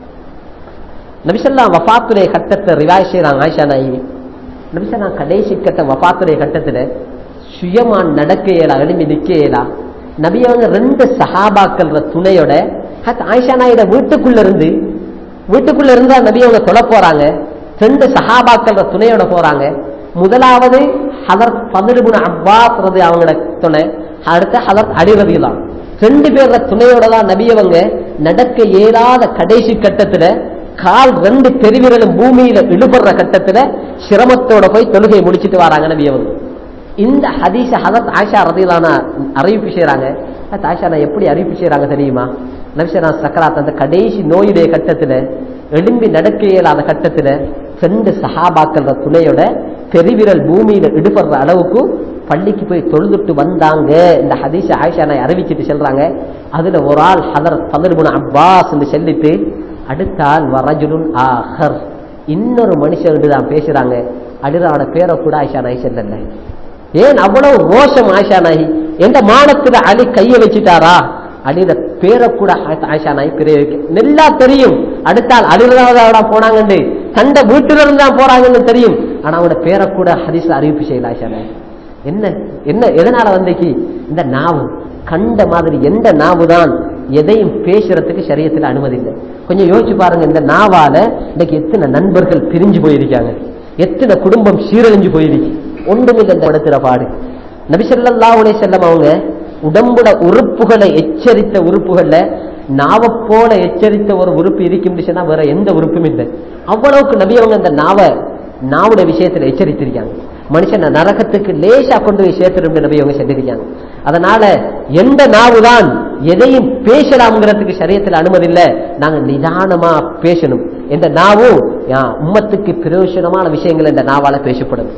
நபிசல்லா வஃபாத்துடைய கட்டத்தை ரிவாய் செய்யறாங்க ஆயிஷா நாயகி நபிசல்லா கடைசி கட்ட வஃபாத்துடைய கட்டத்துல சுயமா நடக்க இயலா எழும்பி நிக்க இயலா நபி அவங்க ரெண்டு சஹாபாக்கள் துணையோட ஹத் ஆயிஷா நாயோட வீட்டுக்குள்ள இருந்து வீட்டுக்குள்ள இருந்தா நபி அவங்க தொலை போறாங்க ரெண்டு சஹாபாக்கள் துணையோட போறாங்க முதலாவது ஹதர் பதினெட்டு அப்பாஸ் ரது அவங்களோட துணை அடுத்த ஹதர் அடிரதி தான் ரெண்டு பேர்ல துணையோட தான் நபி அவங்க நடக்க இயலாத கடைசி கட்டத்துல கால் ரெண்டு பெருவிரலும் பூமியில இழுபடுற கட்டத்துல சிரமத்தோட போய் தொழுகை முடிச்சிட்டு வராங்க நபி அவங்க இந்த ஹதீஸ ஹதத் ஆஷா ரதிலான அறிவிப்பு செய்யறாங்க ஆஷா நான் எப்படி அறிவிப்பு செய்யறாங்க தெரியுமா நபிசரா சக்கராத் அந்த கடைசி நோயுடைய கட்டத்துல எழும்பி நடக்க இயலாத கட்டத்துல ரெண்டு சஹாபாக்கள் துணையோட பெருவிரல் பூமியில இடுபடுற அளவுக்கு பள்ளிக்கு போய் தொழுதுட்டு வந்தாங்க இந்த ஹதீஷ ஆயிஷா நான் அறிவிச்சிட்டு சொல்றாங்க அதுல ஒரு ஆள் ஹதர் பதிர்புன அப்பாஸ் என்று சொல்லிட்டு அடுத்த ஆள் வரஜுலுன் ஆஹர் இன்னொரு மனுஷன் தான் பேசுறாங்க அடுத்த பேரை கூட ஆயிஷா நாய் செல்லல ஏன் அவ்வளவு ரோஷம் ஆயிஷா நாயி எந்த மானத்துல அலி கைய வச்சுட்டாரா அலித பேரை கூட ஆயிஷா நாய் பெரிய நல்லா தெரியும் அடுத்தால் அலிரதாவதா போனாங்கன்னு கண்ட வீட்டுல இருந்து தான் போறாங்கன்னு தெரியும் ஆனா அவனோட பேரை கூட ஹரிச அறிவிப்பு செய்யல ஆயிஷா நாய் என்ன என்ன எதனால வந்தைக்கு இந்த நாவு கண்ட மாதிரி எந்த நாவு தான் எதையும் பேசுறதுக்கு சரியத்துல அனுமதி இல்லை கொஞ்சம் யோசிச்சு பாருங்க இந்த நாவால இன்னைக்கு எத்தனை நண்பர்கள் பிரிஞ்சு போயிருக்காங்க எத்தனை குடும்பம் சீரழிஞ்சு போயிருக்கு ஒன்றுமில்லை இந்த படுத்துற பாடு நபிசல்லா உடைய செல்லம் அவங்க உடம்புல உறுப்புகளை எச்சரித்த உறுப்புகள்ல நாவை போல எச்சரித்த ஒரு உறுப்பு இருக்கும் சொன்னா வேற எந்த உறுப்பும் இல்லை அவ்வளவுக்கு நபி அவங்க அந்த நாவை நாவுடைய விஷயத்துல எச்சரித்திருக்காங்க மனுஷன் நரகத்துக்கு லேசா கொண்டு போய் சேர்த்துடும் நபி அவங்க சொல்லியிருக்காங்க அதனால எந்த நாவு தான் எதையும் பேசலாம்ங்கிறதுக்கு சரியத்தில் அனுமதி இல்லை நாங்க நிதானமா பேசணும் எந்த நாவும் உம்மத்துக்கு பிரயோஜனமான விஷயங்கள் இந்த நாவால பேசப்படும்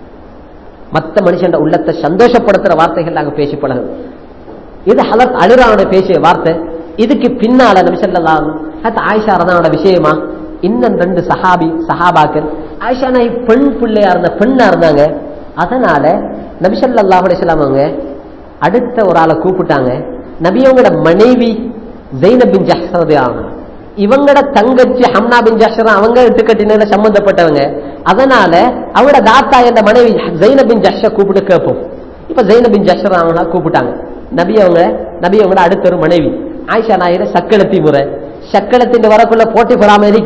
மத்த மனுஷன் உள்ளத்தை சந்தோஷப்படுத்துற வார்த்தைகள் நாங்க பேசி பழகும் இது ஹலத் அழுறான பேசிய வார்த்தை இதுக்கு பின்னால நபிசல்லாம் ஆயிஷா ரதானோட விஷயமா இன்னும் ரெண்டு சஹாபி சஹாபாக்கள் ஆயிஷா நாய் பெண் பிள்ளையா இருந்த பெண்ணா இருந்தாங்க அதனால நபிசல்லா அலிஸ்லாம் அவங்க அடுத்த ஒரு ஆளை கூப்பிட்டாங்க நபியவங்களோட மனைவி ஜெயினப் பின் ஜஹ்ரது ஆனா இவங்களோட தங்கச்சி ஹம்னா பின் ஜஹ்ரா அவங்க இட்டுக்கட்டின சம்பந்தப்பட்டவங்க அதனால அவங்களோட தாத்தா என்ற மனைவி ஜெயினப் பின் ஜஹ்ஷ கூப்பிட்டு கேட்போம் இப்ப ஜெயினப் பின் ஜஹ்ரா அவங்க கூப்பிட்டாங்க நபி அவங்க நபி அவங்களோட அடுத்த ஒரு மனைவி ஆயிஷா நாயிர சக்களத்தி முறை சக்களத்தின் வரக்குள்ள போட்டி போடாம இருக்கும்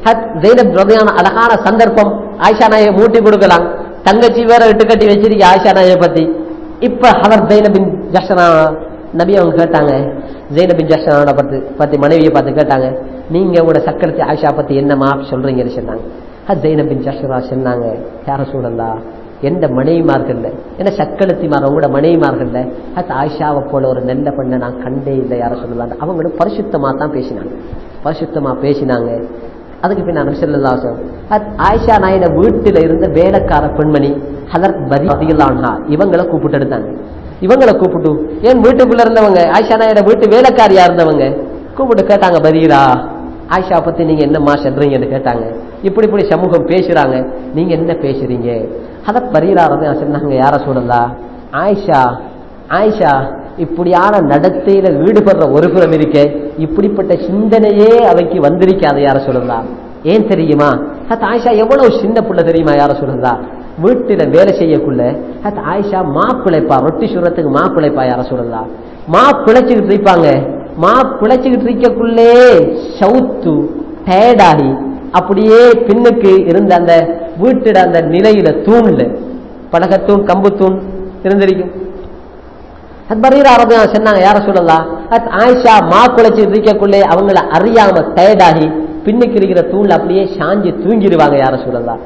ஹத் ஜெயினப் ரதியான அழகான சந்தர்ப்பம் ஆயிஷா நாயை மூட்டி கொடுக்கலாம் தங்கச்சி வேற இட்டு கட்டி வச்சிருக்க ஆயிஷா நாயை பத்தி இப்ப அவர் ஜெயினபின் ஜஷனா நபி அவங்க கேட்டாங்க ஜெயினபின் ஜஷனாவோட பத்தி பத்தி மனைவியை பார்த்து கேட்டாங்க நீங்க உங்களோட சக்கரத்தை ஆயிஷா பத்தி என்னமா சொல்றீங்கன்னு சொன்னாங்க ஹத் ஜெயினபின் ஜஷனா சொன்னாங்க யார சூழல்லா எந்த மனைவிமார்கள்ல என்ன சக்களத்திமார் அவங்களோட மனைவிமார்கள்ல அது ஆயிஷாவை போல ஒரு நல்ல பெண்ணை நான் கண்டே இல்லை யார சொல்லலாம் அவங்களும் பரிசுத்தமா தான் பேசினாங்க பரிசுத்தமா பேசினாங்க அதுக்கு பின்ன நபிசல்லாசம் ஆயிஷா நாயன வீட்டுல இருந்த வேலைக்கார பெண்மணி ஹதர் பதிலான்ஹா இவங்களை கூப்பிட்டு எடுத்தாங்க இவங்களை கூப்பிட்டு ஏன் வீட்டுக்குள்ள இருந்தவங்க ஆயிஷா நாயோட வீட்டு வேலைக்காரியா இருந்தவங்க கூப்பிட்டு கேட்டாங்க பதீரா ஆயிஷா பத்தி நீங்க என்னம்மா சொல்றீங்கன்னு கேட்டாங்க இப்படி இப்படி சமூகம் பேசுறாங்க நீங்க என்ன பேசுறீங்க அத பரீராரது சொன்னாங்க யார சொல்லலா ஆயிஷா ஆயிஷா இப்படியான நடத்தையில ஈடுபடுற ஒரு புறம் இருக்கே இப்படிப்பட்ட சிந்தனையே அவைக்கு வந்திருக்காது யார சொல்லலாம் ஏன் தெரியுமா அது ஆயிஷா எவ்வளவு சின்ன புள்ள தெரியுமா யார சொல்லலா வீட்டுல வேலை செய்யக்குள்ள அது ஆயிஷா மா பிழைப்பா ரொட்டி சுரத்துக்கு மா பிழைப்பா யார சொல்லலாம் மா பிழைச்சுக்கிட்டு இருப்பாங்க மா பிழைச்சுக்கிட்டு இருக்கக்குள்ளே சவுத்து டயர்டாகி அப்படியே பின்னுக்கு இருந்த அந்த வீட்டுட அந்த நிலையில தூண்ல படகத்தூண் கம்புத்தூண் இருந்திருக்கும் அரபியா சொன்னாங்க யார சொல்லலாம் ஆயிஷா மா குலைச்சு இருக்கக்குள்ளே அவங்கள அறியாம டயர்டாகி பின்னுக்கு இருக்கிற தூண்ல அப்படியே சாஞ்சி தூங்கிடுவாங்க யார சொல்லலாம்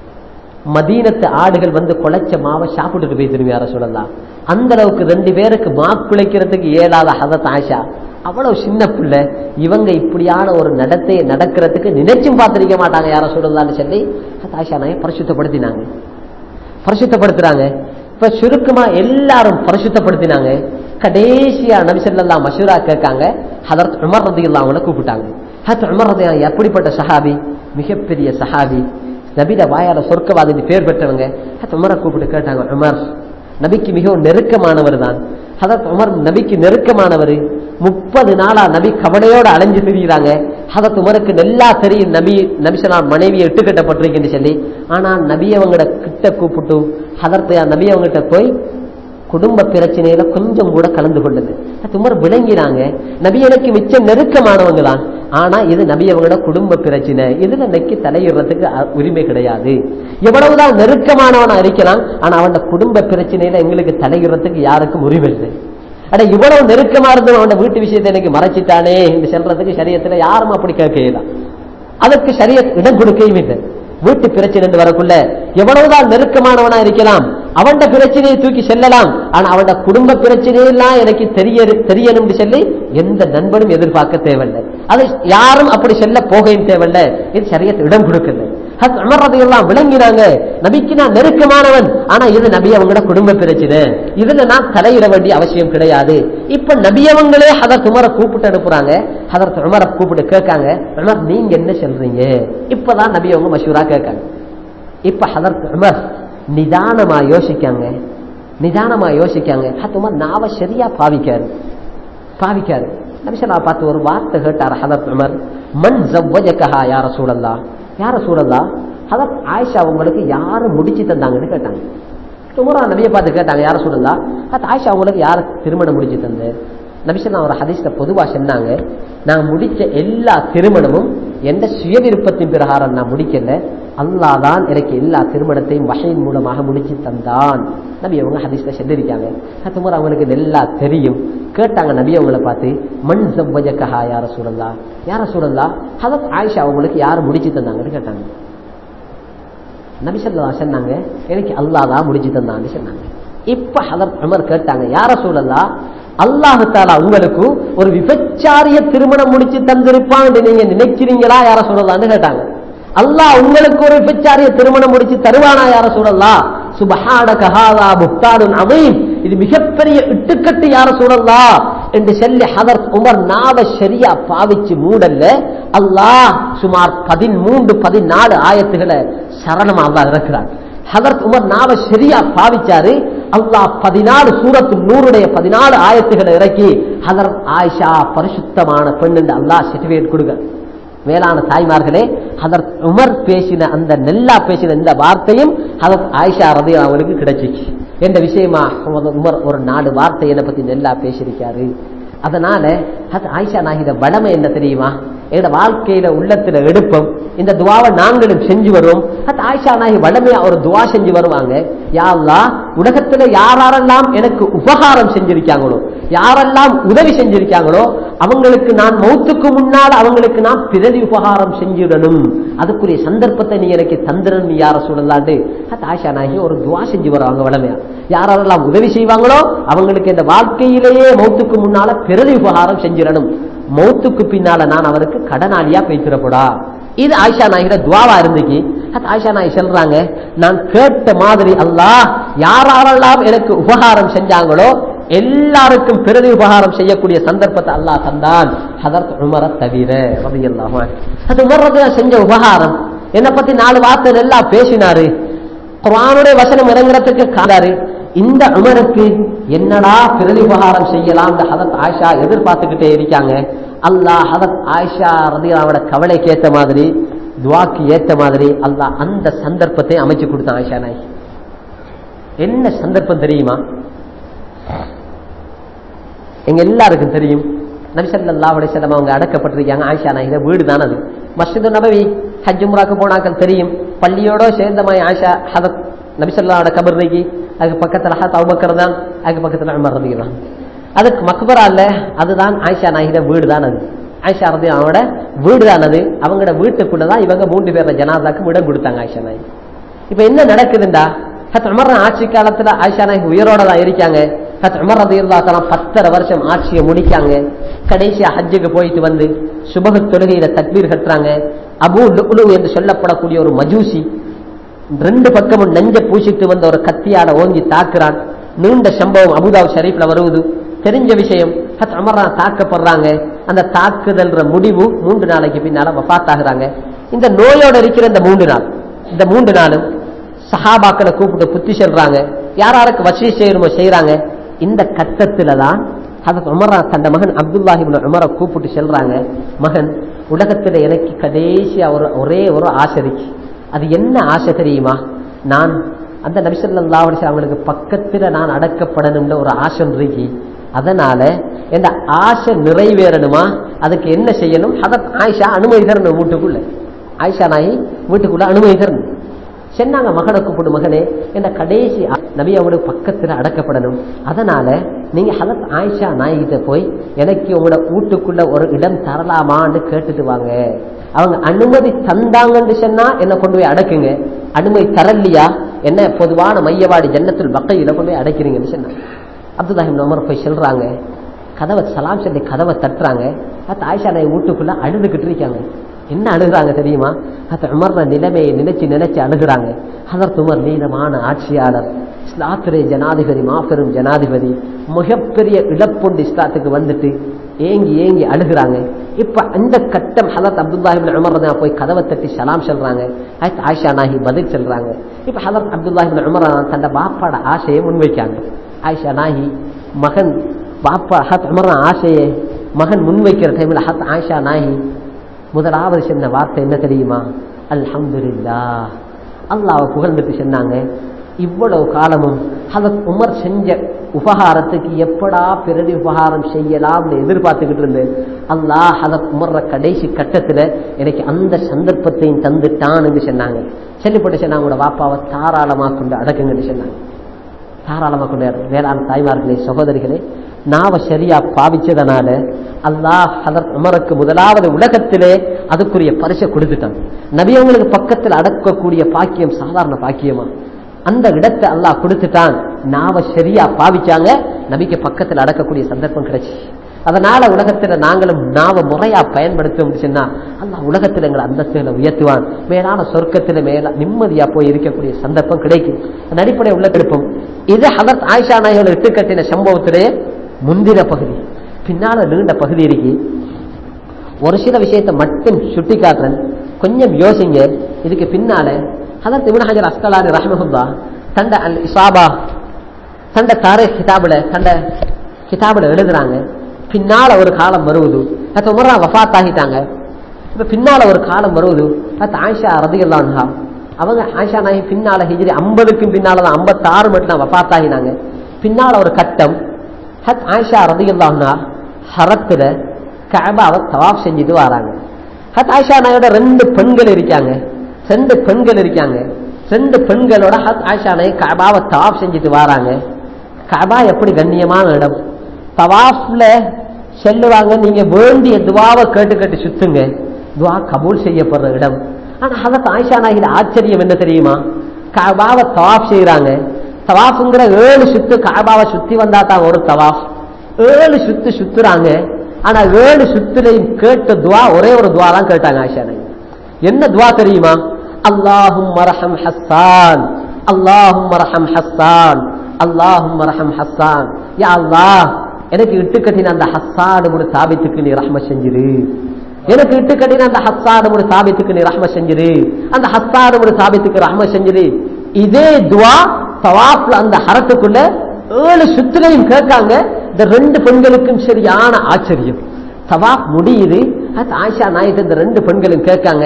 மதீனத்து ஆடுகள் வந்து குலைச்ச மாவை சாப்பிட்டுட்டு போய் திரும்பி யார சொல்லலாம் அந்த அளவுக்கு ரெண்டு பேருக்கு மா குலைக்கிறதுக்கு இயலாத ஹதத் ஆயிஷா அவ்வளவு சின்ன பிள்ளை இவங்க இப்படியான ஒரு நடத்தையை நடக்கிறதுக்கு நினைச்சும் பார்த்திருக்க மாட்டாங்க யார சொல்லலாம்னு சொல்லி ஆயிஷா நாயை பரிசுத்தப்படுத்தினாங்க பரிசுத்தப்படுத்துறாங்க இப்ப சுருக்கமா எல்லாரும் பரிசுத்தப்படுத்தினாங்க கடைசியா நபிசல்லாம் மஷூரா கேட்காங்க ஹதரத் உமர் ரதி அவங்கள கூப்பிட்டாங்க ஹத் உமர் ரதி எப்படிப்பட்ட சஹாபி மிகப்பெரிய சஹாபி நபிட வாயால சொர்க்கவாதி பேர் பெற்றவங்க ஹத் உமரை கூப்பிட்டு கேட்டாங்க உமர் நபிக்கு மிகவும் நெருக்கமானவர் தான் ஹதரத் உமர் நபிக்கு நெருக்கமானவர் முப்பது நாளா நபி கவலையோட அலைஞ்சு திரிகிறாங்க ஹதரத் உமருக்கு நல்லா தெரியும் நபி நபிசனா மனைவியை இட்டு கட்டப்பட்டிருக்குன்னு சொல்லி ஆனா நபி அவங்கள கிட்ட கூப்பிட்டு ஹதரத் நபி அவங்ககிட்ட போய் குடும்ப பிரச்சனையில கொஞ்சம் கூட கலந்து கொண்டது உமர் விளங்கினாங்க நபி எனக்கு மிச்சம் நெருக்கமானவங்க தான் ஆனா இது நபி அவங்களோட குடும்ப பிரச்சனை இதுல நெக்கி தலையிடுறதுக்கு உரிமை கிடையாது எவ்வளவுதான் நெருக்கமானவனா இருக்கலாம் ஆனா அவன் குடும்ப பிரச்சனையில எங்களுக்கு தலையிடுறதுக்கு யாருக்கும் உரிமை இல்லை அட இவ்வளவு நெருக்கமா இருந்து அவன் வீட்டு விஷயத்தை எனக்கு மறைச்சிட்டானே என்று சொல்றதுக்கு சரியத்துல யாரும் அப்படி கேட்கலாம் அதற்கு சரிய இடம் கொடுக்கவும் இல்லை வீட்டு பிரச்சனை வரக்குள்ள எவ்வளவுதான் நெருக்கமானவனா இருக்கலாம் அவன் பிரச்சனையை தூக்கி செல்லலாம் ஆனா அவன் குடும்ப பிரச்சனையெல்லாம் எனக்கு தெரிய தெரியணும் சொல்லி எந்த நண்பனும் எதிர்பார்க்க தேவையில்லை அது யாரும் அப்படி செல்ல போகையும் தேவையில்லை இது சரியத்தை இடம் கொடுக்கல அமர்றதையெல்லாம் விளங்கினாங்க நபிக்கு நான் நெருக்கமானவன் ஆனா இது நபி அவங்களோட குடும்ப பிரச்சனை இதுல நான் தலையிட வேண்டிய அவசியம் கிடையாது இப்ப நபி அவங்களே ஹதர் உமரை கூப்பிட்டு அனுப்புறாங்க ஹதர் உமரை கூப்பிட்டு கேட்காங்க உமர் நீங்க என்ன சொல்றீங்க இப்பதான் நபி அவங்க மஷூரா கேட்காங்க இப்ப ஹதர் உமர் நிதானமா யோசிக்காங்க நிதானமா யோசிக்காங்க ஹத் உமர் நாவ சரியா பாவிக்காரு பாவிக்காரு நபிசல்லா பார்த்து ஒரு வார்த்தை கேட்டார் ஹதர் உமர் மண் ஜவ்வஜகஹா யார சூழல்லா யார சூழல்லா ஹதர் ஆயிஷா உங்களுக்கு யாரு முடிச்சு தந்தாங்கன்னு கேட்டாங்க உமரா நபியை பார்த்து கேட்டாங்க யார சூழல்லா அது ஆயிஷா உங்களுக்கு யார திருமணம் முடிச்சு தந்து நபிசல்லா ஒரு ஹதீஸ்ல பொதுவா சொன்னாங்க நான் முடிச்ச எல்லா திருமணமும் எந்த சுய விருப்பத்தின் பிரகாரம் நான் முடிக்கல அல்லா தான் எனக்கு எல்லா திருமணத்தையும் வகையின் மூலமாக முடிச்சு தந்தான் நபி அவங்க ஹதீஸ்ல சொல்லியிருக்காங்க துமர் அவங்களுக்கு நல்லா தெரியும் கேட்டாங்க நபி அவங்களை பார்த்து மண் சவ்வஜக்கஹா யார சூழல்லா யார சூழல்லா ஹதத் ஆயிஷா அவங்களுக்கு யார் முடிச்சு தந்தாங்கன்னு கேட்டாங்க நபிசல்லா சொன்னாங்க எனக்கு அல்லா தான் முடிச்சு தந்தான்னு சொன்னாங்க இப்ப ஹதத் உமர் கேட்டாங்க யார சூழல்லா அல்லாஹு தாலா உங்களுக்கு ஒரு விபச்சாரிய திருமணம் முடிச்சு தந்திருப்பான் நீங்க நினைக்கிறீங்களா யார சொல்லலாம்னு கேட்டாங்க அல்லாஹ் உங்களுக்கு ஒரு விபச்சாரிய திருமணம் முடிச்சு தருவானா யார சொல்லலாம் சுபஹான கஹாதா புக்தானுன் அவீம் இது மிகப்பெரிய இட்டுக்கட்டு யார சொல்லலா என்று சொல்லி ஹதர் உமர் நாவ சரியா பாவிச்சு மூடல்ல அல்லாஹ் சுமார் பதிமூன்று பதினாலு ஆயத்துகளை சரணமா அல்லாஹ் இருக்கிறார் ஹதரத் உமர் நாவ சரியா பாவிச்சாரு அல்லாஹ் பதினாலு சூரத்து நூறுடைய பதினாலு ஆயத்துகளை இறக்கி ஹதரத் ஆயிஷா பரிசுத்தமான பெண் என்று அல்லாஹ் சர்டிபிகேட் கொடுக்க மேலான தாய்மார்களே ஹதரத் உமர் பேசின அந்த நெல்லா பேசின இந்த வார்த்தையும் ஹதரத் ஆயிஷா ரதி அவங்களுக்கு கிடைச்சிச்சு என்ற விஷயமா உமர் ஒரு நாலு வார்த்தை என்னை பத்தி நெல்லா பேசியிருக்காரு அதனால அது ஆயிஷா நாகித வடமை என்ன தெரியுமா எங்க வாழ்க்கையில உள்ளத்துல எடுப்போம் இந்த துவாவை நாங்களும் செஞ்சு வருவோம் அது ஆயிஷா நாயகி வடமையா ஒரு துவா செஞ்சு வருவாங்க யாரெல்லாம் உலகத்துல யாரெல்லாம் எனக்கு உபகாரம் செஞ்சிருக்காங்களோ யாரெல்லாம் உதவி செஞ்சிருக்காங்களோ அவங்களுக்கு நான் மௌத்துக்கு முன்னால் அவங்களுக்கு நான் பிரதி உபகாரம் செஞ்சிடணும் அதுக்குரிய சந்தர்ப்பத்தை நீ எனக்கு தந்திரன் யார சொல்லலாண்டு அது ஆயிஷா நாயகி ஒரு துவா செஞ்சு வருவாங்க வடமையா யாரெல்லாம் உதவி செய்வாங்களோ அவங்களுக்கு இந்த வாழ்க்கையிலேயே மௌத்துக்கு முன்னால பிரதி உபகாரம் செஞ்சிடணும் மௌத்துக்கு பின்னால நான் அவருக்கு கடனாளியா பேசிடப்படா இது ஆயிஷா நாயிட துவாவா இருந்துச்சு அது ஆயிஷா நாய் சொல்றாங்க நான் கேட்ட மாதிரி அல்லாஹ் யாரெல்லாம் எனக்கு உபகாரம் செஞ்சாங்களோ எல்லாருக்கும் பிரதி உபகாரம் செய்யக்கூடிய சந்தர்ப்பத்தை அல்லாஹ் தந்தான் ஹதரத் உமர தவிர ரலியல்லாஹு அன்ஹு. அது உமர் ரலியல்லாஹு செஞ்ச உபகாரம் என்னை பத்தி நாலு வார்த்தை எல்லாம் பேசினாரு குர்ஆனுடைய வசனம் இறங்குறதுக்கு காடாரு இந்த உமருக்கு என்னடா பிரதி உபகாரம் செய்யலாம் ஹதரத் ஆயிஷா எதிர்பார்த்துக்கிட்டே இருக்காங்க அல்லாஹ் ஹதரத் ஆயிஷா ரதியாவோட கவலைக்கு ஏத்த மாதிரி துவாக்கு ஏத்த மாதிரி அல்லாஹ் அந்த சந்தர்ப்பத்தை அமைச்சு கொடுத்தான் ஆயிஷா நாய் என்ன சந்தர்ப்பம் தெரியுமா எங்க எல்லாருக்கும் தெரியும் நபிசல்லா அலிசல்லாம் அவங்க அடக்கப்பட்டிருக்காங்க ஆயிஷா நாயிட வீடு தான் அது மஸ்ஜிது நபவி ஹஜ் முறாக்கு போனாக்கள் தெரியும் பள்ளியோட சேர்ந்தமாய் ஆயிஷா ஹதத் நபிசல்லாவோட கபர் இருக்கு அதுக்கு பக்கத்துல ஹத் அவுபக்கர் தான் அதுக்கு பக்கத்துல உமர் ரதிகிறான் அதுக்கு மக்பரா இல்ல அதுதான் ஆயிஷா நாயிட வீடு தான் அது ஆயிஷா ரதி அவனோட வீடு தான் அது அவங்களோட வீட்டுக்குள்ளதான் இவங்க மூன்று பேர்ல ஜனாதாக்கு இடம் கொடுத்தாங்க ஆயிஷா நாய் இப்ப என்ன நடக்குதுண்டா ஹத் உமர் ஆட்சி காலத்துல ஆயிஷா நாய் உயிரோட தான் இருக்காங்க ஹத் உமர் ரதி பத்தரை வருஷம் ஆட்சியை முடிக்காங்க கடைசியா ஹஜ்ஜுக்கு போயிட்டு வந்து சுபக தொழுகையில தக்பீர் கட்டுறாங்க அபு லுக்லு என்று சொல்லப்படக்கூடிய ஒரு மஜூசி ரெண்டு பக்கமும் நெஞ்ச பூசிட்டு வந்த ஒரு கத்தியால ஓங்கி தாக்குறான் நீண்ட சம்பவம் அபுதாப் ஷரீஃப்ல வருவது தெரிஞ்ச விஷயம் ஹத் அமரா தாக்கப்படுறாங்க அந்த தாக்குதல் முடிவு மூன்று நாளைக்கு பின்னால வஃத்தாகுறாங்க இந்த நோயோட இருக்கிற இந்த மூன்று நாள் இந்த மூன்று நாளும் சஹாபாக்களை கூப்பிட்டு புத்தி சொல்றாங்க யாராருக்கு வசதி செய்யணுமோ செய்யறாங்க இந்த கட்டத்துல தான் ஹதத் உமரா தந்த மகன் அப்துல்லாஹிபின் உமரை கூப்பிட்டு சொல்றாங்க மகன் உலகத்துல எனக்கு கடைசியா ஒரு ஒரே ஒரு ஆசை இருக்கு அது என்ன ஆசை தெரியுமா நான் அந்த நபிசல்லா அவங்களுக்கு பக்கத்துல நான் அடக்கப்படணும்னு ஒரு ஆசை இருக்கு அதனால இந்த ஆசை நிறைவேறணுமா அதுக்கு என்ன செய்யணும் ஹதத் ஆயிஷா அனுமதி தரணும் வீட்டுக்குள்ள ஆயிஷா நாயி வீட்டுக்குள்ள அனுமதி தரணும் சொன்னாங்க மகனை கூப்பிடு மகனே இந்த கடைசி நபி அவங்களுக்கு பக்கத்துல அடக்கப்படணும் அதனால நீங்க ஹலத் ஆயிஷா நாய்கிட்ட போய் எனக்கு உங்களோட வீட்டுக்குள்ள ஒரு இடம் தரலாமான்னு கேட்டுட்டு வாங்க அவங்க அனுமதி தந்தாங்கன்னு சொன்னா என்ன கொண்டு போய் அடக்குங்க அனுமதி தரலையா என்ன பொதுவான மையவாடி ஜன்னத்தில் பக்கையில கொண்டு போய் அடைக்கிறீங்கன்னு சொன்னாங்க அப்துல்லாஹிம் உமர் போய் சொல்றாங்க கதவை சலாம் சொல்லி கதவை தட்டுறாங்க அது ஆயிஷா நாய் வீட்டுக்குள்ள அழுதுகிட்டு இருக்காங்க என்ன அழுகுறாங்க தெரியுமா அது உமர்ற நிலைமையை நினைச்சு நினைச்சு அழுகுறாங்க அதற்கு உமர் நீளமான ஆட்சியாளர் இஸ்லாத்துறை ஜனாதிபதி மாபெரும் ஜனாதிபதி மிகப்பெரிய இழப்புண்டு இஸ்லாத்துக்கு வந்துட்டு ஏங்கி ஏங்கி அழுகுறாங்க இப்ப அந்த கட்டம் ஹலத் அப்துல்லாஹிபின் உமர் தான் போய் கதவை தட்டி சலாம் சொல்றாங்க ஆயிரத்தி ஆயிஷா நாகி பதில் சொல்றாங்க இப்ப ஹலத் அப்துல்லாஹிபின் உமர் தன் பாப்பாட ஆசையை முன்வைக்காங்க ஆயிஷா நாகி மகன் பாப்பா ஹத் உமர் ஆசையை மகன் முன்வைக்கிற டைம்ல ஹத் ஆயிஷா நாகி முதலாவது சொன்ன வார்த்தை என்ன தெரியுமா அல்ஹம்துலில்லா அல்லாவை புகழ்ந்துட்டு சொன்னாங்க இவ்வளவு காலமும் ஹதத் உமர் செஞ்ச உபகாரத்துக்கு எப்படா பிரதி உபகாரம் செய்யலாம்னு எதிர்பார்த்துக்கிட்டு இருந்தேன் அல்லாஹ் ஹதத் உமர்ற கடைசி கட்டத்துல எனக்கு அந்த சந்தர்ப்பத்தையும் தந்துட்டான்னு சொன்னாங்க சொல்லிப்பட்டு சொன்னாங்க உங்களோட வாப்பாவை தாராளமா கொண்டு அடக்குங்கன்னு சொன்னாங்க தாராளமா கொண்டு வேளாண் தாய்மார்களே சகோதரிகளே நாவ சரியா பாவிச்சதனால அல்லாஹ் ஹதரத் உமருக்கு முதலாவது உலகத்திலே அதுக்குரிய பரிசை கொடுத்துட்டான் நபி அவங்களுக்கு பக்கத்தில் அடக்கக்கூடிய பாக்கியம் சாதாரண பாக்கியமா அந்த இடத்தை அல்லாஹ் கொடுத்துட்டான் நாவ சரியா பாவிச்சாங்க நபிக்கு பக்கத்தில் அடக்கக்கூடிய சந்தர்ப்பம் கிடைச்சி அதனால உலகத்துல நாங்களும் நாவ முறையா பயன்படுத்தோம் சொன்னா அல்லாஹ் உலகத்துல எங்களை அந்தஸ்துகளை உயர்த்துவான் மேலான சொர்க்கத்துல மேல நிம்மதியா போய் இருக்கக்கூடிய சந்தர்ப்பம் கிடைக்கும் அந்த அடிப்படை உள்ள திருப்பம் இது ஹதரத் ஆயிஷா நாயகர்கள் இட்டு கட்டின சம்பவத்திலே முந்தின பகுதி பின்னால நீண்ட பகுதி இருக்கு ஒரு சில விஷயத்தை மட்டும் சுட்டி காட்டுறேன் கொஞ்சம் யோசிங்க இதுக்கு பின்னால ஹதரத் இப்னு ஹஜர் அஸ்கலானி ரஹ்மஹுல்லா தண்ட அல் இசாபா தண்ட தாரே கிதாபுல தண்ட கிதாபுல எழுதுறாங்க பின்னால ஒரு காலம் வருவது அது உமரா வஃத் ஆகிட்டாங்க இப்ப பின்னால ஒரு காலம் வருவது அது ஆயிஷா ரதிகல்லான்ஹா அவங்க ஆயிஷா நாயகி பின்னால ஹிஜ்ரி ஐம்பதுக்கும் பின்னாலதான் ஐம்பத்தாறு மட்டும் தான் வஃத் ஆகினாங்க பின்னால ஒரு கட்டம் ஹத் ஆயிஷா ரதிகல்லான்ஹா ஹரத்துல கபாவை தவாப் செஞ்சுட்டு வராங்க ஹத் ஆயிஷா நாயோட ரெண்டு பெண்கள் இருக்காங்க ரெண்டு பெண்கள் இருக்காங்க ரெண்டு பெண்களோட ஹத் ஆயிஷா நாய் கபாவை தவாப் செஞ்சுட்டு வராங்க கபா எப்படி கண்ணியமான இடம் தவாஃப்ல செல்லுவாங்க நீங்க வேண்டிய துவாவை கேட்டு கேட்டு சுத்துங்க துவா கபூல் செய்யப்படுற இடம் ஆனா ஹதத் ஆயிஷா நாயில ஆச்சரியம் என்ன தெரியுமா கபாவை தவாஃப் செய்யறாங்க தவாஃப்ங்கிற ஏழு சுத்து கபாவை சுத்தி வந்தா தான் ஒரு தவாஃப் ஏழு சுத்து சுத்துறாங்க ஆனா ஏழு சுத்துலையும் கேட்ட துவா ஒரே ஒரு துவா தான் கேட்டாங்க ஆயிஷா நாய் என்ன துவா தெரியுமா அல்லாஹும் மரஹம் ஹஸ்ஸான் அல்லாஹும் மரஹம் ஹஸ்ஸான் அல்லாஹும் மரஹம் ஹஸ்ஸான் யா அல்லாஹ் எனக்கு இட்டு கட்டின அந்த ஹஸ்ஸான் ஒரு தாபித்துக்கு நீ ரஹ்ம செஞ்சிரு எனக்கு இட்டு கட்டின அந்த ஹஸ்ஸான் ஒரு தாபித்துக்கு நீ ரஹ்ம செஞ்சிரு அந்த ஹஸ்ஸான் ஒரு தாபித்துக்கு ரஹ்ம செஞ்சிரு இதே துவா தவாப்ல அந்த ஹரத்துக்குள்ள ஏழு சுத்துலையும் கேட்காங்க இந்த ரெண்டு பெண்களுக்கும் சரியான ஆச்சரியம் தவாப் முடியுது அது ஆயிஷா நாயிட்டு இந்த ரெண்டு பெண்களும் கேட்காங்க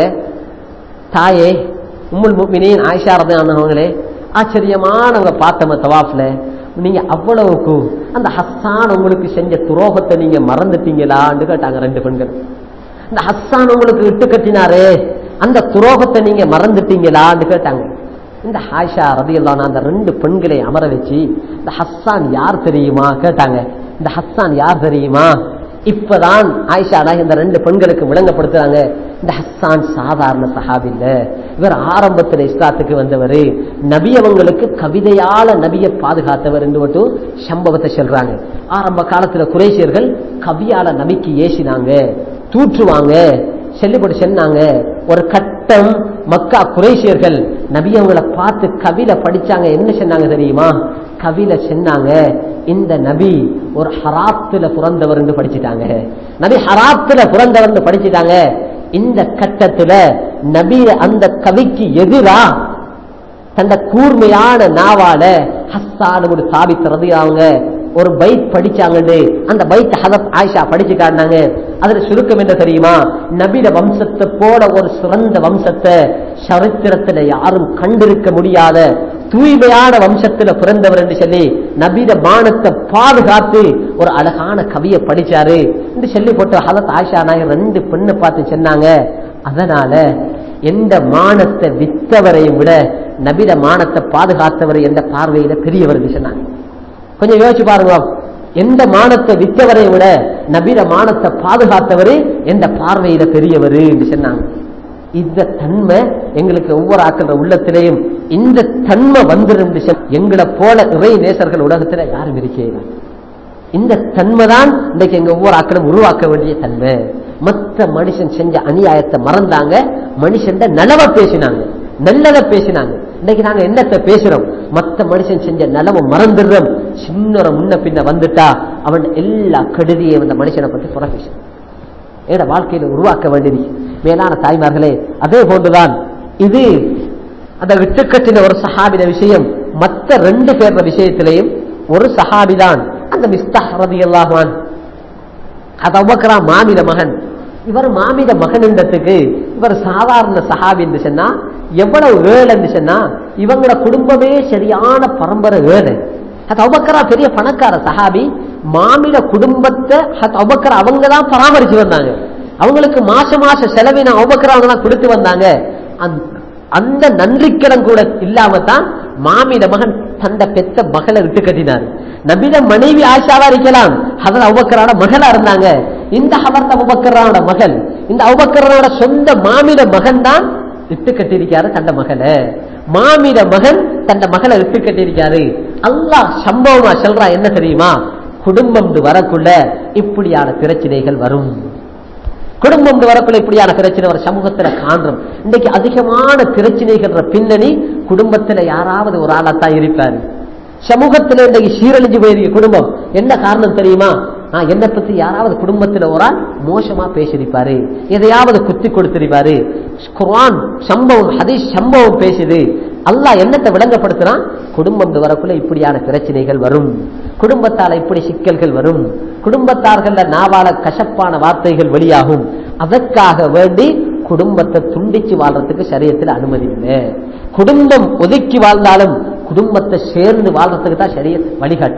தாயே உம்முல் முக்மினின் ஆயிஷா ரதானவங்களே ஆச்சரியமானவங்க பார்த்தவங்க தவாஃப்ல நீங்க அவ்வளவுக்கு அந்த ஹஸ்ஸான் உங்களுக்கு செஞ்ச துரோகத்தை நீங்க மறந்துட்டீங்களான்னு கேட்டாங்க ரெண்டு பெண்கள் இந்த ஹஸ்ஸான் உங்களுக்கு இட்டு கட்டினாரே அந்த துரோகத்தை நீங்க மறந்துட்டீங்களான்னு கேட்டாங்க இந்த ஹாஷா ரதியல்லான அந்த ரெண்டு பெண்களை அமர வச்சு இந்த ஹஸ்ஸான் யார் தெரியுமா கேட்டாங்க இந்த ஹஸ்ஸான் யார் தெரியுமா இப்பதான் ஆயிஷா நாய் இந்த ரெண்டு பெண்களுக்கு விளங்கப்படுத்துறாங்க இந்த ஹஸ்ஸான் சாதாரண சஹாபி இல்ல இவர் ஆரம்பத்துல இஸ்லாத்துக்கு வந்தவர் நபி அவங்களுக்கு கவிதையால நபியை பாதுகாத்தவர் என்று மட்டும் சம்பவத்தை சொல்றாங்க ஆரம்ப காலத்துல குறைசியர்கள் கவியால நபிக்கு ஏசினாங்க தூற்றுவாங்க செல்லுபடி சொன்னாங்க ஒரு கட்டம் மக்கா குறைசியர்கள் நபி அவங்கள பார்த்து கவில படிச்சாங்க என்ன சொன்னாங்க தெரியுமா கவில சொன்னாங்க இந்த நபி ஒரு ஹராத்துல பிறந்தவர் படிச்சுட்டாங்க நபி ஹராத்துல பிறந்தவர் படிச்சுட்டாங்க இந்த கட்டத்துல நபி அந்த கவிக்கு எதிரா தந்த கூர்மையான நாவால ஹஸ்ஸான ஒரு சாபித்து அவங்க ஒரு பைத் படிச்சாங்கன்னு அந்த பைத் ஹதப் ஆயிஷா படிச்சு காட்டினாங்க அதுல சுருக்கம் என்ன தெரியுமா நபிட வம்சத்தை போல ஒரு சிறந்த வம்சத்தை சரித்திரத்துல யாரும் கண்டிருக்க முடியாத தூய்மையான வம்சத்துல பிறந்தவர் என்று சொல்லி நபிட மானத்தை பாதுகாத்து ஒரு அழகான கவியை படிச்சாரு என்று சொல்லி போட்டு ஹதத் ஆயிஷா நாயர் ரெண்டு பெண்ணை பார்த்து சொன்னாங்க அதனால எந்த மானத்தை வித்தவரையும் விட நபிட மானத்தை பாதுகாத்தவர் எந்த பார்வையில பெரியவர் சொன்னாங்க கொஞ்சம் யோசிச்சு பாருங்க எந்த மானத்தை வித்தவரை விட நபிர மானத்தை பாதுகாத்தவரு எந்த பார்வையில பெரியவர் என்று சொன்னாங்க இந்த தன்மை எங்களுக்கு ஒவ்வொரு ஆக்கிற உள்ளத்திலேயும் இந்த தன்மை வந்துடும் எங்களை போல இறை நேசர்கள் உலகத்துல யாரும் இருக்கேன் இந்த தன்மை தான் இன்றைக்கு எங்க ஒவ்வொரு ஆக்களும் உருவாக்க வேண்டிய தன்மை மற்ற மனுஷன் செஞ்ச அநியாயத்தை மறந்தாங்க மனுஷன் நலவ பேசினாங்க நல்லத பேசினாங்க இன்னைக்கு நாங்க என்னத்தை பேசுறோம் மத்த மனுஷன் செஞ்ச நலவை மறந்துடுறோம் சின்ன முன்ன பின்ன வந்துட்டா அவன் எல்லா கெடுதியும் அந்த மனுஷனை பத்தி புற பேசுறான் என்னோட வாழ்க்கையில உருவாக்க வேண்டியது மேலான தாய்மார்களே அதே போன்றுதான் இது அந்த விட்டுக்கட்டின ஒரு சஹாபின விஷயம் மத்த ரெண்டு பேர்ற விஷயத்திலையும் ஒரு சஹாபிதான் அந்த மிஸ்தாஹ் ரதி அல்லாஹான் அது அவ்வக்கரா மாமிட மகன் இவர் மாமிட மகன் என்றதுக்கு இவர் சாதாரண சஹாபி என்று சொன்னா எவ்வளவு ஏழு என்று சொன்னா இவங்களோட குடும்பமே சரியான பரம்பரை ஏழு அது அவ்வக்கரா பெரிய பணக்கார சஹாபி மாமிட குடும்பத்தை அவ்வக்கரா அவங்க தான் பராமரிச்சு வந்தாங்க அவங்களுக்கு மாச மாச செலவின அவ்வக்கரா அவங்க தான் கொடுத்து வந்தாங்க அந்த நன்றிக்கடன் கூட இல்லாம தான் மாமிட மகன் தந்த பெத்த மகளை விட்டு கட்டினார் நபிட மனைவி ஆஷாவா இருக்கலாம் ஹதர் அவுபக்கரோட மகளா இருந்தாங்க இந்த ஹவர்த் அவுபக்கரோட மகள் இந்த அவுபக்கரோட சொந்த மாமிட மகன் தான் விட்டு கட்டியிருக்காரு தந்த மகளை மாமிட மகன் தந்த மகளை விட்டு கட்டியிருக்காரு அல்லாஹ் சம்பவமா சொல்றா என்ன தெரியுமா குடும்பம் வரக்குள்ள இப்படியான பிரச்சனைகள் வரும் குடும்பம் வரக்குள்ள இப்படியான பிரச்சனை ஒரு சமூகத்துல காண்றோம் இன்னைக்கு அதிகமான பிரச்சனைகள் பின்னணி குடும்பத்துல யாராவது ஒரு ஆளாத்தான் இருப்பாரு சமூகத்துல இன்றைக்கு சீரழிஞ்சு போயிருக்கு குடும்பம் என்ன காரணம் தெரியுமா நான் என்னை பத்தி யாராவது குடும்பத்துல ஒரு ஆள் மோசமா பேசியிருப்பாரு எதையாவது குத்தி கொடுத்திருப்பாரு குர்ஆன் சம்பவம் ஹதீஸ் சம்பவம் பேசுது அல்லாஹ் என்னத்தை விளங்கப்படுத்துறான் குடும்பம் வரக்குள்ள இப்படியான பிரச்சனைகள் வரும் குடும்பத்தால இப்படி சிக்கல்கள் வரும் குடும்பத்தார்கள் நாவால கசப்பான வார்த்தைகள் வெளியாகும் அதற்காக வேண்டி குடும்பத்தை துண்டிச்சு வாழ்றதுக்கு சரியத்தில் அனுமதி இல்லை குடும்பம் ஒதுக்கி வாழ்ந்தாலும் குடும்பத்தை சேர்ந்து வாழ்றதுக்கு தான் சரிய வழிகாட்டுது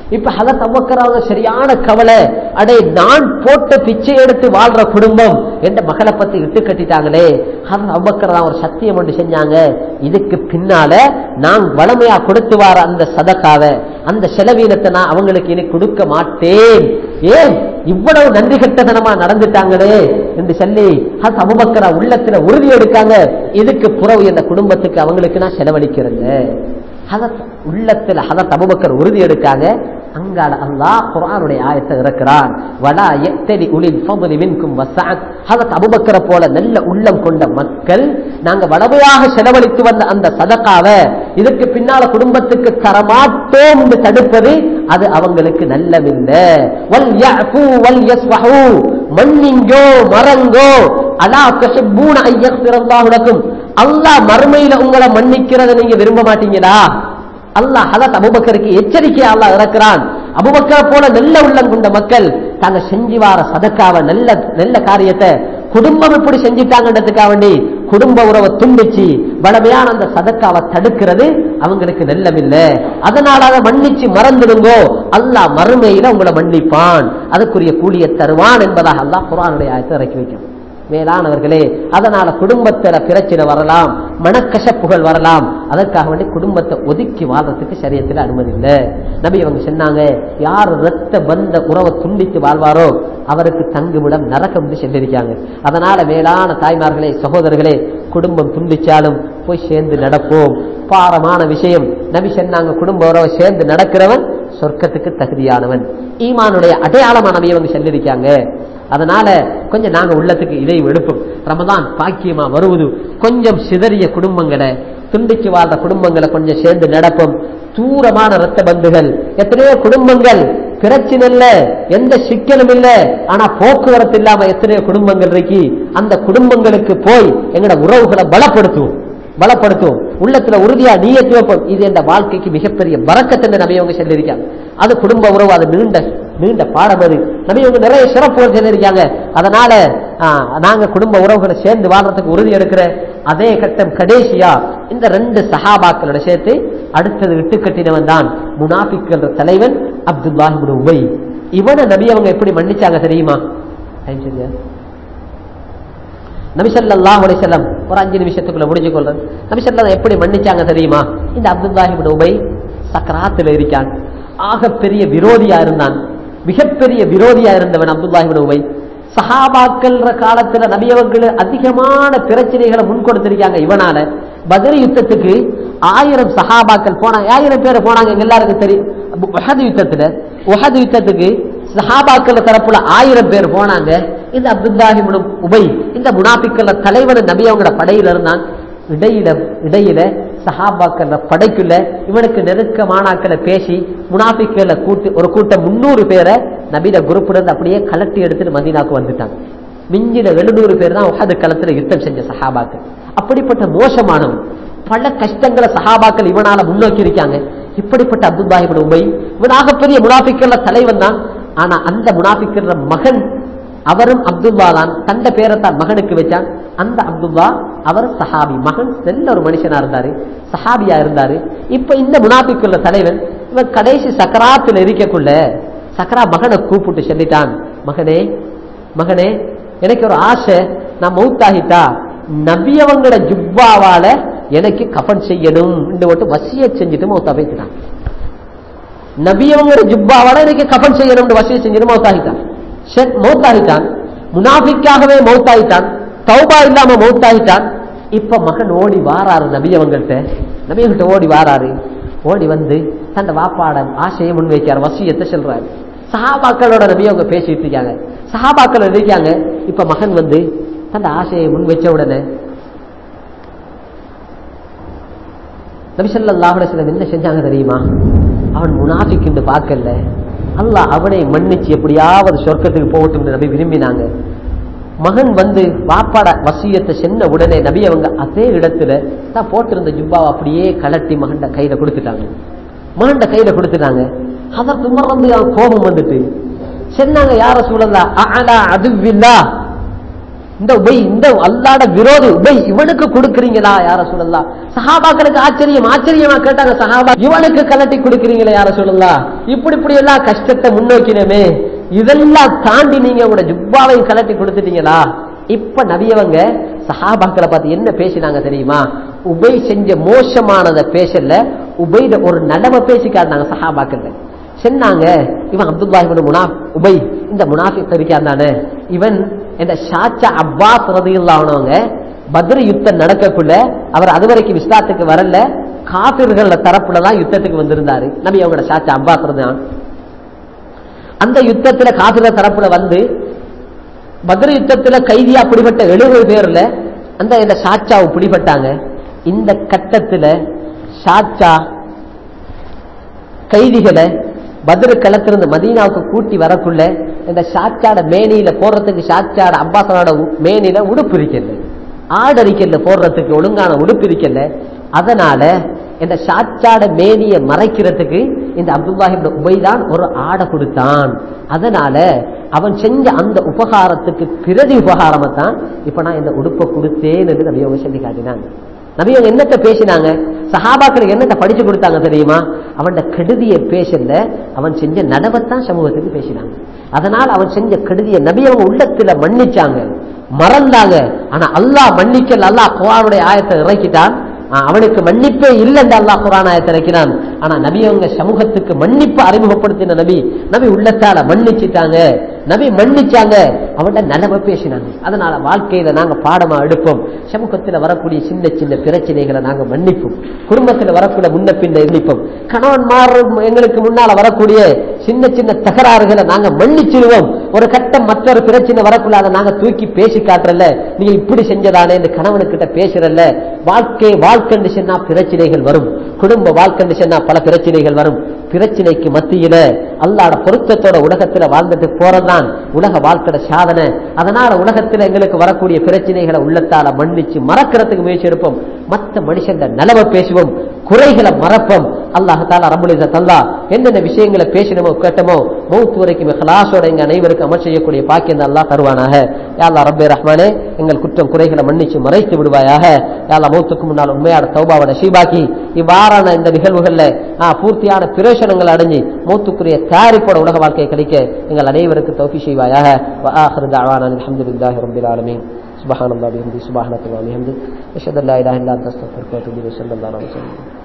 இப்ப ஹதத் அவ்வக்கராக சரியான கவலை அடே நான் போட்ட பிச்சை எடுத்து வாழ்ற குடும்பம் என்ற மகளை பத்தி இட்டு கட்டிட்டாங்களே ஹதத் அவ்வக்கரா ஒரு சத்தியம் ஒன்று செஞ்சாங்க இதுக்கு பின்னால நான் வளமையா கொடுத்து வார அந்த சதக்காவை அந்த செலவீனத்தை நான் அவங்களுக்கு இனி கொடுக்க மாட்டேன் ஏன் இவ்வளவு நன்றி கட்டதனமா நடந்துட்டாங்களே என்று சொல்லி ஹத் அபுபக்கரா உள்ளத்துல உறுதி எடுக்காங்க இதுக்கு புறவு இந்த குடும்பத்துக்கு அவங்களுக்கு நான் செலவழிக்கிறேங்க ஹதத் உள்ளத்துல ஹதத் அபுபக்கர் உறுதி எடுக்காங்க அங்கால அல்லாஹ் குர்ஆனுடைய ஆயத்தை இறக்கிறான் வலா யக்தலி உலில் ஃபضل மின்கும் வஸஅத் ஹதத் அபூபக்கரை போல நல்ல உள்ளம் கொண்ட மக்கள் நாங்க வளமையாக செலவழித்து வந்த அந்த சதகாவை இதற்கு பின்னால குடும்பத்துக்கு தரமாட்டோம் என்று தடுப்பது அது அவங்களுக்கு நல்லமில்லை வல் யஃபு வல் யஸ்ஃபஹு மன்னிங்கோ மறங்கோ அலா தஹிப்பூன அன் யக்ஃபிரல்லாஹு லக்கும் அல்லாஹ் மறுமையில உங்களை மன்னிக்கிறத நீங்க விரும்ப மாட்டீங்களா அல்லாஹ் ஹலத் அபுபக்கருக்கு எச்சரிக்கையா அல்லாஹ் இறக்குறான் அபுபக்கரை போல நல்ல உள்ளம் கொண்ட மக்கள் தாங்க செஞ்சு வார சதக்காவ நல்ல நல்ல காரியத்தை குடும்பம் இப்படி செஞ்சுட்டாங்கன்றதுக்காக வேண்டி குடும்ப உறவை துண்டிச்சு பலமையான அந்த சதக்காவை தடுக்கிறது அவங்களுக்கு நல்லமில்லை அதனால அதை மன்னிச்சு மறந்துடுங்கோ அல்லாஹ் மறுமையில உங்களை மன்னிப்பான் அதுக்குரிய கூலியை தருவான் என்பதாக அல்லாஹ் குரானுடைய ஆயத்தை இறக்கி வைக்கும் மேலானவர்களே அதனால குடும்பத்துல பிரச்சனை வரலாம் மனக்கசப்புகள் வரலாம் அதற்காக வேண்டி குடும்பத்தை ஒதுக்கி வாழ்றதுக்கு சரியத்தில் அனுமதி இல்லை நபி அவங்க சொன்னாங்க யார் ரத்த பந்த உறவை துண்டித்து வாழ்வாரோ அவருக்கு தங்குமிடம் நரகம் என்று சொல்லியிருக்காங்க அதனால மேலான தாய்மார்களே சகோதரர்களே குடும்பம் துண்டிச்சாலும் போய் சேர்ந்து நடப்போம் பாரமான விஷயம் நபி சொன்னாங்க குடும்ப உறவை சேர்ந்து நடக்கிறவன் சொர்க்கத்துக்கு தகுதியானவன் ஈமானுடைய அடையாளமான நபி அவங்க சொல்லியிருக்காங்க அதனால கொஞ்சம் நாங்க உள்ளத்துக்கு இதை எடுப்போம் ரமதான் பாக்கியமா வருவது கொஞ்சம் சிதறிய குடும்பங்களை துண்டிச்சு வாழ்ற குடும்பங்களை கொஞ்சம் சேர்ந்து நடப்போம் தூரமான ரத்த பந்துகள் எத்தனையோ குடும்பங்கள் பிரச்சனை இல்ல எந்த சிக்கலும் இல்ல ஆனா போக்குவரத்து இல்லாம எத்தனையோ குடும்பங்கள் இருக்கு அந்த குடும்பங்களுக்கு போய் எங்களோட உறவுகளை பலப்படுத்துவோம் பலப்படுத்துவோம் உள்ளத்துல உறுதியா நீயத்து வைப்போம் இது என்ற வாழ்க்கைக்கு மிகப்பெரிய வரக்கத்தை நபியவங்க சொல்லியிருக்காங்க அது குடும்ப உறவு அது நீண்ட நீண்ட பாடம் அது நபியவங்க நிறைய சிறப்புகள் சொல்லியிருக்காங்க அதனால ஆஹ், நாங்க குடும்ப உறவுகளை சேர்ந்து வாழ்றதுக்கு உறுதி எடுக்கிற அதே கட்டம் கடைசியா இந்த ரெண்டு சஹாபாக்களோட சேர்த்து அடுத்தது விட்டு கட்டினவன் தான் முனாஃபிக்கள் தலைவன் அப்துல்லாஹிபின் உபை இவனை நபி அவங்க எப்படி மன்னிச்சாங்க தெரியுமா டைம் சரியா நபிசல்லாஹ் அலிசல்லம் ஒரு அஞ்சு நிமிஷத்துக்குள்ள முடிஞ்சு கொள்றேன் நபிசல்லா எப்படி மன்னிச்சாங்க தெரியுமா இந்த அப்துல்லாஹிபின் உபை சக்கராத்துல இருக்கான் ஆக பெரிய விரோதியா இருந்தான் மிகப்பெரிய விரோதியா இருந்தவன் அப்துல்லாஹிபின் உபை சஹாபாக்கள்ன்ற காலத்துல நபியவர்கள் அதிகமான பிரச்சனைகளை முன் கொடுத்திருக்காங்க இவனால பதர் யுத்தத்துக்கு ஆயிரம் சஹாபாக்கள் போனாங்க ஆயிரம் பேர் போனாங்க எங்க எல்லாருக்கும் தெரியும் உஹது யுத்தத்துல உஹது யுத்தத்துக்கு சஹாபாக்கள் தரப்புல ஆயிரம் பேர் போனாங்க இந்த அப்துல்லாஹிபின் உபை இந்த முனாபிக்கல்ல தலைவன் நபி அவங்களோட படையில இருந்தான் இடையில இடையில சஹாபாக்கள்ல படைக்குள்ள இவனுக்கு நெருக்கமானாக்களை பேசி முனாபிக்கல்ல கூட்டு ஒரு கூட்டம் முன்னூறு பேரை நபியில குரூப்ல இருந்து அப்படியே கலட்டி எடுத்துட்டு மதீனாக்கு வந்துட்டாங்க மிஞ்சின எழுநூறு பேர் தான் உஹது களத்துல யுத்தம் செஞ்ச சஹாபாக்கள் அப்படிப்பட்ட மோசமானவன் பல கஷ்டங்களை சஹாபாக்கள் இவனால முன்னோக்கி இருக்காங்க இப்படிப்பட்ட அப்துல்லாஹிபின் உபை இவனாக பெரிய முனாபிக்கல்ல தலைவன் தான் ஆனா அந்த முனாபிக்கிற மகன் அவரும் அப்துல்லா தான் தந்த பேரை தான் மகனுக்கு வச்சான் அந்த அப்துல்லா அவர் சஹாபி மகன் நல்ல ஒரு மனுஷனா இருந்தாரு சஹாபியா இருந்தாரு இப்ப இந்த முனாபிக்குள்ள தலைவன் இவன் கடைசி சக்கராத்துல இருக்கக்குள்ள சக்கரா மகனை கூப்பிட்டு சொல்லிட்டான் மகனே மகனே எனக்கு ஒரு ஆசை நான் மௌத்தாகிட்டா நபியவங்களோட ஜுப்பாவால எனக்கு கஃன் செய்யணும் என்று வசிய செஞ்சுட்டு மௌத்தா போய்க்கிட்டான் நபியவங்களோட ஜுப்பாவால எனக்கு கஃன் செய்யணும் வசிய செஞ்சுட்டு மௌத்தாகிட்டான் ஷெட் மௌத்தாகிட்டான் முனாஃபிக்காகவே மௌத்தாயிட்டான் தௌபா இல்லாம மௌத்தாயிட்டான் இப்ப மகன் ஓடி வாராரு நபி அவங்கள்ட்ட நபி அவங்கள்ட்ட ஓடி வாராரு ஓடி வந்து தன் வாப்பாட ஆசையை முன்வைக்கார் வசியத்தை சொல்றாரு சஹாபாக்களோட நபி அவங்க பேசிட்டு இருக்காங்க சஹாபாக்கள் இருக்காங்க இப்ப மகன் வந்து தன் ஆசையை முன் வச்ச உடனே நபிசல்லாஹுல சில என்ன செஞ்சாங்க தெரியுமா அவன் முனாஃபிக்கு பார்க்கல அல்லாஹ் அவனை மன்னிச்சு எப்படியாவது சொர்க்கத்துக்கு போகட்டும் நபி விரும்பினாங்க மகன் வந்து வாப்பாட வசியத்தை சென்ன உடனே நபி அவங்க அதே இடத்துல தான் போட்டிருந்த ஜுப்பாவை அப்படியே கலட்டி மகன்ட கையில கொடுத்துட்டாங்க மகன்ட கையில கொடுத்துட்டாங்க அதற்கு மறந்து அவன் கோபம் வந்துட்டு சொன்னாங்க யார சூழல்லா அலா அதுவில்லா இந்த உபை இந்த அல்லாட விரோதி உபை இவனுக்கு கொடுக்குறீங்களா யார சொல்லலாம் சஹாபாக்களுக்கு ஆச்சரியம் ஆச்சரியமா கேட்டாங்க சஹாபா இவனுக்கு கலட்டி கொடுக்குறீங்களா யார சொல்லலாம் இப்படி இப்படி எல்லாம் கஷ்டத்தை முன்னோக்கினமே இதெல்லாம் தாண்டி நீங்க உங்களோட ஜுப்பாவையும் கலட்டி கொடுத்துட்டீங்களா இப்ப நவியவங்க சஹாபாக்களை பார்த்து என்ன பேசினாங்க தெரியுமா உபை செஞ்ச மோசமானதை பேசல உபைட ஒரு நலவை பேசி காட்டினாங்க சஹாபாக்கள் சொன்னாங்க இவன் அப்துல்லா இவன் முனா உபை இந்த முனாஃபிக் இருக்கான் தானே இவன் இந்த ஷாச்சா அப்பாஸ் ரதியில்லானவங்க பத்ர யுத்தம் நடக்கக்குள்ள அவர் அது வரைக்கும் இஸ்லாத்துக்கு வரல காபிர்கள தரப்புல தான் யுத்தத்துக்கு வந்திருந்தாரு நபி அவங்களோட ஷாச்சா அப்பாஸ் தான் அந்த யுத்தத்துல காபிர தரப்புல வந்து பத்ர யுத்தத்துல கைதியா பிடிபட்ட எழுபது பேர்ல அந்த இந்த ஷாச்சாவை பிடிபட்டாங்க இந்த கட்டத்துல ஷாச்சா கைதிகளை பத்ரு களத்திலிருந்து மதீனாவுக்கு கூட்டி வரக்குள்ள இந்த ஷாச்சாட மேனியில போடுறதுக்கு ஷாச்சாட அப்பாசனோட மேனியில உடுப்பு இருக்கல ஆடு அரிக்கல போடுறதுக்கு ஒழுங்கான உடுப்பு இருக்கல அதனால இந்த ஷாச்சாட மேனியை மறைக்கிறதுக்கு இந்த அப்துல்லாஹிப் உபைதான் ஒரு ஆடை கொடுத்தான் அதனால அவன் செஞ்ச அந்த உபகாரத்துக்கு பிரதி உபகாரமா தான் இப்ப நான் இந்த உடுப்பை கொடுத்தேன்னு நபி அவங்க சொல்லி காட்டினாங்க நபி அவங்க என்னத்தை பேசினாங்க சஹாபாக்களுக்கு என்னத்தை படிச்சு கொடுத்தாங்க தெரியுமா அவன் கெடுதிய பேசல அவன் செஞ்ச நடவத்தான் சமூகத்துக்கு பேசினாங்க அதனால் அவன் செஞ்ச கெடுதிய நபி அவங்க உள்ளத்துல மன்னிச்சாங்க மறந்தாங்க ஆனா அல்லாஹ் மன்னிக்கல் அல்லாஹ் குரானுடைய ஆயத்தை இறக்கிட்டான் அவனுக்கு மன்னிப்பே இல்லை என்று அல்லாஹ் குரான் ஆயத்தை இறக்கினான் ஆனா நபி அவங்க சமூகத்துக்கு மன்னிப்பு அறிமுகப்படுத்தின நபி நபி உள்ளத்தால மன்னிச்சிட்டாங்க நபி மன்னிச்சாங்க அவன்கிட்ட நலவை பேசினாங்க அதனால வாழ்க்கையில நாங்க பாடமா எடுப்போம் சமூகத்துல வரக்கூடிய சின்ன சின்ன பிரச்சனைகளை நாங்க மன்னிப்போம் குடும்பத்துல வரக்கூடிய முன்ன பின்ன எண்ணிப்போம் கணவன் மாறும் எங்களுக்கு முன்னால வரக்கூடிய சின்ன சின்ன தகராறுகளை நாங்க மன்னிச்சிடுவோம் ஒரு கட்டம் மற்றொரு பிரச்சனை வரக்குள்ள அதை நாங்க தூக்கி பேசி காட்டுறல நீங்க இப்படி செஞ்சதானே இந்த கணவனுக்கிட்ட பேசுறல்ல வாழ்க்கை வாழ்க்கை சொன்னா பிரச்சனைகள் வரும் குடும்ப வாழ்க்கை சொன்னா பல பிரச்சனைகள் வரும் பிரச்சனைக்கு மத்தியில அல்லாட பொருத்தத்தோட உலகத்துல வாழ்ந்துட்டு போறதுதான் உலக வாழ்க்கை சாதனை அதனால உலகத்துல எங்களுக்கு வரக்கூடிய பிரச்சனைகளை உள்ளத்தால மன்னிச்சு மறக்கிறதுக்கு முயற்சி எடுப்போம் மற்ற மனுஷன் நலவை பேசுவோம் குறைகளை மறப்போம் அல்லாஹால ரபுலிச தல்லா என்னென்ன விஷயங்களை பேசணுமோ கேட்டமோ மௌத்து வரைக்கும் ஹலாசோட எங்க அனைவருக்கு அமல் செய்யக்கூடிய பாக்கியம் அல்லா தருவானாக யாழ்லா ரப்பே ரஹ்மானே எங்கள் குற்றம் குறைகளை மன்னிச்சு மறைத்து விடுவாயாக யாழ்லா மௌத்துக்கு முன்னால் உண்மையான தௌபாவோட ஷீபாக்கி இவ்வாறான இந்த நிகழ்வுகள்ல பூர்த்தியான பிரயோசனங்கள் அடைஞ்சு மௌத்துக்குரிய தயாரிப்போட உலக வாழ்க்கையை கிடைக்க எங்கள் அனைவருக்கு தௌஃபி செய்வாயாக الحمد لله رب العالمين سبحان الله بحمده سبحانك اللهم وبحمدك اشهد ان لا اله الا انت استغفرك واتوب اليك صلى الله عليه وسلم